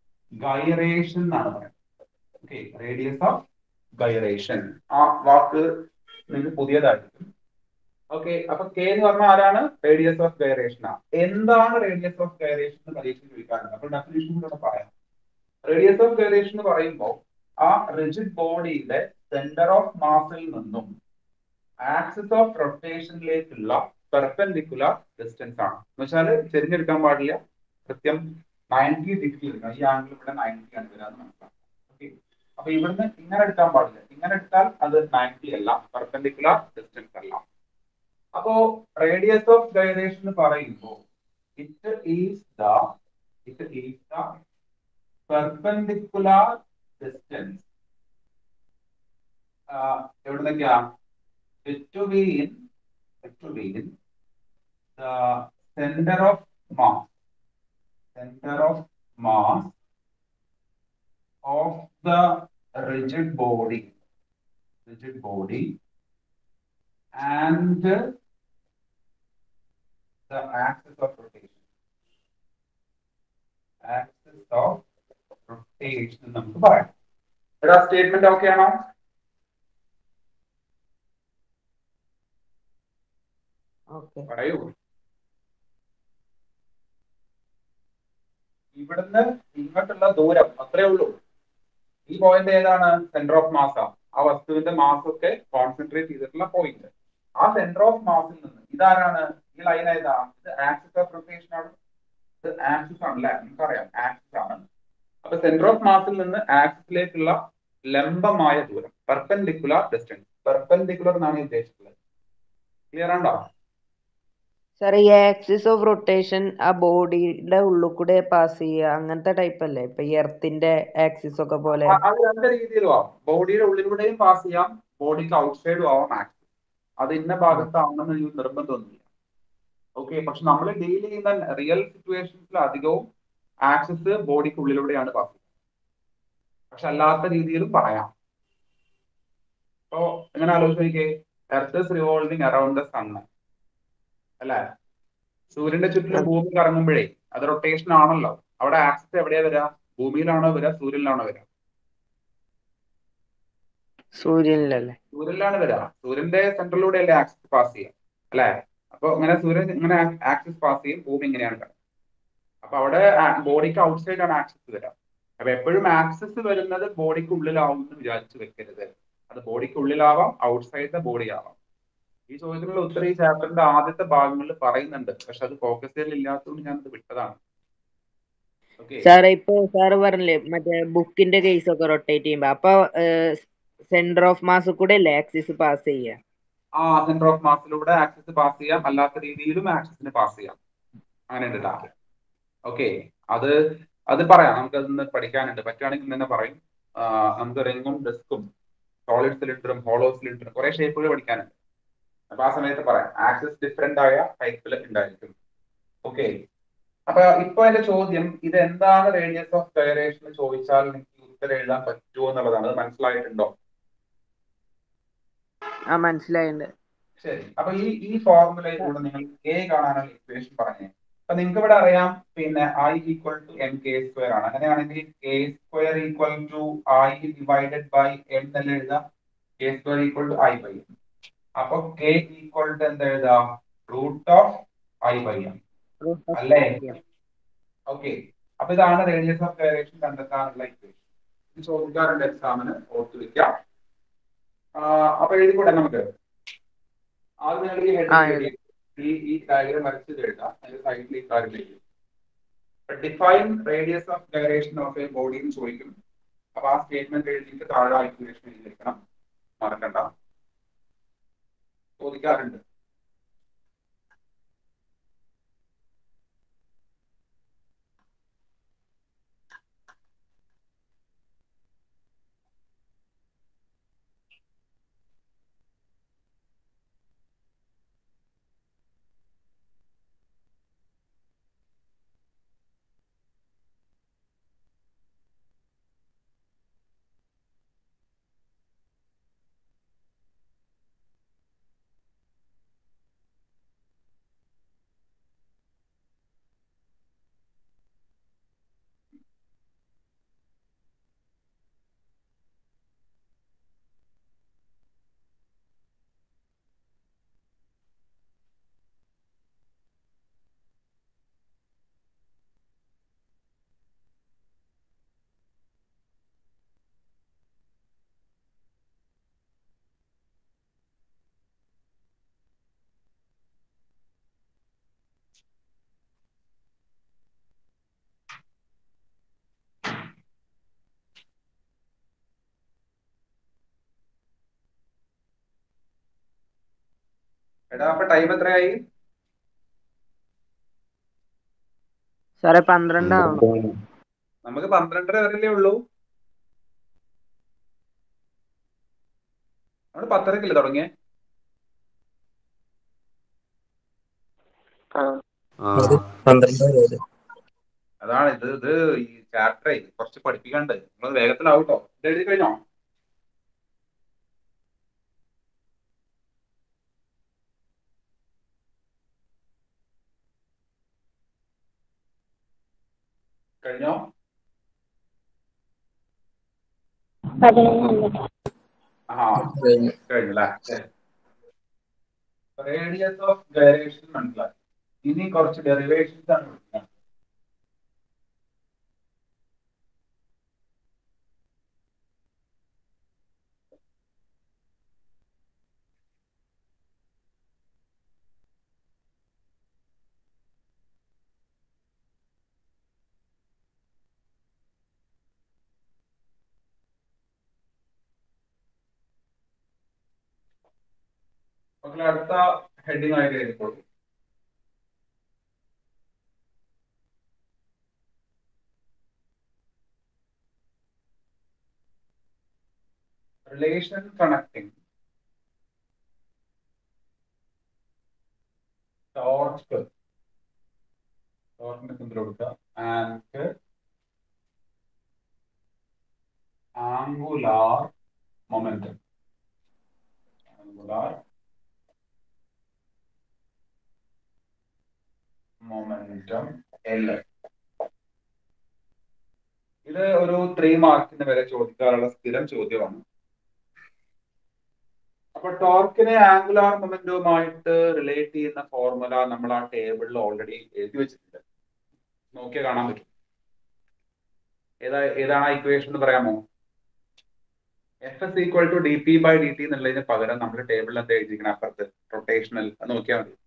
ഗൈറേഷൻ എന്നാണ് പറയുന്നത് ഓക്കെ റേഡിയസ് ഓഫ് ഗൈറേഷൻ ആ വാക്ക് നിങ്ങൾക്ക് പുതിയതായിരിക്കും ഓക്കെ അപ്പൊ കെ എന്ന് പറഞ്ഞാൽ ആരാണ് റേഡിയസ് ഓഫ് ഗൈറേഷൻ ആണ് എന്താണ് റേഡിയസ് ഓഫ് ഗൈറേഷൻ എന്ന് പരീക്ഷ ചോദിക്കാറുണ്ട് അപ്പൊ ഡെഫിനേഷൻ കൂടെ പറയാം റേഡിയസ് ഓഫ് ഗൈറേഷൻ എന്ന് പറയുമ്പോൾ ആ റിജിഡ് ബോഡിയുടെ സെന്റർ ഓഫ് മാസിൽ നിന്നും ആക്സിസ് ഓഫ് റൊട്ടേഷനിലേക്കുള്ള പെർപെൻഡിക്കുലർ ഡിസ്റ്റൻസ് ആണ് എന്ന് വെച്ചാൽ ചെരിഞ്ഞെടുക്കാൻ പാടില്ല കൃത്യം നയൻറ്റി ഡിഗ്രി എടുക്കണം ഈ ആംഗിൾ ഇവിടെ നയൻറ്റി ആണ് വരാന്ന് മനസ്സിലാക്കാം ഓക്കെ അപ്പൊ ഇവിടുന്ന് ഇങ്ങനെ എടുക്കാൻ പാടില്ല ഇങ്ങനെ എടുത്താൽ അത് നയൻറ്റി അല്ല പെർപെൻഡിക്കുലർ ഡിസ്റ്റൻസ് അല്ല അപ്പോ റേഡിയസ് ഓഫ് ഗൈറേഷൻ എന്ന് പറയുമ്പോൾ it is the it is the perpendicular distance എവിടുന്നൊക്കെയാ between between the center of mass center of mass of the rigid body rigid body and the axis of rotation axis of rotation നമുക്ക് പറയാം എടാ സ്റ്റേറ്റ്മെന്റ് ഓക്കെ ആണോ ഓക്കെ പറയൂ ഇവിടുന്ന് ഇങ്ങോട്ടുള്ള ദൂരം അത്രേ ഉള്ളൂ ഈ പോയിന്റ് ഏതാണ് സെന്റർ ഓഫ് മാസ് ആ വസ്തുവിന്റെ മാസ് ഒക്കെ കോൺസെൻട്രേറ്റ് ചെയ്തിട്ടുള്ള പോയിന്റ് ആ സെന്റർ ഓഫ് മാസിൽ നിന്ന് ഇതാരാണ് ഈ ലൈൻ ഏതാ ഇത് ആക്സിസ് ഓഫ് റൊട്ടേഷൻ ആണ് ഇത് ആക്സിസ് ആണ് അല്ലെ നമുക്കറിയാം ആക്സിസ് ആണ് അപ്പൊ സെന്റർ ഓഫ് മാസിൽ നിന്ന് ആക്സിസിലേക്കുള്ള ലംബമായ ദൂരം പെർപെൻഡിക്കുലർ ഡിസ്റ്റൻസ് പെർപെൻഡിക്കുലർ എന്നാണ് ഉദ്ദേശിക്കുന്നത് ക്ലിയർ ആണോ സാർ ഈ ആക്സിസ് ഓഫ് റൊട്ടേഷൻ ആ ബോഡിയുടെ ഉള്ളിൽ കൂടെ പാസ് ചെയ്യുക അങ്ങനത്തെ ടൈപ്പ് അല്ലേ ഇപ്പൊ ഈ എർത്തിന്റെ ആക്സിസ് ഒക്കെ പോലെ അ- അത് രണ്ട് രീതിയിലും ആവാം ബോഡിയുടെ ഉള്ളിലൂടെയും പാസ് ചെയ്യാം ബോഡിക്ക് ഔട്ട്സൈഡും ആവാം ആക്സിസ് അത് ഇന്ന ഭാഗത്താവണമെന്ന് ഈ നിർബന്ധമൊന്നുമില്ല ഓക്കെ പക്ഷെ നമ്മൾ ഡീൽ ചെയ്യുന്ന റിയൽ സിറ്റുവേഷൻസിൽ അധികവും ആക്സിസ് ബോഡിക്ക് ഉള്ളിലൂടെയാണ് പാസ് ചെയ്യുന്നത് പക്ഷെ അല്ലാത്ത രീതിയിലും പറയാം ഇപ്പോ എങ്ങനെ ആലോചിച്ച് നോക്കിയേ earth is revolving around the sun അല്ലേ സൂര്യന്റെ ചുറ്റിലും ഭൂമി കറങ്ങുമ്പോഴേ അത് റൊട്ടേഷൻ ആണല്ലോ അവിടെ ആക്സിസ് എവിടെയാ വരിക ഭൂമിയിലാണോ വരിക സൂര്യനിലാണോ വരിക സൂര്യനിലല്ലേ സൂര്യനിലാണ് വരിക സൂര്യന്റെ സെന്ററിലൂടെ അല്ലേ ആക്സിസ് പാസ് ചെയ്യുക അല്ലെ അപ്പൊ ഇങ്ങനെ സൂര്യൻ ഇങ്ങനെ ആക്സിസ് പാസ് ചെയ്യും ഭൂമി ഇങ്ങനെയാണ് കിടക്കുക അപ്പൊ അവിടെ ബോഡിക്ക് ഔട്ട്സൈഡ് ആണ് ആക്സിസ് വരിക അപ്പൊ എപ്പോഴും ആക്സിസ് വരുന്നത് ബോഡിക്ക് ഉള്ളിലാവും എന്ന് വിചാരിച്ചു വെക്കരുത് അത് ബോഡിക്ക് ഉള്ളിലാവാം ഔട്ട്സൈഡ് ദ ബോഡി ആവാം ഈ ചോദ്യത്തിനുള്ള ഉത്തരം ഈ ചാപ്റ്ററിന്റെ ആദ്യത്തെ ഭാഗങ്ങളിൽ പറയുന്നുണ്ട് പക്ഷെ അത് ഫോക്കസ് ചെയ്യലില്ലാത്തതുകൊണ്ട് ഞാനത് വിട്ടതാണ് ഓക്കെ സാറേ ഇപ്പൊ സാറ് പറഞ്ഞില്ലേ മറ്റേ ബുക്കിന്റെ കേസ് ഒക്കെ റൊട്ടേറ്റ് ചെയ്യുമ്പോ അപ്പൊ സെന്റർ ഓഫ് മാസ് കൂടെ അല്ലേ ആക്സിസ് പാസ് ചെയ്യുക ആ സെന്റർ ഓഫ് മാസിലൂടെ ആക്സിസ് പാസ് ചെയ്യാം അല്ലാത്ത രീതിയിലും ആക്സിസിന് പാസ് ചെയ്യാം അങ്ങനെ ഉണ്ട് ടാ ഓക്കെ അത് അത് പറയാം നമുക്ക് അതൊന്ന് പഠിക്കാനുണ്ട് പറ്റുകയാണെങ്കിൽ ഇന്ന് തന്നെ പറയും ആ, നമുക്ക് റിങ്ങും ഡിസ്കും സോളിഡ് സിലിണ്ടറും ഹോളോ സിലിണ്ടറും കുറെ ഷേപ്പുകൾ പഠിക്കാനുണ്ട് അപ്പൊ ആ സമയത്ത് പറയാം ആക്സിസ് ഡിഫറെന്റ് ആയ ടൈപ്പിൽ ഉണ്ടായിരിക്കും ഓക്കെ അപ്പൊ ഇപ്പൊ എന്റെ ചോദ്യം ഇത് എന്താണ് റേഡിയസ് ഓഫ് ഗൈറേഷൻ എന്ന് ചോദിച്ചാൽ എനിക്ക് ഉത്തരം എഴുതാൻ പറ്റുമോ എന്നുള്ളതാണ് അത് മനസ്സിലായിട്ടുണ്ടോ ആ മനസ്സിലായിട്ടുണ്ട് ശരി അപ്പൊ ഈ ഈ ഫോർമുലയിലൂടെ നിങ്ങൾ കെ കാണാനുള്ള ഇക്വേഷൻ പറഞ്ഞേ അപ്പൊ നിങ്ങൾക്ക് ഇവിടെ അറിയാം പിന്നെ I equal to M K square ആണ് അങ്ങനെയാണെങ്കിൽ K square equal to I divided by M എന്നല്ല എഴുതാം K square equal to I by M അപ്പൊ കെ ഈക്വൽ ടു എന്താ എഴുതാം root of I by M അല്ലേ ഓക്കെ അപ്പൊ ഇതാണ് റേഡിയസ് ഓഫ് ഗൈറേഷൻ കണ്ടെത്താനുള്ള ഇക്വേഷൻ ഇത് ചോദിക്കാറുണ്ട് എക്സാമിന് ഓർത്ത് വെക്കാം ആ, അപ്പൊ എഴുതിക്കൂടെ നമുക്ക് ആദ്യം ഞങ്ങൾ ഈ ആ, heading എഴുതാം. എഴുതി. ഈ ഈ ഡയഗ്രം വരച്ചത് എഴുതാം അതിന്റെ സൈഡിൽ ഈ കാര്യം എഴുതും define radius of gyration of a body എന്ന് ചോദിക്കും അപ്പൊ ആ സ്റ്റേറ്റ്മെന്റ് എഴുതിയിട്ട് താഴെ ഇക്വേഷൻ എഴുതിയിരിക്കണം മറക്കണ്ട ചോദിക്കാറുണ്ട് എടാ അപ്പൊ ടൈം എത്രയായി സാറേ പന്ത്രണ്ടാവണം നമുക്ക് പന്ത്രണ്ടര വരെയല്ലേ ഉള്ളൂ നമ്മൾ പത്തരക്കല്ലേ തുടങ്ങിയേ ആ അത് പന്ത്രണ്ട് വരെ വരും. അതാണ് ഇത് ഇത് ഈ ചാപ്റ്ററേ കുറച്ച് പഠിപ്പിക്കാണ്ട് നിങ്ങൾ വേഗത്തിലാവട്ടോ ഇത് എഴുതി കഴിഞ്ഞോ കഴിഞ്ഞോ പതിനൊന്ന് ആ കഴിഞ്ഞു. കഴിഞ്ഞു അല്ലേ റേഡിയസ് ഓഫ് ഗൈറേഷൻ മനസ്സിലാക്കി ഇനി കുറച്ച് ഡെറിവേഷൻസ് ആണ് പഠിക്കുന്നത് മക്കളെ അടുത്ത ഹെഡിങ് ആയിട്ട് എഴുതിക്കോളൂ relation connecting torque torque simple കൊടുക്കുക and angular momentum angular momentum L ഇത് ഒരു ത്രീ മാർക്കിന് വരെ ചോദിക്കാറുള്ള സ്ഥിരം ചോദ്യമാണ് അപ്പൊ ടോർക്കിനെ ആംഗുലാർ മൊമെന്റുമായിട്ട് റിലേറ്റ് ചെയ്യുന്ന ഫോർമുല നമ്മൾ ആ ടേബിളിൽ ഓൾറെഡി എഴുതി വെച്ചിട്ടുണ്ട് നോക്കിയാൽ കാണാൻ പറ്റും ഏതാ ഏതാണ് ആ ഇക്വേഷൻ എന്ന് പറയാമോ F S equal to D P by D T എന്നുള്ളതിന് പകരം നമ്മൾ ടേബിളിൽ എന്താ എഴുതിയിരിക്കണം അപ്പുറത്ത് റൊട്ടേഷണൽ അത് നോക്കിയാൽ മതി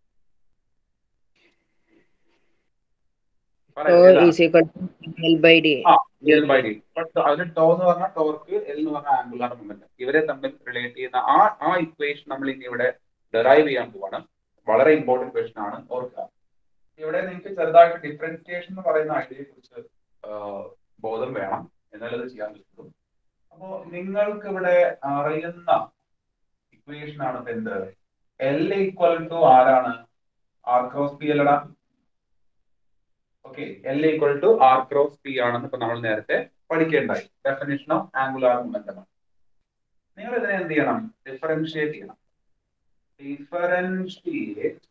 പറ, Tau ഏതാ? is equal to L by D. ആ എൽ ബൈ ഡി ബട്ട് അതിൽ ടോ എന്ന് പറഞ്ഞാൽ ടോർക്ക് എൽ എന്ന് പറഞ്ഞാൽ ആംഗുലാർ മൊമെന്റ് ഇവരെ തമ്മിൽ റിലേറ്റ് ചെയ്യുന്ന ആ ആ ഇക്വേഷൻ നമ്മൾ ഇനി ഇവിടെ ഡെറൈവ് ചെയ്യാൻ പോവാണ് വളരെ ഇമ്പോർട്ടന്റ് ക്വസ്റ്റൻ ആണ് ഓർക്കുക ഇവിടെ നിങ്ങൾക്ക് ചെറുതായിട്ട് ഡിഫറൻസിയേഷൻ എന്ന് പറയുന്ന ഐഡിയയെ കുറിച്ച് ബോധം വേണം എന്നാലേ അത് ചെയ്യാൻ പറ്റുള്ളൂ അപ്പോ നിങ്ങൾക്ക് ഇവിടെ അറിയുന്ന ഇക്വേഷൻ ആണ് ഇപ്പൊ എന്ത് എൽ ഈക്വൽ ടു ആരാണ് ആർ ക്രോസ് പി അല്ലടാ okay L equal to R cross P ആണെന്ന് ഇപ്പൊ നമ്മൾ നേരത്തെ പഠിക്കേണ്ടായി ഡെഫിനേഷൻ ഓഫ് ആംഗുലാർ മൊമെന്റം ആണ് നിങ്ങൾ ഇതിനെ എന്ത് ചെയ്യണം ഡിഫറൻഷിയേറ്റ് ചെയ്യണം differentiate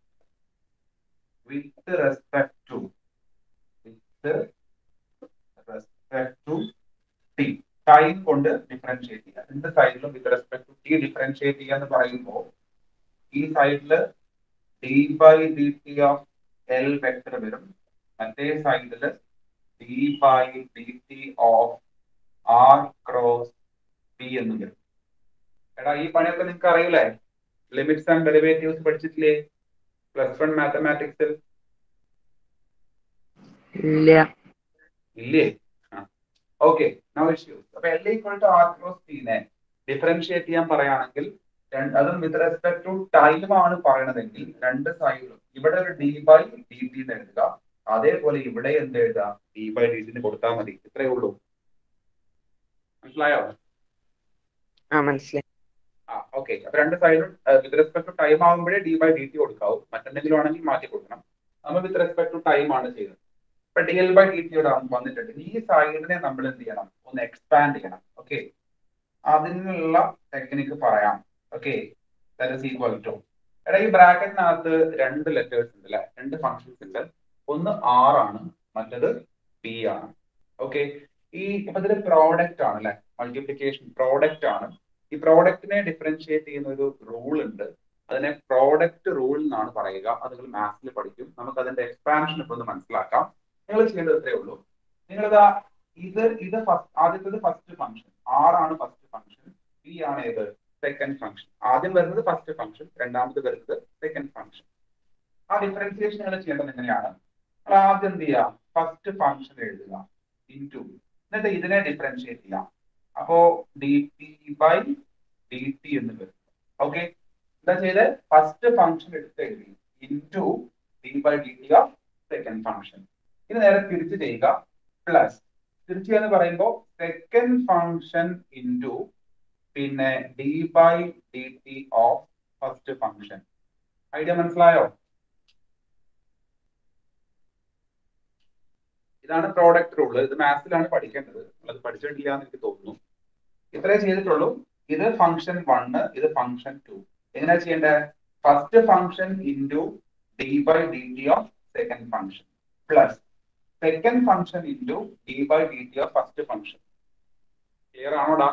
with respect to with respect to T time കൊണ്ട് ഡിഫറൻഷിയേറ്റ് ചെയ്യുക രണ്ട് സൈഡിലും with respect to T differentiate ചെയ്യുക എന്ന് പറയുമ്പോൾ ഈ സൈഡില് D by D T of L vector വരും മറ്റേ സൈഡില് D by D T of R cross P എന്ന് വരും എടാ ഈ പണിയൊക്കെ നിങ്ങൾക്ക് അറിയില്ലേ ലിമിറ്റ്സ് ആൻഡ് ഡെറിവേറ്റീവ്സ് പഠിച്ചിട്ടില്ലേ പ്ലസ് വൺ മാത്തമാറ്റിക്സിൽ ഇല്ല ഇല്ലേ ഓക്കെ നോ ഇഷ്യൂസ് അപ്പൊ L equal to R cross ടീനെ ഡിഫറൻഷിയേറ്റ് ചെയ്യാൻ പറയുകയാണെങ്കിൽ രണ്ട് അതും വിത്ത് റെസ്പെക്ട് ടു ടൈം ആണ് പറയണതെങ്കിൽ രണ്ട് സൈഡിലും ഇവിടെ ഒരു ഡി ബൈ ഡി ടി എന്ന് എഴുതുക അതേപോലെ ഇവിടെ എന്ത് എഴുതുക ഡി ബൈ ഡി ടിന് കൊടുത്താൽ മതി ഇത്രയേ ഉള്ളൂ മനസ്സിലായോ ആ മനസ്സിലായി ആ ഓക്കെ അപ്പൊ രണ്ട് സൈഡിലും വിത്ത് റെസ്പെക്ട് ടു ടൈം ആകുമ്പോഴേ ഡി ബൈ ഡി ടി കൊടുക്കാവും മറ്റെന്തെങ്കിലും ആണെങ്കിൽ മാറ്റി കൊടുക്കണം നമ്മൾ വിത്ത് റെസ്പെക്ട് ടു ടൈം ആണ് ചെയ്തത് ഇപ്പൊ D L by D T ഇവിടെ വന്നിട്ടുണ്ട് ഈ സൈഡിനെ നമ്മൾ എന്ത് ചെയ്യണം ഒന്ന് എക്സ്പാൻഡ് ചെയ്യണം ഓക്കെ അതിനുള്ള ടെക്നിക്ക് പറയാം okay that is equal to എടാ ഈ ബ്രാക്കറ്റിനകത്ത് രണ്ട് ലെറ്റേഴ്സ് ഉണ്ട് അല്ലെ രണ്ട് ഫങ്ഷൻസ് ഉണ്ട് ഒന്ന് ആർ ആണ് മറ്റത് പി ആണ് ഓക്കെ ഈ ഇപ്പൊ ഇതിന്റെ പ്രോഡക്റ്റ് ആണ് അല്ലെ മൾട്ടിപ്ലിക്കേഷൻ പ്രോഡക്റ്റ് ആണ് ഈ പ്രോഡക്റ്റിനെ ഡിഫറൻഷിയേറ്റ് ചെയ്യുന്ന ഒരു റൂൾ ഉണ്ട് അതിനെ പ്രോഡക്റ്റ് റൂൾ എന്നാണ് പറയുക അത് നിങ്ങൾ മാത്സിൽ പഠിക്കും നമുക്ക് അതിന്റെ എക്സ്പാൻഷൻ ഇപ്പൊ ഒന്ന് മനസ്സിലാക്കാം നിങ്ങൾ ചെയ്യേണ്ടത് ഇത്രേ ഉള്ളൂ നിങ്ങളിതാ ഇത് ഇത് ഫസ്റ്റ് ആദ്യത്തേത് ഫസ്റ്റ് ഫംഗ്ഷൻ ആർ ആണ് ഫസ്റ്റ് ഫംഗ്ഷൻ പി ആണ് ഏത് സെക്കൻഡ് ഫംഗ്ഷൻ ആദ്യം വരുന്നത് ഫസ്റ്റ് ഫംഗ്ഷൻ രണ്ടാമത് വരുന്നത് സെക്കൻഡ് ഫംഗ്ഷൻ ആ ഡിഫറൻസിയേഷൻ നിങ്ങൾ ചെയ്യേണ്ടത് എങ്ങനെയാണ് നിങ്ങൾ ആദ്യം എന്ത് ചെയ്യുക ഫസ്റ്റ് ഫംഗ്ഷൻ എഴുതുക ഇൻറ്റു എന്നിട്ട് ഇതിനെ ഡിഫറൻഷിയേറ്റ് ചെയ്യാം അപ്പോ D T by D T എന്ന് വരും ഓക്കെ എന്താ ചെയ്ത് ഫസ്റ്റ് ഫംഗ്ഷൻ എടുത്ത് എഴുതി into D by D T of second function ഇത് നേരെ തിരിച്ച് ചെയ്യുക പ്ലസ് തിരിച്ച് എന്ന് പറയുമ്പോൾ സെക്കൻഡ് ഫംഗ്ഷൻ ഇൻറ്റു പിന്നെ D by D T of first function idea മനസ്സിലായോ ഇതാണ് പ്രോഡക്റ്റ് റൂൾ ഇത് മാത്സിലാണ് പഠിക്കേണ്ടത് അത് പഠിച്ചിട്ടില്ല എന്ന് എനിക്ക് തോന്നുന്നു ഇത്രേ ചെയ്തിട്ടുള്ളൂ ഇത് ഫംഗ്ഷൻ വണ്ണ് ഇത് ഫംഗ്ഷൻ ടു എങ്ങനെയാ ചെയ്യേണ്ടത് first function into D by D T of second function plus second function into D by D T of first function clear ആണോടാ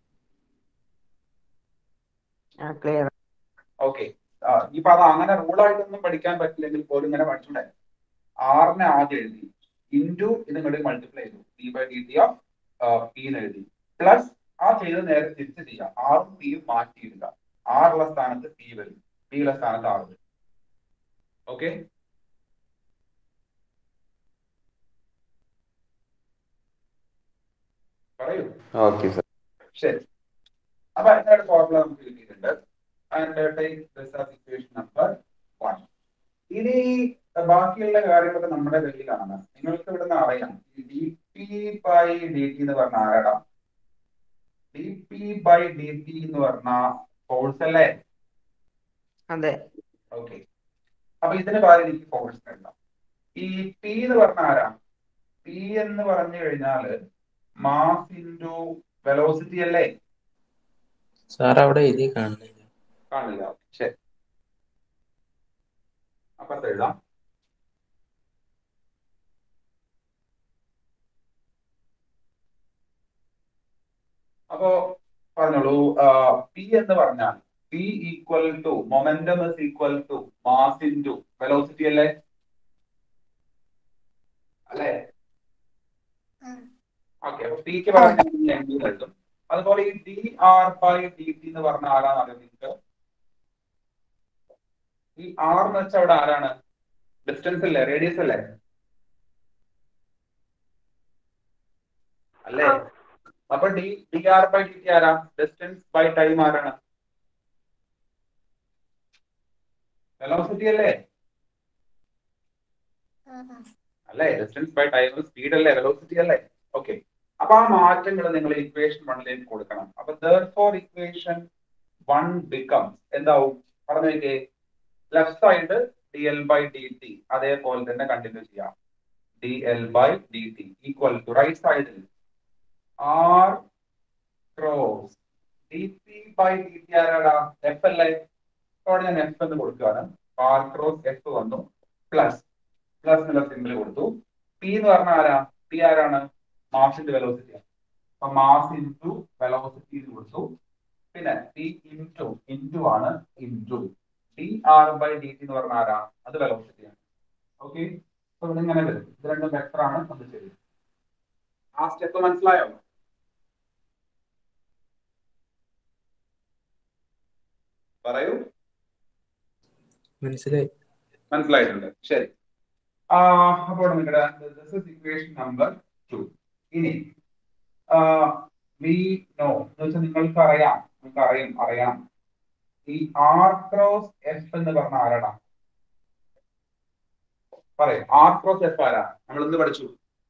ആ ക്ലിയർ ഓക്കെ ഇപ്പൊ അത് അങ്ങനെ റൂളായിട്ടൊന്നും പഠിക്കാൻ പറ്റില്ലെങ്കിൽ പോലും ഇങ്ങനെ പഠിച്ചൂടെ ആറിനെ ആദ്യം എഴുതി ഇൻറ്റു ഇത് ഇങ്ങോട്ട് മൾട്ടിപ്ലൈ ചെയ്തു D by D T of P എന്ന് എഴുതി പ്ലസ് ആ ചെയ്ത് നേരെ തിരിച്ച് ചെയ്യാം ആറും പിയും മാറ്റിയിടുക ആറുള്ള സ്ഥാനത്ത് പി വരും പി ഉള്ള സ്ഥാനത്ത് ആറ് വരും ഓക്കെ പറയൂ ഓക്കെ സർ ശരി അപ്പൊ അതിനൊരു ഫോർമുല നമുക്ക് കിട്ടിയിട്ടുണ്ട് and take this as equation number one ഇനി ബാക്കിയുള്ള കാര്യങ്ങളൊക്കെ നമ്മുടെ കയ്യിലാണ് നിങ്ങൾക്ക് ഇവിടുന്ന് അറിയാം D P by D T എന്ന് പറഞ്ഞ ആരാടാ D P by D T എന്ന് പറഞ്ഞ ഫോഴ്സ് അല്ലേ അതെ ഓക്കെ അപ്പൊ ഇതിന് പകരം എനിക്ക് ഫോഴ്സ് വേണ്ട ഈ പി എന്ന് പറഞ്ഞ ആരാ പി എന്ന് പറഞ്ഞു കഴിഞ്ഞാല് മാസ് ഇൻറ്റു വെലോസിറ്റി അല്ലേ സാർ അവിടെ എഴുതി കാണുന്നില്ല കാണില്ല ശരി അപ്പുറത്ത് എഴുതാം അപ്പോ പറഞ്ഞോളൂ പി എന്ന് പറഞ്ഞാൽ P equal to momentum is equal to mass into velocity അല്ലേ അല്ലേ ഓക്കെ അപ്പൊ പിക്ക് പറഞ്ഞാൽ എം ബി കിട്ടും അതുപോലെ ഈ D R by D T എന്ന് പറഞ്ഞ ആരാണ് അറിയാം നിങ്ങൾക്ക് ഈ ആർ എന്ന് വെച്ചാൽ അവിടെ ആരാണ് ഡിസ്റ്റൻസ് അല്ലേ റേഡിയസ് അല്ലേ അല്ലേ അപ്പൊ D D R by D T ആരാ ഡിസ്റ്റൻസ് ബൈ ടൈം ആരാണ് വെലോസിറ്റി അല്ലേ അല്ലേ ഡിസ്റ്റൻസ് ബൈ ടൈം സ്പീഡ് അല്ലേ വെലോസിറ്റി അല്ലേ ഓക്കെ അപ്പൊ ആ മാറ്റങ്ങൾ നിങ്ങൾ ഇക്വേഷൻ വണ്ണിലേക്ക് കൊടുക്കണം അപ്പൊ ഫോർ ഇക്വേഷൻ വൺ ബിക്കംസ് എന്താവും പറഞ്ഞു നോക്കിയേ left side D L by D T അതേപോലെ തന്നെ കണ്ടിന്യൂ ചെയ്യാം D L by D T equal to right സൈഡിൽ R cross D P by D T ആരാടാ എഫ് അല്ലേ അവിടെ ഞാൻ എഫ് എന്ന് കൊടുക്കുകയാണ് ആർ ക്രോസ് എഫ് വന്നു പ്ലസ് പ്ലസ് എന്നുള്ള സിമ്പിൾ കൊടുത്തു പി എന്ന് പറഞ്ഞ ആരാ പി ആരാണ് മാസിന്റെ വെലോസിറ്റി അപ്പൊ മാസ് ഇൻറ്റു വെലോസിറ്റി കൊടുത്തു പിന്നെ പി ഇൻറ്റു ഇൻറ്റു ആണ് into D R by D T എന്ന് പറഞ്ഞ ആരാ അത് വെലോസിറ്റിയാണ് ഓക്കെ അപ്പൊ ഇവിടെ ഇങ്ങനെ വരും ഇത് രണ്ടും വെക്ടർ ആണ് അത് ശരി ആ സ്റ്റെപ്പ് മനസ്സിലായോ പറയൂ മനസ്സിലായി മനസ്സിലായിട്ടുണ്ട് ശരി ആ അപ്പോൾ നിങ്ങളുടെ ഇക്വേഷൻ നമ്പർ ടു ഇനി വി നോ എന്ന് വെച്ചാൽ നിങ്ങൾക്ക് അറിയാം നിങ്ങൾക്ക് അറിയാം അറിയാം ഈ ആർ ക്രോസ് എഫ് എന്ന് പറഞ്ഞ ആരാടാ പറയും ആർ ക്രോസ് എഫ് ആരാ നമ്മൾ എന്ത് പഠിച്ചു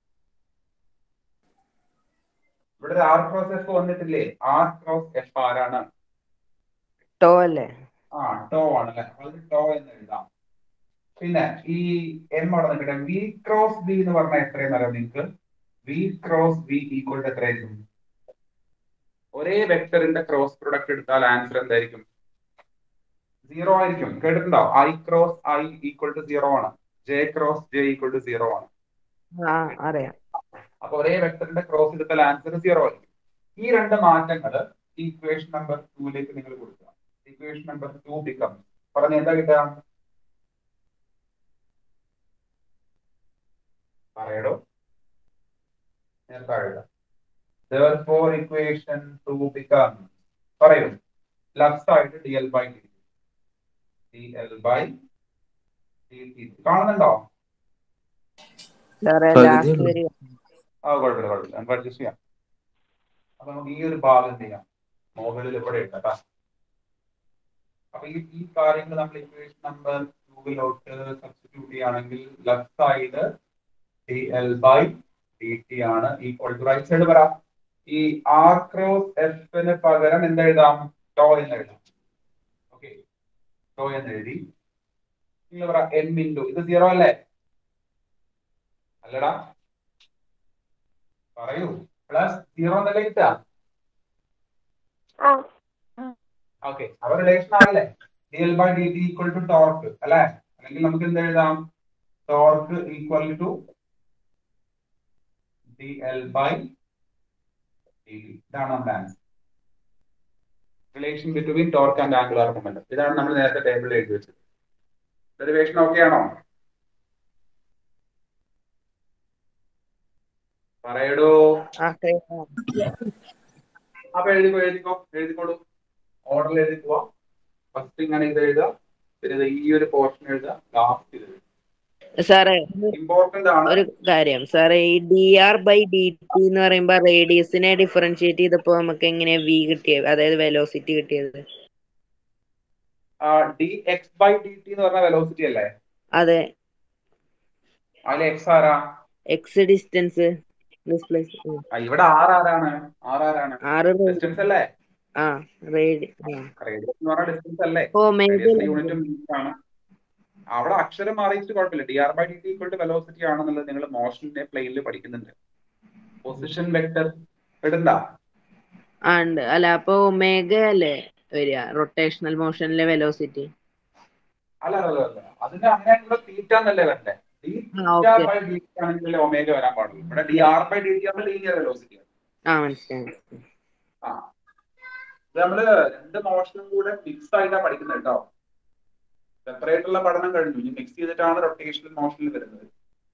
ഇവിടെ ഒരു ആർ ക്രോസ് എഫ് വന്നിട്ടില്ലേ ആർ ക്രോസ് എഫ് ആരാണ് ടോ അല്ലേ ആ ടോ ആണ് അല്ലെ അത് ടോ എന്ന് എഴുതാം പിന്നെ ഈ എം അവിടെ നിൽക്കട്ടെ വി ക്രോസ് ബി എന്ന് പറഞ്ഞാൽ എത്രയെന്ന് അറിയാം നിങ്ങൾക്ക് V cross B equal to എത്രയായിരിക്കും ഒരേ വെക്ടറിന്റെ ക്രോസ് പ്രൊഡക്റ്റ് എടുത്താൽ ആൻസർ എന്തായിരിക്കും സീറോ ആയിരിക്കും കേട്ടിട്ടുണ്ടോ I cross I equal to zero ആണ് J cross J equal to zero ആണ് ആ അറിയാം അപ്പൊ ഒരേ വെക്ടറിന്റെ ക്രോസ് എടുത്താൽ ആൻസർ സീറോ ആയിരിക്കും ഈ രണ്ട് മാറ്റങ്ങൾ ഇക്വേഷൻ നമ്പർ ടൂയിലേക്ക് നിങ്ങൾ കൊടുക്കുക ഇക്വേഷൻ നമ്പർ ടു ബിക്കം പറഞ്ഞ എന്താ കിട്ടുക പറയടോ നേരത്തെ എഴുതാം therefore equation 2 becomes പറയൂ left side D L by D D L by D T കാണുന്നുണ്ടോ സാറേ പകുതി ലാസ്റ്റ് ഉള്ളൂ. വരിക ആ കുഴപ്പമില്ല കുഴപ്പമില്ല നമുക്ക് അഡ്ജസ്റ്റ് ചെയ്യാം അപ്പൊ നമുക്ക് ഈ ഒരു ഭാഗം എന്ത് ചെയ്യാം മുകളിൽ ഇവിടെ ഇട്ട് കേട്ടോ അപ്പൊ ഈ ഈ കാര്യങ്ങൾ നമ്മൾ ഇക്വേഷൻ നമ്പർ ടൂവിലോട്ട് സബ്സ്റ്റിറ്റ്യൂട്ട് ചെയ്യുകയാണെങ്കിൽ left side D L by D T ആണ് ഈക്വൽ ടു റൈറ്റ് സൈഡ് വരാം ഈ ആർ ക്രോസ് എഫിന് പകരം എന്ത് എഴുതാം ടോ എന്ന് എഴുതാം ഓക്കെ ടോ എന്ന് എഴുതി നിങ്ങൾ പറ എം ഇൻറ്റു ഇത് സീറോ അല്ലേ അല്ലടാ പറയൂ പ്ലസ് സീറോ എന്നല്ലേ കിട്ടുക ആ ഓക്കെ അപ്പൊ റിലേഷൻ ആണല്ലേ D L by D T equal to torque അല്ലെ അല്ലെങ്കിൽ നമുക്ക് എന്ത് എഴുതാം torque equal to D L by D T ഇതാണ് നമ്മുടെ answer relation between torque and angular moment ഇതാണ് നമ്മൾ നേരത്തെ ടേബിളിൽ എഴുതി വെച്ചത് ഡെറിവേഷൻ ഓക്കെ ആണോ പറയടോ ആ കഴിഞ്ഞു. അപ്പൊ എഴുതിക്കോ എഴുതിക്കോ എഴുതിക്കോളൂ ഓർഡറിൽ എഴുതിക്കോ ഫസ്റ്റ് ഇങ്ങനെ ഇത് എഴുതുക പിന്നെ ഇത് ഈ ഒരു പോർഷൻ എഴുതുക ലാസ്റ്റ് ഇത് സാറേ ഇമ്പോർട്ടന്റ് ആണ് ഒരു കാര്യം സാറേ ഈ D R by D T എന്ന് പറയുമ്പോ റേഡിയസിനെ ഡിഫറൻഷിയേറ്റ് ചെയ്തപ്പോ നമുക്ക് എങ്ങനെയാ വി കിട്ടിയത് അതായത് വെലോസിറ്റി കിട്ടിയത് D X by D T എന്ന് പറഞ്ഞ വെലോസിറ്റി അല്ലേ അതെ അതിൽ എക്സ് ആരാ എക്സ് ഡിസ്റ്റൻസ് ഡിസ്പ്ലേസ് ആ, ഇവിടെ ആർ ആരാണ് ആർ ആരാണ് ആറ് ഡിസ്റ്റൻസ് അല്ലേ ആ റേഡി ആ റേഡിയസ് എന്ന് പറഞ്ഞ ഡിസ്റ്റൻസ് അല്ലേ ഒമേഗ റേഡിയസിന്റെ യൂണിറ്റ് മീറ്റർ ആണ് അവിടെ അക്ഷരം മാറിയിട്ട് കുഴപ്പമില്ല D R by D T equal to velocity ആണെന്നുള്ളത് നിങ്ങൾ മോഷന്റെ പ്ലെയിനിൽ പഠിക്കുന്നുണ്ട് പൊസിഷൻ വെക്ടർ ഇടണ്ട ആ ഉണ്ട് അല്ല അപ്പൊ ഒമേഗ അല്ലേ വരിക റൊട്ടേഷണൽ മോഷനിലെ വെലോസിറ്റി അല്ല അല്ല അല്ല അതിന് അങ്ങനെ തീറ്റ എന്നല്ലേ വരണ്ടേ ഡി ആ theta okay by D T ആണെങ്കിൽ ഒമേഗ വരാൻ പാടുള്ളൂ ഇവിടെ D R by D T ആകുമ്പോൾ ലീനിയർ വെലോസിറ്റി ആ മനസ്സിലായി ആ ഇത് നമ്മള് രണ്ട് മോഷനും കൂടെ മിക്സ് ആയിട്ടാണ് പഠിക്കുന്നത് കേട്ടോ സെപ്പറേറ്റ് ഉള്ള പഠനം കഴിഞ്ഞു ഇനി മിക്സ് ചെയ്തിട്ടാണ് റൊട്ടേഷണൽ മോഷനിൽ വരുന്നത്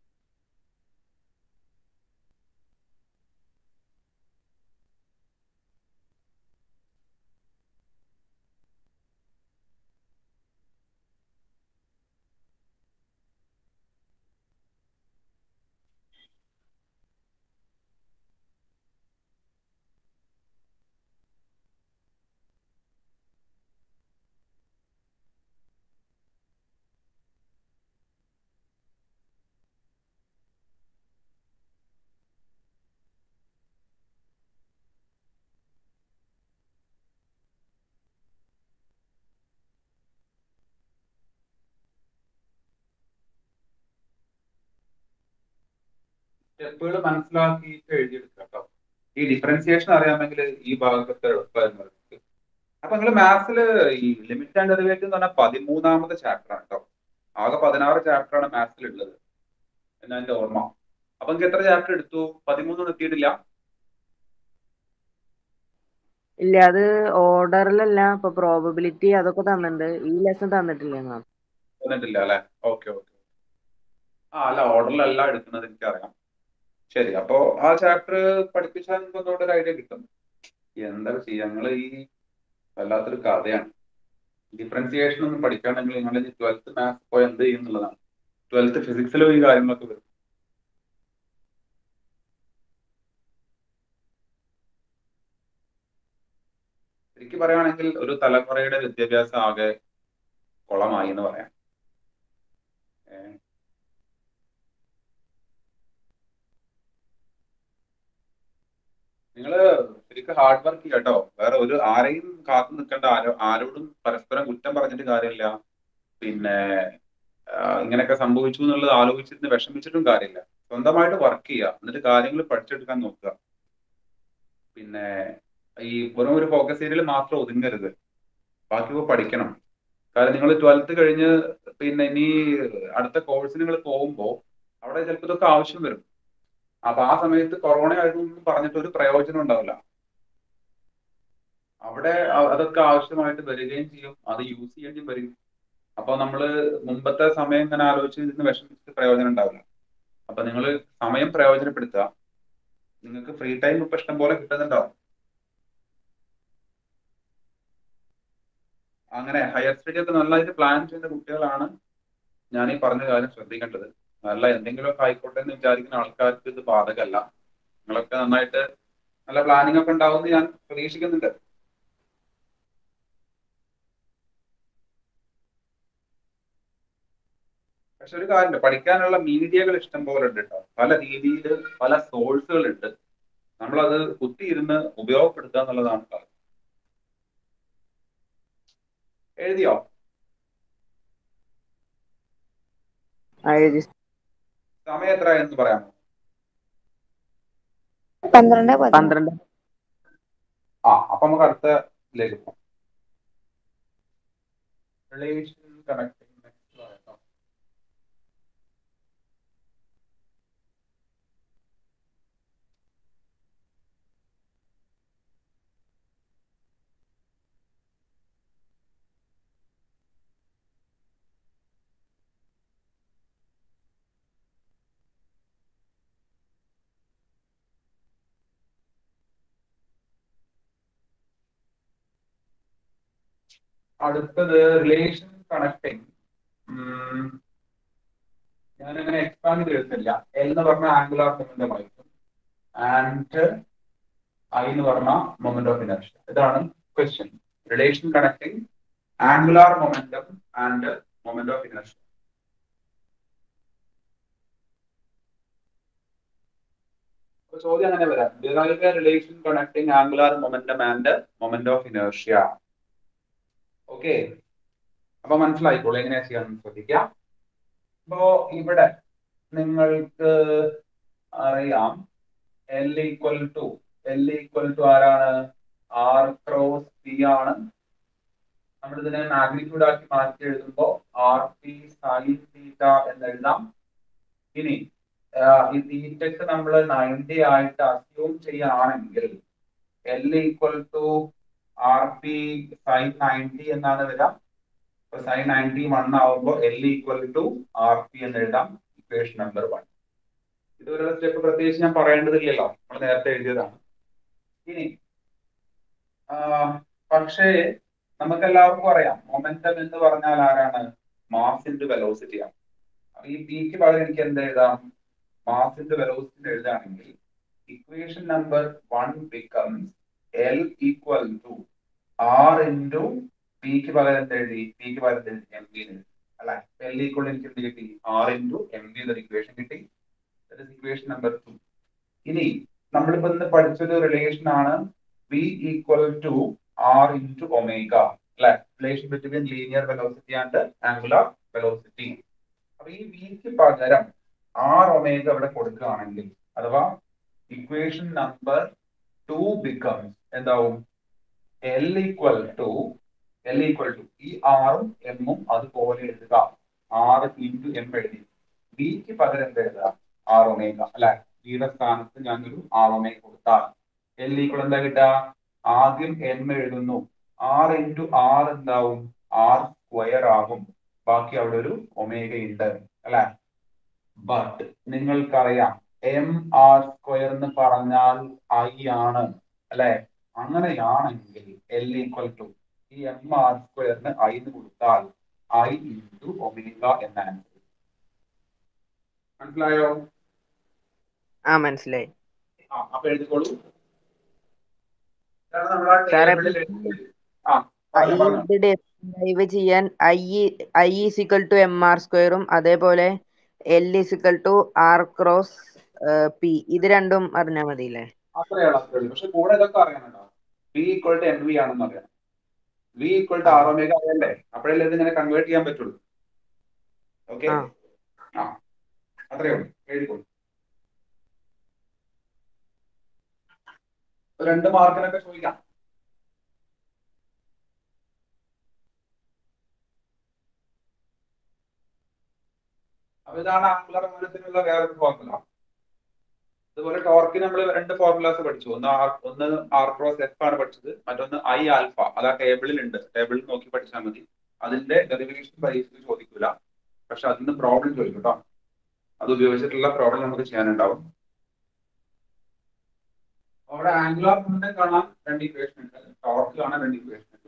സ്റ്റെപ്പുകൾ മനസ്സിലാക്കിയിട്ട് എഴുതിയെടുക്കുക കേട്ടോ ഈ ഡിഫറൻസിയേഷൻ അറിയാമെങ്കിൽ ഈ ഭാഗത്തൊക്കെ എളുപ്പമായിരുന്നു നിങ്ങൾക്ക്. അപ്പൊ നിങ്ങൾ മാത്സിൽ ഈ ലിമിറ്റ് ആൻഡ് ഡെറിവേറ്റീവ് എന്ന് പറഞ്ഞാൽ പതിമൂന്നാമത്തെ ചാപ്റ്റർ ആണ് കേട്ടോ ആകെ പതിനാറ് ചാപ്റ്റർ ആണ് മാത്സിൽ ഉള്ളത് എന്നാ എന്റെ ഓർമ്മ അപ്പൊ നിങ്ങൾക്ക് എത്ര ചാപ്റ്റർ എടുത്തു പതിമൂന്നൊന്നും എത്തിയിട്ടില്ല ഇല്ല അത് ഓർഡറിലല്ല ഇപ്പൊ പ്രോബബിലിറ്റി അതൊക്കെ തന്നിട്ടുണ്ട് ഈ ലെസൺ തന്നിട്ടില്ല മാം വന്നിട്ടില്ല അല്ലെ ഓക്കെ ഓക്കെ ആ അല്ല ഓർഡറിലല്ല എടുക്കുന്നത് എനിക്കറിയാം ശരി അപ്പോ ആ ചാപ്റ്റർ പഠിപ്പിച്ചാൽ നിങ്ങൾക്ക് ഒന്നുകൂടെ ഒരു ഐഡിയ കിട്ടും എന്താ ചെയ്യാ നിങ്ങൾ ഈ വല്ലാത്തൊരു കഥയാണ് ഡിഫറൻസിയേഷൻ ഒന്നും പഠിക്കുകയാണെങ്കിൽ നിങ്ങൾ ട്വൽത്ത് മാത്സ് പോയി എന്ത് ചെയ്യും എന്നുള്ളതാണ് ട്വൽത്ത് ഫിസിക്സിലും ഈ കാര്യങ്ങളൊക്കെ വരും ശരിക്കും പറയുകയാണെങ്കിൽ ഒരു തലമുറയുടെ വിദ്യാഭ്യാസം ആകെ കുളമായി എന്ന് പറയാം ഏ, നിങ്ങള് ശരിക്കും ഹാർഡ് വർക്ക് ചെയ്യാം കേട്ടോ വേറെ ഒരു ആരെയും കാത്തു നിൽക്കേണ്ട ആരോ ആരോടും പരസ്പരം കുറ്റം പറഞ്ഞിട്ട് കാര്യമില്ല പിന്നെ ആ, ഇങ്ങനെയൊക്കെ സംഭവിച്ചു എന്നുള്ളത് ആലോചിച്ചിരുന്ന് വിഷമിച്ചിട്ടും കാര്യമില്ല സ്വന്തമായിട്ട് വർക്ക് ചെയ്യുക എന്നിട്ട് കാര്യങ്ങൾ പഠിച്ചെടുക്കാൻ നോക്കുക പിന്നെ ഈ വെറും ഒരു ഫോക്കസ് ഏരിയയിൽ മാത്രം ഒതുങ്ങരുത് ബാക്കി പഠിക്കണം കാരണം നിങ്ങൾ ട്വൽത്ത് കഴിഞ്ഞ് പിന്നെ ഇനി അടുത്ത കോഴ്സിന് നിങ്ങൾ പോകുമ്പോൾ അവിടെ ചിലപ്പോൾ ഇതൊക്കെ ആവശ്യം വരും അപ്പൊ ആ സമയത്ത് കൊറോണ ആയതൊന്നും പറഞ്ഞിട്ട് ഒരു പ്രയോജനം ഉണ്ടാവില്ല അവിടെ അ- അതൊക്കെ ആവശ്യമായിട്ട് വരികയും ചെയ്യും അത് യൂസ് ചെയ്യേണ്ടി വരും അപ്പൊ നമ്മള് മുമ്പത്തെ സമയം ഇങ്ങനെ ആലോചിച്ച് ഇരുന്ന് വിഷമിച്ചിട്ട് പ്രയോജനം ഉണ്ടാവില്ല അപ്പൊ നിങ്ങൾ സമയം പ്രയോജനപ്പെടുത്തുക നിങ്ങൾക്ക് ഫ്രീ ടൈം ഇപ്പൊ ഇഷ്ടം പോലെ കിട്ടുന്നുണ്ടാവും അങ്ങനെ ഹയർ സ്റ്റഡി ഒക്കെ നന്നായിട്ട് പ്ലാൻ ചെയ്യുന്ന കുട്ടികളാണ് ഞാൻ ഈ പറഞ്ഞ കാര്യം ശ്രദ്ധിക്കേണ്ടത് നല്ല എന്തെങ്കിലുമൊക്കെ ആയിക്കോട്ടെ എന്ന് വിചാരിക്കുന്ന ആൾക്കാർക്ക് ഇത് ബാധകമല്ല നിങ്ങളൊക്കെ നന്നായിട്ട് നല്ല പ്ലാനിങ് ഒക്കെ ഉണ്ടാവുമെന്ന് ഞാൻ പ്രതീക്ഷിക്കുന്നുണ്ട് പക്ഷെ ഒരു കാര്യമുണ്ട് പഠിക്കാനുള്ള മീഡിയകൾ ഇഷ്ടം പോലെ ഉണ്ട് കേട്ടോ പല രീതിയിൽ പല സോഴ്സുകൾ ഉണ്ട് നമ്മളത് കുത്തിയിരുന്ന് ഉപയോഗപ്പെടുത്തുക എന്നുള്ളതാണ് കാര്യം എഴുതിയോ ആ എഴുതി സമയം എത്രയായെന്ന് പറയാമോ പന്ത്രണ്ട് പതിനൊന്ന് പന്ത്രണ്ട് ആ അപ്പൊ നമുക്ക് അടുത്ത ഇതിലേക്ക് പോകാം റിലേഷൻ കണക്ടിങ് അടുത്തത് റിലേഷൻ കണക്ടിങ് ഞാൻ അങ്ങനെ എക്സ്പാൻഡ് ചെയ്തിട്ടില്ല എൽ എന്ന് പറഞ്ഞ ആംഗുലാർ മൊമെന്റം ആയിരിക്കും ആൻഡ് ഐ എന്ന് പറഞ്ഞ മൊമെന്റ് ഓഫ് ഇനർഷ്യ ഇതാണ് question relation connecting angular momentum and moment of inertia അപ്പൊ ചോദ്യം അങ്ങനെ വരാം derive a relation connecting angular momentum and moment of inertia okay അപ്പൊ മനസ്സിലായിക്കോളൂ എങ്ങനെയാ ചെയ്യാന്ന് ശ്രദ്ധിക്കാം അപ്പോ ഇവിടെ നിങ്ങൾക്ക് അറിയാം L equal to L equal to ആരാണ് ആർ ക്രോസ് പി ആണ് നമ്മൾ ഇതിനെ മാഗ്നിറ്റ്യൂഡ് ആക്കി മാറ്റി എഴുതുമ്പോ ആർ പി സൈൻ തീറ്റ എന്ന് എഴുതാം ഇനി ആഹ് ഈ തീറ്റക്ക് നമ്മൾ നയൻറ്റി ആയിട്ട് അസ്യൂം ചെയ്യുകയാണെങ്കിൽ L equal to R P sine ninety എന്നാണ് വരാം അപ്പൊ സൈൻ നയൻറ്റി വൺ ആവുമ്പോൾ L equal to R P എന്ന് എഴുതാം ഇക്വേഷൻ നമ്പർ വൺ ഇതുവരെയുള്ള സ്റ്റെപ്പ് പ്രത്യേകിച്ച് ഞാൻ പറയേണ്ടതില്ലല്ലോ നമ്മൾ നേരത്തെ എഴുതിയതാണ് ഇനി ആഹ് പക്ഷേ നമുക്ക് എല്ലാവർക്കും അറിയാം മൊമെന്റം എന്ന് പറഞ്ഞാൽ ആരാണ് മാസ് ഇൻറ്റു വെലോസിറ്റി ആണ് അപ്പൊ ഈ പിക്ക് പകരം എനിക്ക് എന്ത് എഴുതാം മാസ് ഇൻറ്റു വെലോസിറ്റി എഴുതുകയാണെങ്കിൽ equation number one becomes L equal to R into പിക്ക് പകരം എന്ത് എഴുതി പിക്ക് പകരം എന്ത് എഴുതി എം ബി അല്ല എൽ ഈക്വൽ എനിക്ക് എന്ത് കിട്ടി ആർ ഇൻറ്റു എം ബി എന്നൊരു ഇക്വേഷൻ കിട്ടി ഇക്വേഷൻ നമ്പർ ടു ഇനി നമ്മളിപ്പോ ഇന്ന് പഠിച്ചൊരു റിലേഷൻ ആണ് V equal to R into omega അല്ലെ relation between linear velocity and angular velocity അപ്പൊ ഈ വിക്ക് പകരം ആർ ഒമേഗ ഇവിടെ കൊടുക്കുകയാണെങ്കിൽ അഥവാ ഇക്വേഷൻ നമ്പർ ടു ബിക്കംസ് എന്താവും L equal to L equal to ഈ ആറും എമ്മും അതുപോലെ എഴുതുക ആറ് ഇൻറ്റു എം എഴുതി വിക്ക് പകരം എന്ത് എഴുതുക ആർ ഒമേഗ അല്ലെ വിയുടെ സ്ഥാനത്ത് ഞാനൊരു ആർ ഒമേഗ കൊടുത്താൽ എൽ ഈക്വൽ എന്താ കിട്ടുക ആദ്യം എം എഴുതുന്നു ആർ ഇൻറ്റു ആർ എന്താവും ആർ സ്ക്വയർ ആകും ബാക്കി അവിടെ ഒരു ഒമേഗ ഉണ്ട് അല്ലെ ബട്ട് നിങ്ങൾക്കറിയാം എം ആർ സ്ക്വയർ എന്ന് പറഞ്ഞാൽ ഐ ആണ് അല്ലെ അങ്ങനെയാണെങ്കിൽ എൽ ഈക്വൽ ടു ഈ എം ആർ സ്ക്വയറിന് ഐ എന്ന് കൊടുത്താൽ ഐ ഇൻറ്റു ഒമേഗ എന്ന ആൻസർ മനസ്സിലായോ ആ മനസ്സിലായി ആ അപ്പൊ എഴുതിക്കോളൂ ഇതാണ് നമ്മുടെ സാറേ, ടേബിളിൽ എഴുതിയത്. ആ പറഞ്ഞോ, പറഞ്ഞോ. ഇത് ഡെറിവ് ചെയ്യാൻ I I equal to M R സ്ക്വയറും അതേപോലെ L equal to R cross P ഇത് രണ്ടും അറിഞ്ഞാൽ മതിയില്ലേ അത്രയാണ് അത്രേ ഉള്ളൂ പക്ഷെ കൂടെ ഇതൊക്കെ അറിയണല്ലോ V equal to M V ആണെന്ന് അറിയണം V equal to R omega അറിയണ്ടേ അപ്പോഴല്ലേ ഇത് ഇങ്ങനെ കൺവേർട്ട് ചെയ്യാൻ പറ്റുള്ളൂ ഓക്കെ ആ. ആ അത്രേ ഉള്ളൂ എഴുതിക്കോളൂ ഒരു രണ്ട് മാർക്കിനൊക്കെ ചോദിക്കാം അപ്പൊ ഇതാണ് ആംഗുലർ മൂലത്തിനുള്ള വേറൊരു ഫോർമുല അതുപോലെ ടോർക്കിന് നമ്മൾ രണ്ട് ഫോർമുലാസ് പഠിച്ചു ഒന്ന് ആർ ഒന്ന് ആർ ക്രോസ് എഫ് ആണ് പഠിച്ചത് മറ്റൊന്ന് ഐ ആൽഫ അത് ആ ടേബിളിൽ ഉണ്ട് ടേബിളിൽ നോക്കി പഠിച്ചാൽ മതി അതിന്റെ ഡെറിവേഷൻ പരീക്ഷയ്ക്ക് ചോദിക്കില്ല പക്ഷെ അതിന് പ്രോബ്ലം ചോദിക്കും കേട്ടോ അത് ഉപയോഗിച്ചിട്ടുള്ള പ്രോബ്ലം നമുക്ക് ചെയ്യാനുണ്ടാവും അവിടെ ആംഗുലാർ മൂവ്മെന്റ് കാണാൻ രണ്ട് ഇക്വേഷൻ ഉണ്ട് ടോർക്ക് കാണാൻ രണ്ട് ഇക്വേഷൻ ഉണ്ട്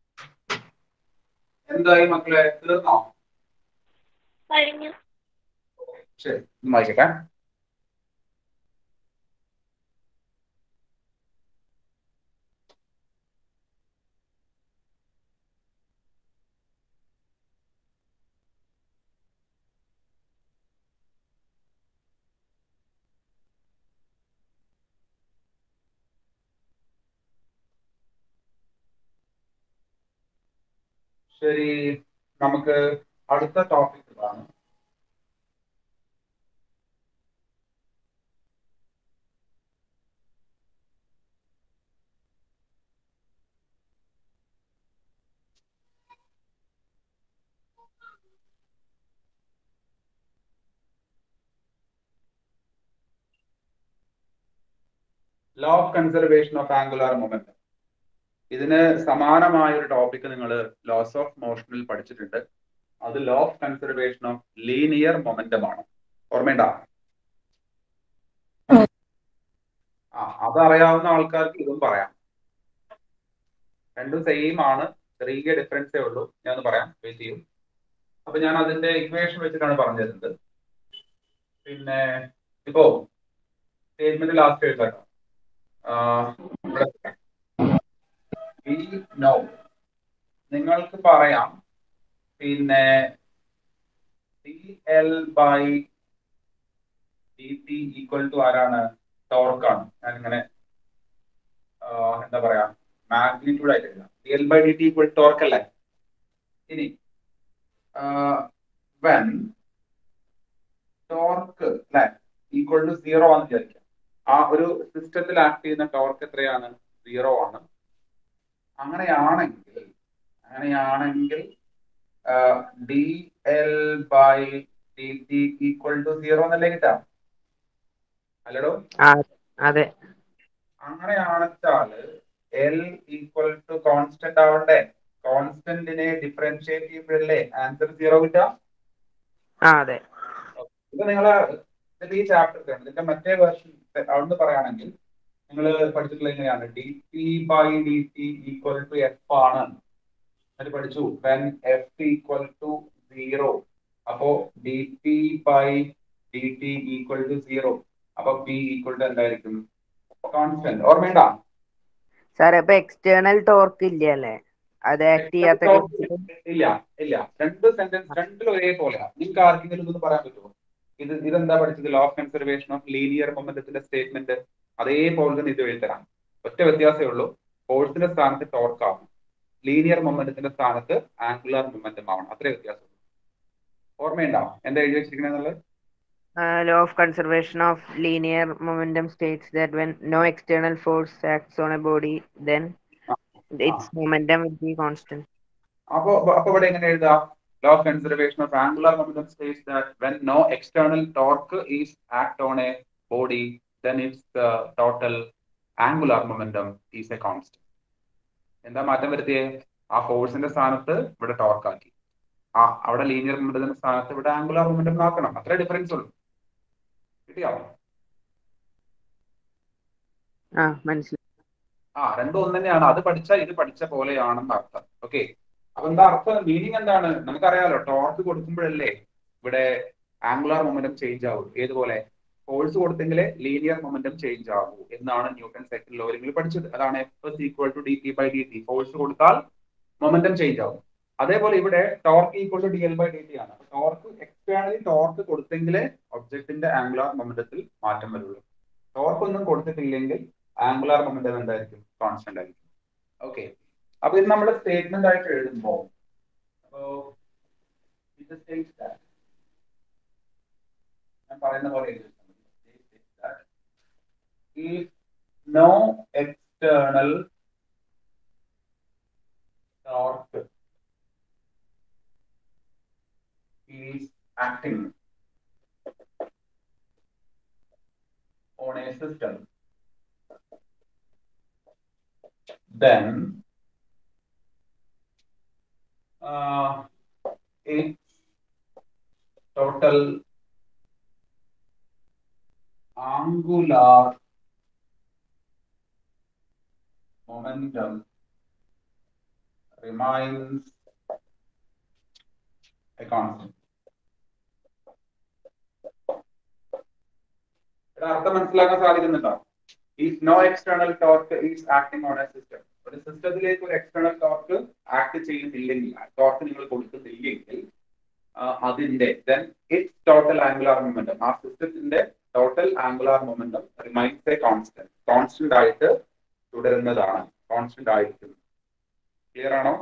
എന്തായി മക്കളെ തീർന്നോ കഴിഞ്ഞു ശരി ഒന്ന് വായിക്കട്ടെ ശരി നമുക്ക് അടുത്ത ടോപ്പിക് ഇതാണ് law of conservation of angular momentum ഇതിന് സമാനമായ ഒരു ടോപ്പിക് നിങ്ങൾ ലോസ് ഓഫ് മോഷനിൽ പഠിച്ചിട്ടുണ്ട് അത് law of conservation of linear momentum ആണ് ഓർമ്മയുണ്ട ആ അതറിയാവുന്ന ആൾക്കാർക്ക് ഇതും പറയാം രണ്ടും സെയിം ആണ് ചെറിയ ഡിഫറൻസേ ഉള്ളൂ ഞാൻ പറയാം വെയിറ്റ് ചെയ്യും അപ്പൊ ഞാൻ അതിന്റെ ഇക്വേഷൻ വെച്ചിട്ടാണ് പറഞ്ഞു തരുന്നത് പിന്നെ ഇപ്പോ സ്റ്റേറ്റ്മെന്റ് ലാസ്റ്റ് എഴുതാട്ടോ ഇവിടെ വി നോ നിങ്ങൾക്ക് പറയാം പിന്നെ D L by D T equal to ആരാണ് ടോർക്കാണ് ഞാൻ ഇങ്ങനെ എന്താ പറയാ മാഗ്നിറ്റ്യൂഡ് ആയിട്ട് എഴുതാം D L by D T equal torque അല്ലേ ഇനി വെൻ ടോർക്ക് അല്ലെ ഈക്വൽ ടു സീറോ ആണെന്ന് വിചാരിക്കാം ആ ഒരു സിസ്റ്റത്തിൽ ആക്ട് ചെയ്യുന്ന ടോർക്ക് എത്രയാണ് സീറോ ആണ് അങ്ങനെയാണെങ്കിൽ അങ്ങനെയാണെങ്കിൽ D L by D T equal to zero എന്നല്ലേ കിട്ടാം അല്ലടോ ആ അതെ അങ്ങനെയാണെച്ചാല് എൽ ഈക്വൽ ടു കോൺസ്റ്റന്റ് ആവണ്ടേ കോൺസ്റ്റന്റിനെ ഡിഫറൻഷിയേറ്റ് ചെയ്യുമ്പോഴല്ലേ ആൻസർ സീറോ കിട്ടുക ആ അതെ ഇത് നിങ്ങള് ഇതിന്റെ ഈ ചാപ്റ്റർ ഇതിന്റെ മറ്റേ വേർഷൻ അവിടുന്ന് പറയുകയാണെങ്കിൽ നിങ്ങൾ പഠിച്ചിട്ടുള്ള എങ്ങനെയാണ് D T by D T equal to F ആണ് അത് പഠിച്ചു when F equal to zero അപ്പോ D T by D T equal to zero അപ്പൊ പി ഈക്വൽ ടു എന്തായിരിക്കും കോൺസ്റ്റന്റ് ഓർമ്മയുണ്ടോ സാർ ഇപ്പൊ എക്സ്റ്റേണൽ ടോർക്ക് ഇല്ല അല്ലേ അത് ആക്ട് ചെയ്യാത്ത ഇല്ല ഇല്ല രണ്ട് സെന്റൻസ് രണ്ടിലും ഒരേപോലെയാ നിങ്ങൾക്ക് ആർക്കെങ്കിലും ഇതൊന്ന് പറയാൻ പറ്റുമോ ഇത് ഇതെന്താ പഠിച്ചത് law of conservation of linear മൊമെന്റത്തിന്റെ സ്റ്റേറ്റ്മെന്റ് അതേപോലെ തന്നെ ഇത് എഴുതരാം ഒറ്റ വ്യത്യാസമേ ഉള്ളൂ ഫോഴ്സിന്റെ സ്ഥാനത്ത് ടോർക്ക് ആവും ലീനിയർ മൊമെന്റത്തിന്റെ സ്ഥാനത്ത് ആംഗുലാർ മൊമെന്റം ആവണം അത്രേ വ്യത്യാസം ഓർമ്മയുണ്ടാവും എന്താ എഴുതി വെച്ചിരിക്കണെന്നുള്ളത് law of conservation of linear momentum states that when no external force acts on a body then its momentum will be constant അപ്പോ അപ്പൊ ഇവിടെ എങ്ങനെ എഴുതാം law of conservation of angular momentum states that when no external torque is act on a body then it's the total angular momentum is a constant എന്താ മാറ്റം വരുത്തിയേ ആ ഫോഴ്സിന്റെ സ്ഥാനത്ത് ഇവിടെ ടോർക്ക് ആക്കി ആ അവിടെ ലീനിയർ മൊമെന്റത്തിന്റെ സ്ഥാനത്ത് ഇവിടെ ആംഗുലാർ മൊമെന്റം ആക്കണം അത്രേ ഡിഫറൻസ് ഉള്ളൂ കിട്ടിയോ ആ മനസ്സിലായി ആ രണ്ടും ഒന്ന് തന്നെയാണ് അത് പഠിച്ചാൽ ഇത് പഠിച്ച പോലെയാണെന്ന് അർത്ഥം ഓക്കെ അപ്പൊ എന്താ അർത്ഥം മീനിങ് എന്താണ് നമുക്കറിയാലോ ടോർക്ക് കൊടുക്കുമ്പോഴല്ലേ ഇവിടെ ആംഗുലാർ മൊമെന്റം ചേഞ്ച് ആവും ഏതുപോലെ ഫോഴ്സ് കൊടുത്തെങ്കിലേ ലീനിയർ മൊമെന്റം ചേഞ്ച് ആവൂ എന്നാണ് ന്യൂട്ടൺ സെക്കൻഡ് ലോ നിങ്ങൾ പഠിച്ചത് അതാണ് F equal to D T by D T force കൊടുത്താൽ മൊമെന്റം ചേഞ്ച് ആവും അതേപോലെ ഇവിടെ torque equal to D L by D T ആണ് ടോർക്ക് എക്സ്റ്റേണലി ടോർക്ക് കൊടുത്തെങ്കിലേ ഒബ്ജക്റ്റിന്റെ ആംഗുലാർ മൊമെന്റത്തിൽ മാറ്റം വരുള്ളൂ ടോർക്ക് ഒന്നും കൊടുത്തിട്ടില്ലെങ്കിൽ ആംഗുലാർ മൊമെന്റം എന്തായിരിക്കും കോൺസ്റ്റന്റ് ആയിരിക്കും ഓക്കെ അപ്പൊ ഇത് നമ്മൾ സ്റ്റേറ്റ്മെന്റ് ആയിട്ട് എഴുതുമ്പോൾ അപ്പോ ഇത് states that ഞാൻ പറയുന്ന പോലെ എഴുതി if no external torque is acting on a system then uh, its total angular momentum remains a constant. ഒരു അർത്ഥം മനസ്സിലാക്കാൻ സാധിക്കുന്നുണ്ടോ if no external torque is acting on a system ഒരു സിസ്റ്റത്തിലേക്ക് ഒരു എക്സ്റ്റേണൽ ടോർക്ക് ആക്ട് ചെയ്യുന്നില്ലെങ്കിൽ ടോർക്ക് നിങ്ങൾ കൊടുക്കുന്നില്ലെങ്കിൽ ആ, അതിന്റെ then its total angular momentum ആ സിസ്റ്റത്തിന്റെ total angular momentum remains a constant constant ആയിട്ട് തുടരുന്നതാണ് കോൺസ്റ്റന്റ് ആയിരിക്കും ക്ലിയർ ആണോ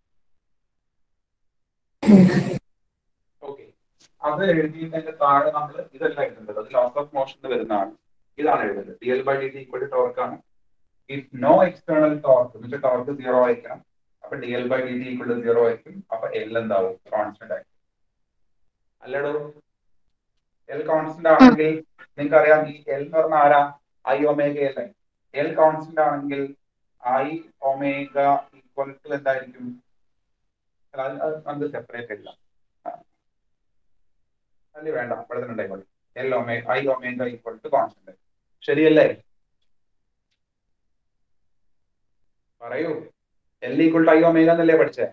ഓക്കെ അത് എഴുതിയതിന്റെ താഴെ നമ്മൾ ഇതല്ല എഴുതേണ്ടത് അത് ലോസ് ഓഫ് മോഷൻ വരുന്നതാണ് ഇതാണ് എഴുതേണ്ടത് D L by D T equal to torque ആണ് ഇഫ് നോ എക്സ്റ്റേണൽ ടോർക്ക് എന്നുവെച്ചാൽ ടോർക്ക് സീറോ ആയിരിക്കണം അപ്പൊ D L by D T equal to zero ആയിരിക്കും അപ്പൊ എൽ എന്താവും കോൺസ്റ്റന്റ് ആയിരിക്കും അല്ലടോ എൽ കോൺസ്റ്റന്റ് ആണെങ്കിൽ നിങ്ങൾക്ക് അറിയാം ഈ എൽ എന്ന് പറഞ്ഞാൽ ആരാ ഐ ഒമേഗ അല്ലേ എൽ കോൺസ്റ്റന്റ് ആണെങ്കിൽ ഐ ഒമേഗ ഈക്വൽ ടു എന്തായിരിക്കും അല്ല, അത് അത് നമുക്ക് സെപ്പറേറ്റ് ഇല്ല അല്ലെ വേണ്ട ഇവിടെ തന്നെ ഉണ്ടായിക്കോട്ടെ L omega I omega equal to constant ശരിയല്ലേ പറയൂ L equal to I omega എന്നല്ലേ പഠിച്ചേ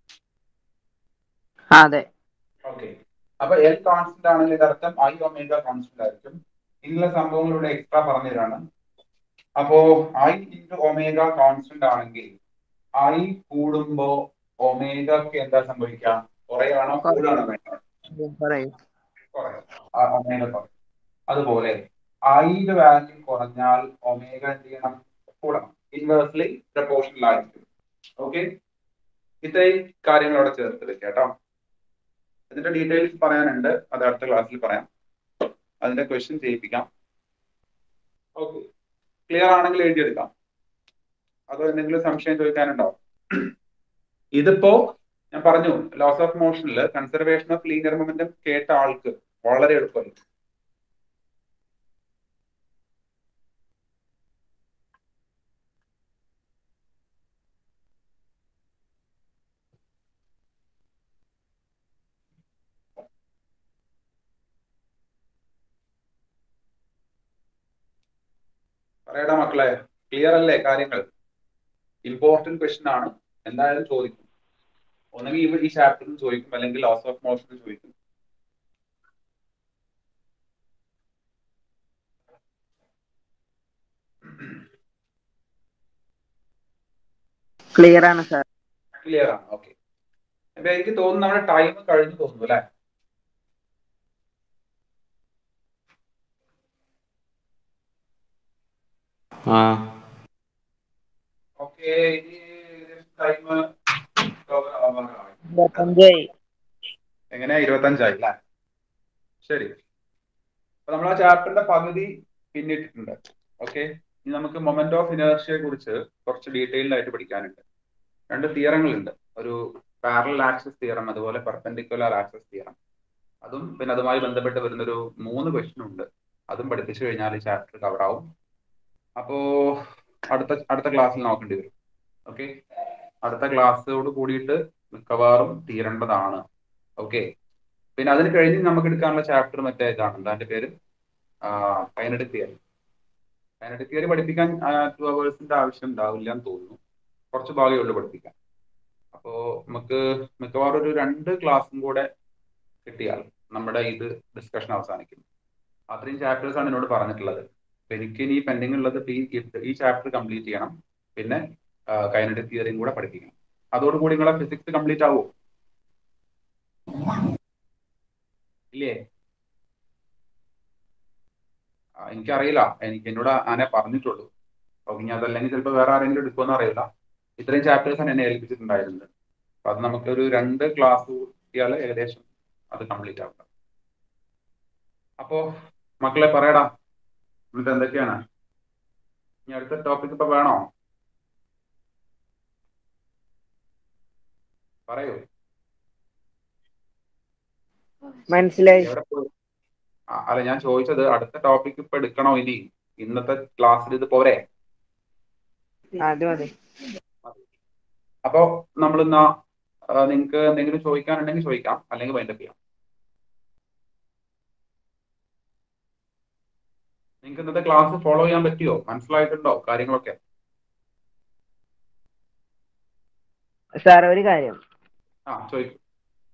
ആ, അതെ ഓക്കെ അപ്പൊ എൽ കോൺസ്റ്റന്റ് ആണെങ്കിൽ ഇതിനർത്ഥം ഐ ഒമേഗ കോൺസ്റ്റന്റ് ആയിരിക്കും ഇതിനുള്ള സംഭവങ്ങൾ ഇവിടെ എക്സ്ട്രാ പറഞ്ഞതാണ് അപ്പോ ഐ ഇൻറ്റു ഒമേഗ കോൺസ്റ്റന്റ് ആണെങ്കിൽ ഐ കൂടുമ്പോ ഒമേഗക്ക് എന്താ സംഭവിക്കുക കുറയാണോ കൂടാണോ വേണ്ടത് പറയൂ കുറയും ആ ഒമേഗ കുറയും അതുപോലെ ഐയുടെ വാല്യൂ കുറഞ്ഞാൽ ഒമേഗ എന്ത് ചെയ്യണം കൂടണം ഇൻവേഴ്സ്ലി പ്രപ്പോർഷണൽ ആയിരിക്കും ഓക്കെ ഇത്രയും കാര്യങ്ങൾ അവിടെ ചേർത്ത് വെക്കാം കേട്ടോ ഇതിന്റെ ഡീറ്റെയിൽസ് പറയാനുണ്ട് അത് അടുത്ത ക്ലാസ്സിൽ പറയാം അതിന്റെ ക്വസ്റ്റ്യൻ ചെയ്യിപ്പിക്കാം ഓക്കെ ക്ലിയർ ആണെങ്കിൽ എഴുതിയെടുക്കാം അതോ എന്തെങ്കിലും സംശയം ചോദിക്കാനുണ്ടോ ഇതിപ്പോ ഞാൻ പറഞ്ഞു ലോസ് ഓഫ് മോഷനിൽ കൺസർവേഷൻ ഓഫ് ലീനിയർ മൊമെന്റം കേട്ട ആൾക്ക് വളരെ എളുപ്പമായി പറയടാ മക്കളെ ക്ലിയർ അല്ലേ കാര്യങ്ങൾ ഇമ്പോർട്ടന്റ് ക്വസ്റ്റ്യൻ ആണ് എന്തായാലും ചോദിക്കും ഒന്നെങ്കിൽ ഈ- ഈ ചാപ്റ്ററിൽ ചോദിക്കും അല്ലെങ്കിൽ ലോസ് ഓഫ് മോഷനിൽ ചോദിക്കും ക്ലിയർ ആണ് സാർ ക്ലിയർ ആണ് ഓക്കെ അപ്പൊ എനിക്ക് തോന്നുന്നു നമ്മുടെ ടൈം കഴിഞ്ഞു തോന്നുന്നു അല്ലെ ആ ഓക്കെ ഇനി ടൈം ഇരുപത്തഞ്ചായി എങ്ങനെ ഇരുപത്തഞ്ചായി അല്ലേ ശരി അപ്പൊ നമ്മൾ ആ ചാപ്റ്ററിന്റെ പകുതി പിന്നിട്ടിട്ടുണ്ട് ഓക്കെ ഇനി നമുക്ക് മൊമെന്റ് ഓഫ് ഇനേർഷ്യയെ കുറിച്ച് കുറച്ച് ഡീറ്റെയിൽഡ് ആയിട്ട് പഠിക്കാനുണ്ട് രണ്ട് തിയറങ്ങളുണ്ട് ഒരു പാരലൽ ആക്സസ് തിയറം അതുപോലെ പെർപെൻഡിക്കുലർ ആക്സസ് തിയറം അതും പിന്നെ അതുമായി ബന്ധപ്പെട്ട് വരുന്നൊരു മൂന്ന് ക്വസ്റ്റ്യൻ ഉണ്ട് അതും പഠിപ്പിച്ചു കഴിഞ്ഞാൽ ഈ ചാപ്റ്റർ കവർ ആവും അപ്പോ അടുത്ത അടുത്ത ക്ലാസ്സിൽ നോക്കേണ്ടി വരും ഓക്കെ അടുത്ത ക്ലാസ്സോട് കൂടിയിട്ട് മിക്കവാറും തീരേണ്ടതാണ് ഓക്കെ പിന്നെ അതിന് കഴിഞ്ഞ് നമുക്ക് എടുക്കാനുള്ള ചാപ്റ്റർ മറ്റേ ഇതാണ് എന്താ അതിന്റെ പേര് കൈനഡിക് തിയറി കൈനഡിക് തിയറി പഠിപ്പിക്കാൻ ടു അവേഴ്സിന്റെ ആവശ്യം ഉണ്ടാവില്ല എന്ന് തോന്നുന്നു കുറച്ച് ഭാഗമേ ഉള്ളൂ പഠിപ്പിക്കാൻ അപ്പോ നമുക്ക് മിക്കവാറും ഒരു രണ്ട് ക്ലാസ്സും കൂടെ കിട്ടിയാൽ നമ്മുടെ ഇത് ഡിസ്കഷൻ അവസാനിക്കും അത്രയും ചാപ്റ്റേഴ്സ് ആണ് എന്നോട് പറഞ്ഞിട്ടുള്ളത് അപ്പൊ എനിക്ക് ഇനി പെൻഡിങ് ഉള്ളത് ഈ ഈ ചാപ്റ്റർ കംപ്ലീറ്റ് ചെയ്യണം പിന്നെ കൈനഡിക് തിയറിയും കൂടെ പഠിപ്പിക്കണം അതോടുകൂടി നിങ്ങളെ ഫിസിക്സ് കംപ്ലീറ്റ് ആവുമോ ഇല്ലേ ആ, എനിക്കറിയില്ല എനിക്ക് എന്നോട് ആനെ പറഞ്ഞിട്ടുള്ളൂ അപ്പൊ ഇനി അതല്ലെങ്കിൽ ചിലപ്പോൾ വേറെ ആരെങ്കിലും എടുക്കുമെന്ന് അറിയില്ല ഇത്രയും ചാപ്റ്റേഴ്സ് ആണ് എന്നെ ഏൽപ്പിച്ചിട്ടുണ്ടായിരുന്നത് അപ്പൊ അത് നമുക്കൊരു രണ്ട് ക്ലാസ് കിട്ടിയാൽ ഏകദേശം അത് കംപ്ലീറ്റ് ആക്കാം അപ്പോ മക്കളെ പറയടാ എന്നിട്ട് എന്തൊക്കെയാണ് ഇനി അടുത്ത ടോപ്പിക് ഇപ്പൊ വേണോ പറയൂ മനസ്സിലായി എവിടെ പോയി ആ, അല്ല ഞാൻ ചോദിച്ചത് അടുത്ത ടോപ്പിക് ഇപ്പൊ എടുക്കണോ ഇനി ഇന്നത്തെ ക്ലാസ്സിൽ ഇത് പോരെ അത് മതി അപ്പോ നമ്മൾ ഇന്നാ നിങ്ങൾക്ക് എന്തെങ്കിലും ചോദിക്കാനുണ്ടെങ്കിൽ ചോദിക്കാം അല്ലെങ്കിൽ വൈൻഡപ്പ് ചെയ്യാം നിങ്ങൾക്ക് ഇന്നത്തെ ക്ലാസ് ഫോളോ ചെയ്യാൻ പറ്റിയോ മനസ്സിലായിട്ടുണ്ടോ കാര്യങ്ങളൊക്കെ സാർ ഒരു കാര്യം ആ ചോദിക്കും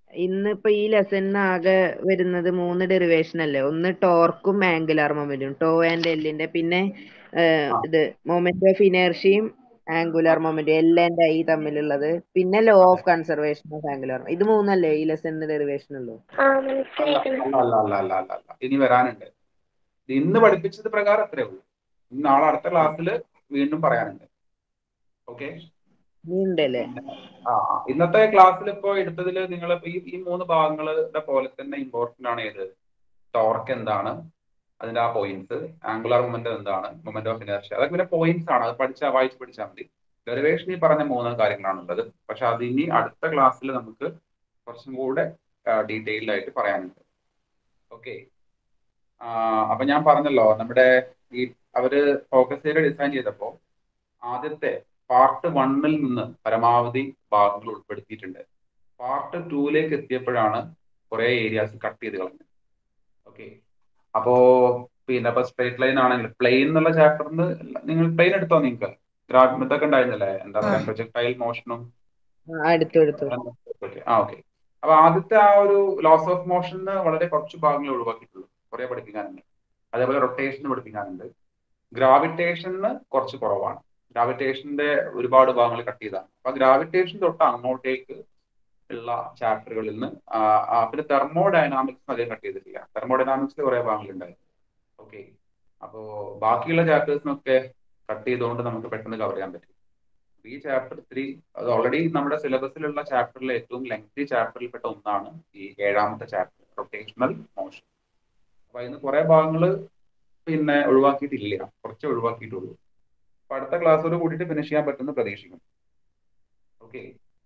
ഇന്നിപ്പോ ഈ ലെസണിന് ആകെ വരുന്നത് മൂന്ന് ഡെറിവേഷൻ അല്ലേ ഒന്ന് ടോർക്കും ആംഗുലാർ മൊമെന്റും ടോ ആൻഡ് എല്ലിന്റെ പിന്നെ ഏഹ്, ആ. ഇത് മൊമെന്റ് ഓഫ് ഇനേർഷ്യയും angular moment L and I തമ്മിലുള്ളത് പിന്നെ law of conservation of angular ഇത് മൂന്നല്ലേ ഈ ലെസണിന് ഡെറിവേഷൻ ഉള്ളൂ ആ അല്ല മനസ്സിലാക്കണം അല്ല അല്ല അല്ല അല്ല അല്ല ഇനി വരാനുണ്ട് ഇന്ന് പഠിപ്പിച്ചത് പ്രകാരം അത്രേ ഉള്ളൂ ഇനി നാളെ അടുത്ത ക്ലാസ്സിൽ വീണ്ടും പറയാനുണ്ട് ഓക്കെ ഇനി ഉണ്ടല്ലേ ആ ആ. ഇന്നത്തെ ക്ലാസ്സിൽ ഇപ്പോ എടുത്തതിൽ നിങ്ങൾ ഈ ഈ മൂന്ന് ഭാഗങ്ങളുടെ പോലെ തന്നെ ഇമ്പോർട്ടന്റ് ആണ് ഏത് ടോർക്ക് എന്താണ് അതിന്റെ ആ പോയിന്റ്സ് ആംഗുലാർ മൊമെന്റ് എന്താണ് മൊമെന്റ് ഓഫ് ഇനർഷ്യ അതൊക്കെ പിന്നെ പോയിന്റ്സ് ആണ് അത് പഠിച്ചാൽ വായിച്ച് പഠിച്ചാൽ മതി ഡെറിവേഷൻ ഈ പറഞ്ഞ മൂന്ന് കാര്യങ്ങളാണ് ഉള്ളത് പക്ഷെ അത് ഇനി അടുത്ത ക്ലാസ്സിൽ നമുക്ക് കുറച്ചും കൂടെ ഡീറ്റെയിൽഡ് ആയിട്ട് പറയാനുണ്ട് ഓക്കെ അപ്പൊ ഞാൻ പറഞ്ഞല്ലോ നമ്മുടെ ഈ അവര് ഫോക്കസ് ഏരിയ ഡിസൈൻ ചെയ്തപ്പോൾ ആദ്യത്തെ പാർട്ട് വണ്ണിൽ നിന്ന് പരമാവധി ഭാഗങ്ങൾ ഉൾപ്പെടുത്തിയിട്ടുണ്ട് പാർട്ട് ടൂയിലേക്ക് എത്തിയപ്പോഴാണ് കുറെ ഏരിയാസ് കട്ട് ചെയ്ത് കളഞ്ഞത് ഓക്കെ അപ്പോ പിന്നെ ഇപ്പൊ സ്ട്രേറ്റ് ലൈൻ ആണെങ്കിൽ പ്ലെയിൻ എന്നുള്ള ചാപ്റ്ററിന് നിങ്ങൾ പ്ലെയിൻ എടുത്തോ നിങ്ങൾക്ക് ഗ്രാഫ് ഇതൊക്കെ ഉണ്ടായിരുന്നില്ലേ എന്താ പറയാ പ്രൊജക്ടൈൽ മോഷനും ആ, എടുത്തു എടുത്തു ആ ഓക്കെ അപ്പൊ ആദ്യത്തെ ആ ഒരു ലോസ് ഓഫ് മോഷന് വളരെ കുറച്ച് ഭാഗങ്ങൾ ഒഴിവാക്കിയിട്ടുള്ളൂ കുറെ പഠിപ്പിക്കാനുണ്ട് അതേപോലെ റൊട്ടേഷന് പഠിപ്പിക്കാനുണ്ട് ഗ്രാവിറ്റേഷന് കുറച്ച് കുറവാണ് ഗ്രാവിറ്റേഷന്റെ ഒരുപാട് ഭാഗങ്ങൾ കട്ട് ചെയ്താണ് അപ്പൊ ഗ്രാവിറ്റേഷൻ തൊട്ട് അങ്ങോട്ടേക്ക് ഉള്ള ചാപ്റ്ററുകളിൽ നിന്ന് ആ, ആ, പിന്നെ തെർമോഡൈനാമിക്സ് അധികം കട്ട് ചെയ്തിട്ടില്ല തെർമോഡൈനാമിക്സിൽ കുറെ ഭാഗങ്ങളുണ്ടായിരുന്നു ഓക്കെ അപ്പോ ബാക്കിയുള്ള ചാപ്റ്റേഴ്സിനൊക്കെ കട്ട് ചെയ്തുകൊണ്ട് നമുക്ക് പെട്ടെന്ന് കവർ ചെയ്യാൻ പറ്റും ഈ ചാപ്റ്റർ ത്രീ അത് ഓൾറെഡി നമ്മുടെ സിലബസിലുള്ള ചാപ്റ്ററിലെ ഏറ്റവും ലെങ്തി ചാപ്റ്ററിൽ പെട്ട ഒന്നാണ് ഈ ഏഴാമത്തെ ചാപ്റ്റർ റൊട്ടേഷണൽ മോഷൻ അപ്പൊ അതിന് കുറെ ഭാഗങ്ങൾ പിന്നെ ഒഴിവാക്കിയിട്ടില്ല കുറച്ച് ഒഴിവാക്കിയിട്ടുള്ളൂ അപ്പൊ അടുത്ത ക്ലാസ്സോട് കൂടിയിട്ട് ഫിനിഷ് ചെയ്യാൻ പറ്റുമെന്ന് പ്രതീക്ഷിക്കുന്നു ഓക്കെ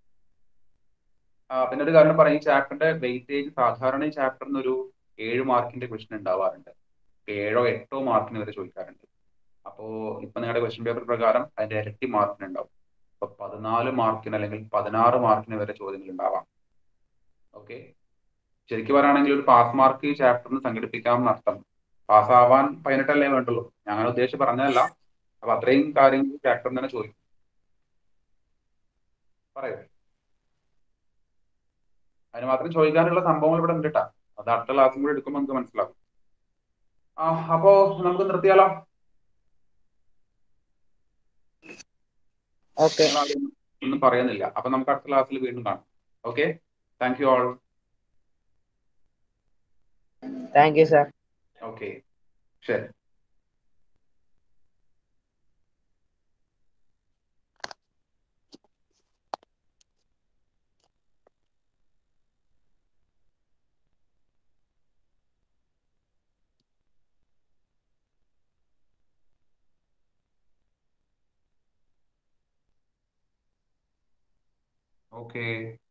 പിന്നെ ഒരു കാര്യം പറയാം ഈ ചാപ്റ്ററിന്റെ വെയിറ്റേജ് സാധാരണ ഈ ചാപ്റ്ററിന് ഒരു ഏഴ് മാർക്കിന്റെ ക്വസ്റ്റൻ ഉണ്ടാവാറുണ്ട് ഏഴോ എട്ടോ മാർക്കിന് വരെ ചോദിക്കാറുണ്ട് അപ്പോ ഇപ്പൊ നിങ്ങളുടെ ക്വസ്റ്റ്യൻ പേപ്പർ പ്രകാരം അതിന്റെ ഇരട്ടി മാർക്കിന് ഉണ്ടാവും ഇപ്പൊ പതിനാല് മാർക്കിന് അല്ലെങ്കിൽ പതിനാറ് മാർക്കിന് വരെ ചോദ്യങ്ങൾ ഉണ്ടാവാം ഓക്കെ ശരിക്കും പറയുകയാണെങ്കിൽ ഒരു പാസ് മാർക്ക് ഈ ചാപ്റ്ററിന് സംഘടിപ്പിക്കാമെന്ന് അർത്ഥം പാസ്സാവാൻ പതിനെട്ടല്ലേ വേണ്ടുള്ളൂ ഞാൻ അങ്ങനെ ഉദ്ദേശിച്ച് പറഞ്ഞതല്ല അപ്പൊ അത്രയും കാര്യങ്ങൾ ചാപ്റ്ററിൽ തന്നെ ചോദിക്കും പറയൂ അതിന് മാത്രം ചോദിക്കാനുള്ള സംഭവങ്ങൾ ഇവിടെ ഉണ്ട് ട്ടാ. അത് അടുത്ത ക്ലാസ്സും കൂടി എടുക്കുമ്പോൾ നമുക്ക് മനസ്സിലാവും ആ അപ്പോ നമുക്ക് നിർത്തിയാലോ ഓക്കെ നിങ്ങളാരും ഒന്നും പറയുന്നില്ല അപ്പൊ നമുക്ക് അടുത്ത ക്ലാസ്സിൽ വീണ്ടും കാണാം okay thank you all thank you sir okay ശരി ഓക്കെ